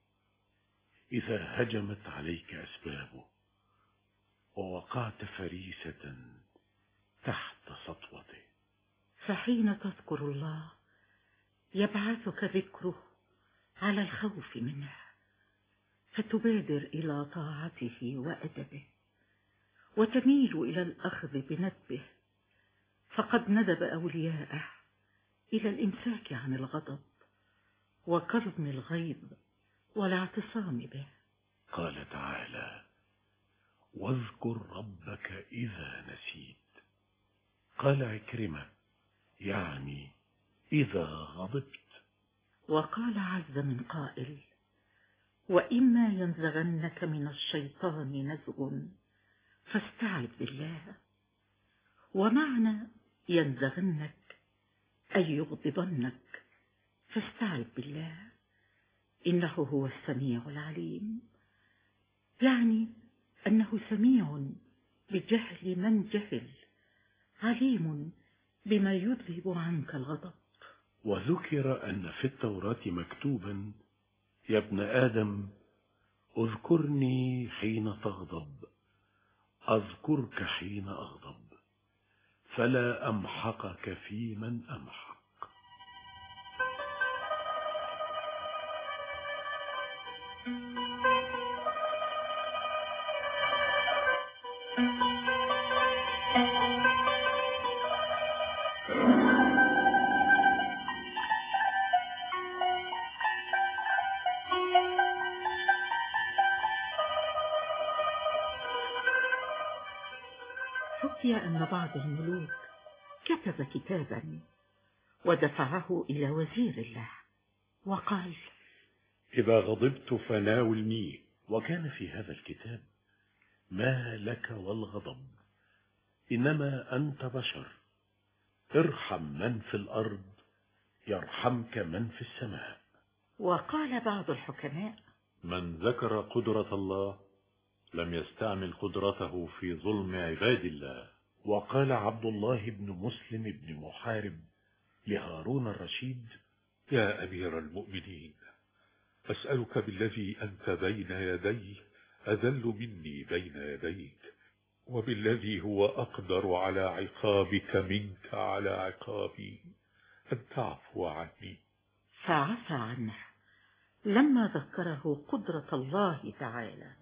إذا هجمت عليك أسبابه ووقعت فريسة تحت سطوته
فحين تذكر الله يبعثك ذكره على الخوف منه فتبادر إلى طاعته وأدبه وتميل إلى الأخذ بندبه فقد ندب أولياءه إلى الإمساك عن الغضب وكظم الغيظ والاعتصام به
قال تعالى واذكر ربك إذا نسيت قال عكرمة يعني إذا غضبت
وقال عز من قائل وإما ينزغنك من الشيطان نزغ فاستعذ بالله ومعنى ينزغنك أي يغضبنك فاستعذ بالله إنه هو السميع العليم يعني أنه سميع بجهل من جهل عليم بما يذهب عنك الغضب
وذكر أن في التوراة مكتوبا يا ابن آدم اذكرني حين تغضب أذكرك حين أغضب فلا أمحقك في من أمحق
حكي أن بعض الملوك كتب كتابا ودفعه إلى وزير الله وقال
إذا غضبت فناولني وكان في هذا الكتاب ما لك والغضب إنما أنت بشر ارحم من في الأرض يرحمك من في السماء
وقال بعض الحكماء
من ذكر قدرة الله لم يستعمل قدرته في ظلم عباد الله
وقال عبد الله بن مسلم بن محارب لهارون الرشيد
يا أمير المؤمنين أسألك بالذي أنت بين يديه أذل مني بين يديك وبالذي هو أقدر على عقابك منك على عقابي أن تعفو عني
فعفى عنه لما ذكره قدرة الله تعالى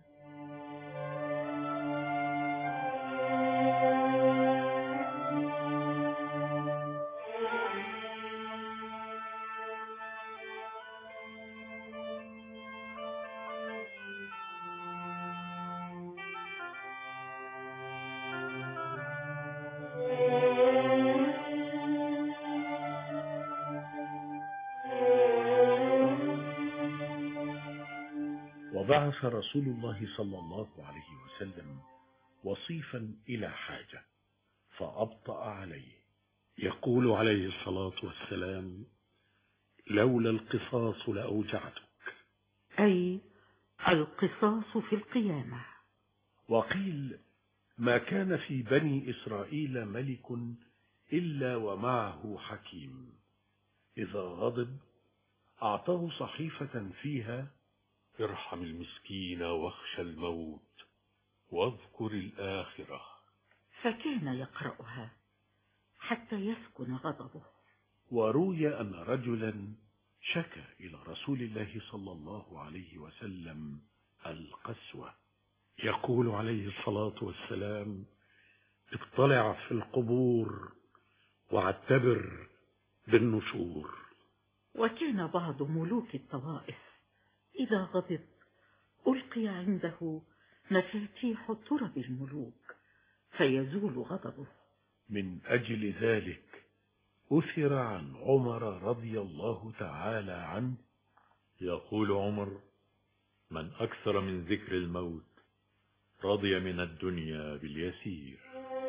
وبعث رسول الله صلى الله عليه وسلم وصيفا إلى حاجة فأبطأ عليه
يقول عليه الصلاة والسلام لولا القصاص لأوجعتك
أي القصاص في القيامة
وقيل ما كان في بني إسرائيل ملك إلا ومعه حكيم إذا غضب أعطاه صحيفة فيها
ارحم المسكين واخشى الموت واذكر الآخرة
فكان يقرأها حتى يسكن غضبه
وروي أن رجلا شكى إلى رسول الله صلى الله عليه وسلم القسوة
يقول عليه الصلاة والسلام اطلع في القبور واعتبر بالنشور
وكان بعض ملوك الطوائف إذا غضب ألقي عنده مفاتيح ترب الملوك فيزول غضبه
من أجل ذلك أثر عن عمر رضي الله تعالى عنه
يقول عمر من أكثر من ذكر الموت رضي من الدنيا باليسير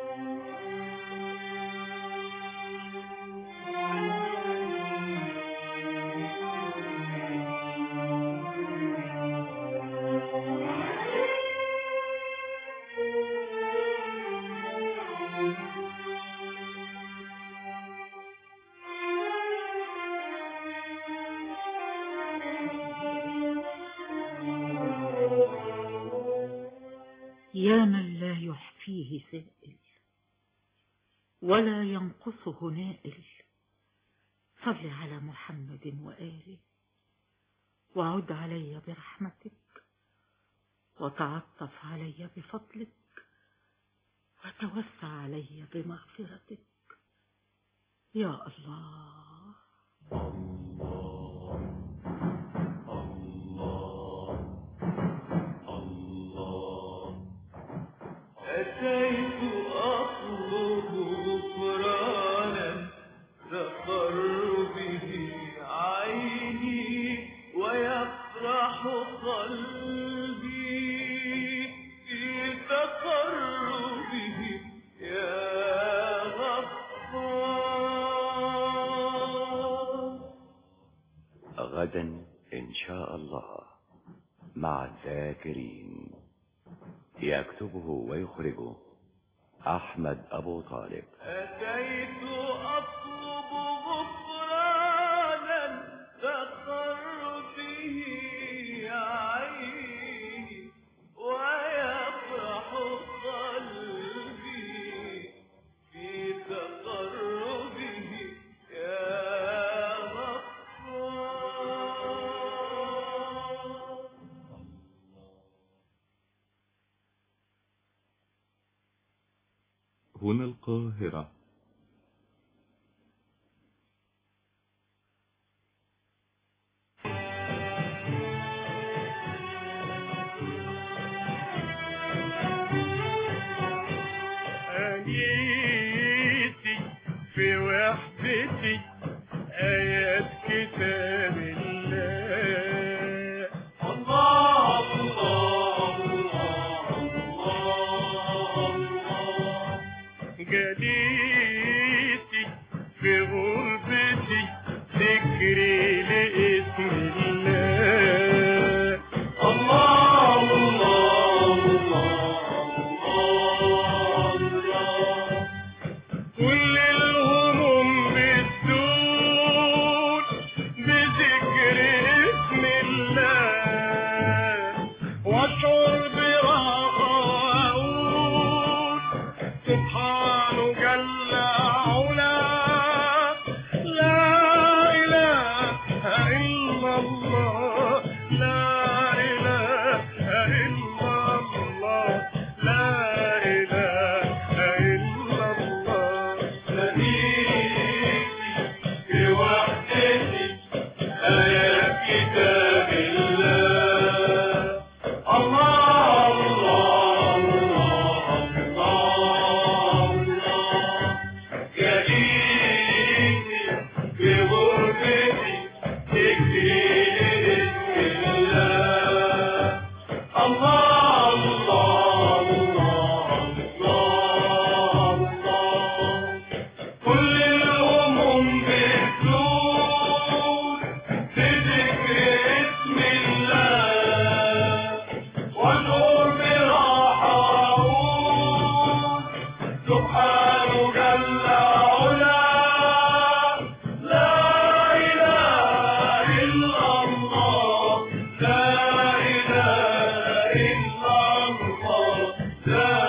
يا من لا يحفيه سائل ولا ينقصه نائل صل على محمد وآله وعد علي برحمتك وتعطف علي بفضلك وتوسع علي بمغفرتك يا الله
أتيت أطلب غفرانا تقر به عيني ويفرح قلبي في تقربه يا غفار
غدا إن شاء الله مع الذاكرين يكتبه ويخرجه أحمد أبو طالب
أتيت أطلب غفرانا تقر به عيني ويفرح قلبي في تقربه يا غفار
هنا القاهرة
أنيتي في وحدتي آيات كتاب الله الله الله الله الله جليتي في غربتي ذكري لاسم الله الله الله الله الله كل الهموم بتدور بذكر اسم الله واشعر براحة واقول سبحانه جل علاه لا إله إلا الله لا إله إلا الله لا إله إلا الله نبيتي في وحدتي آيات كتاب الله الله الله الله الله جليتي في غربتي تكفي اسم الله الله الله الله الله كل الهموم بتدور بذكر اسم الله والنور براحة أقول سبحانه جل علاه لا إله إلا الله لا إله إلا الله لا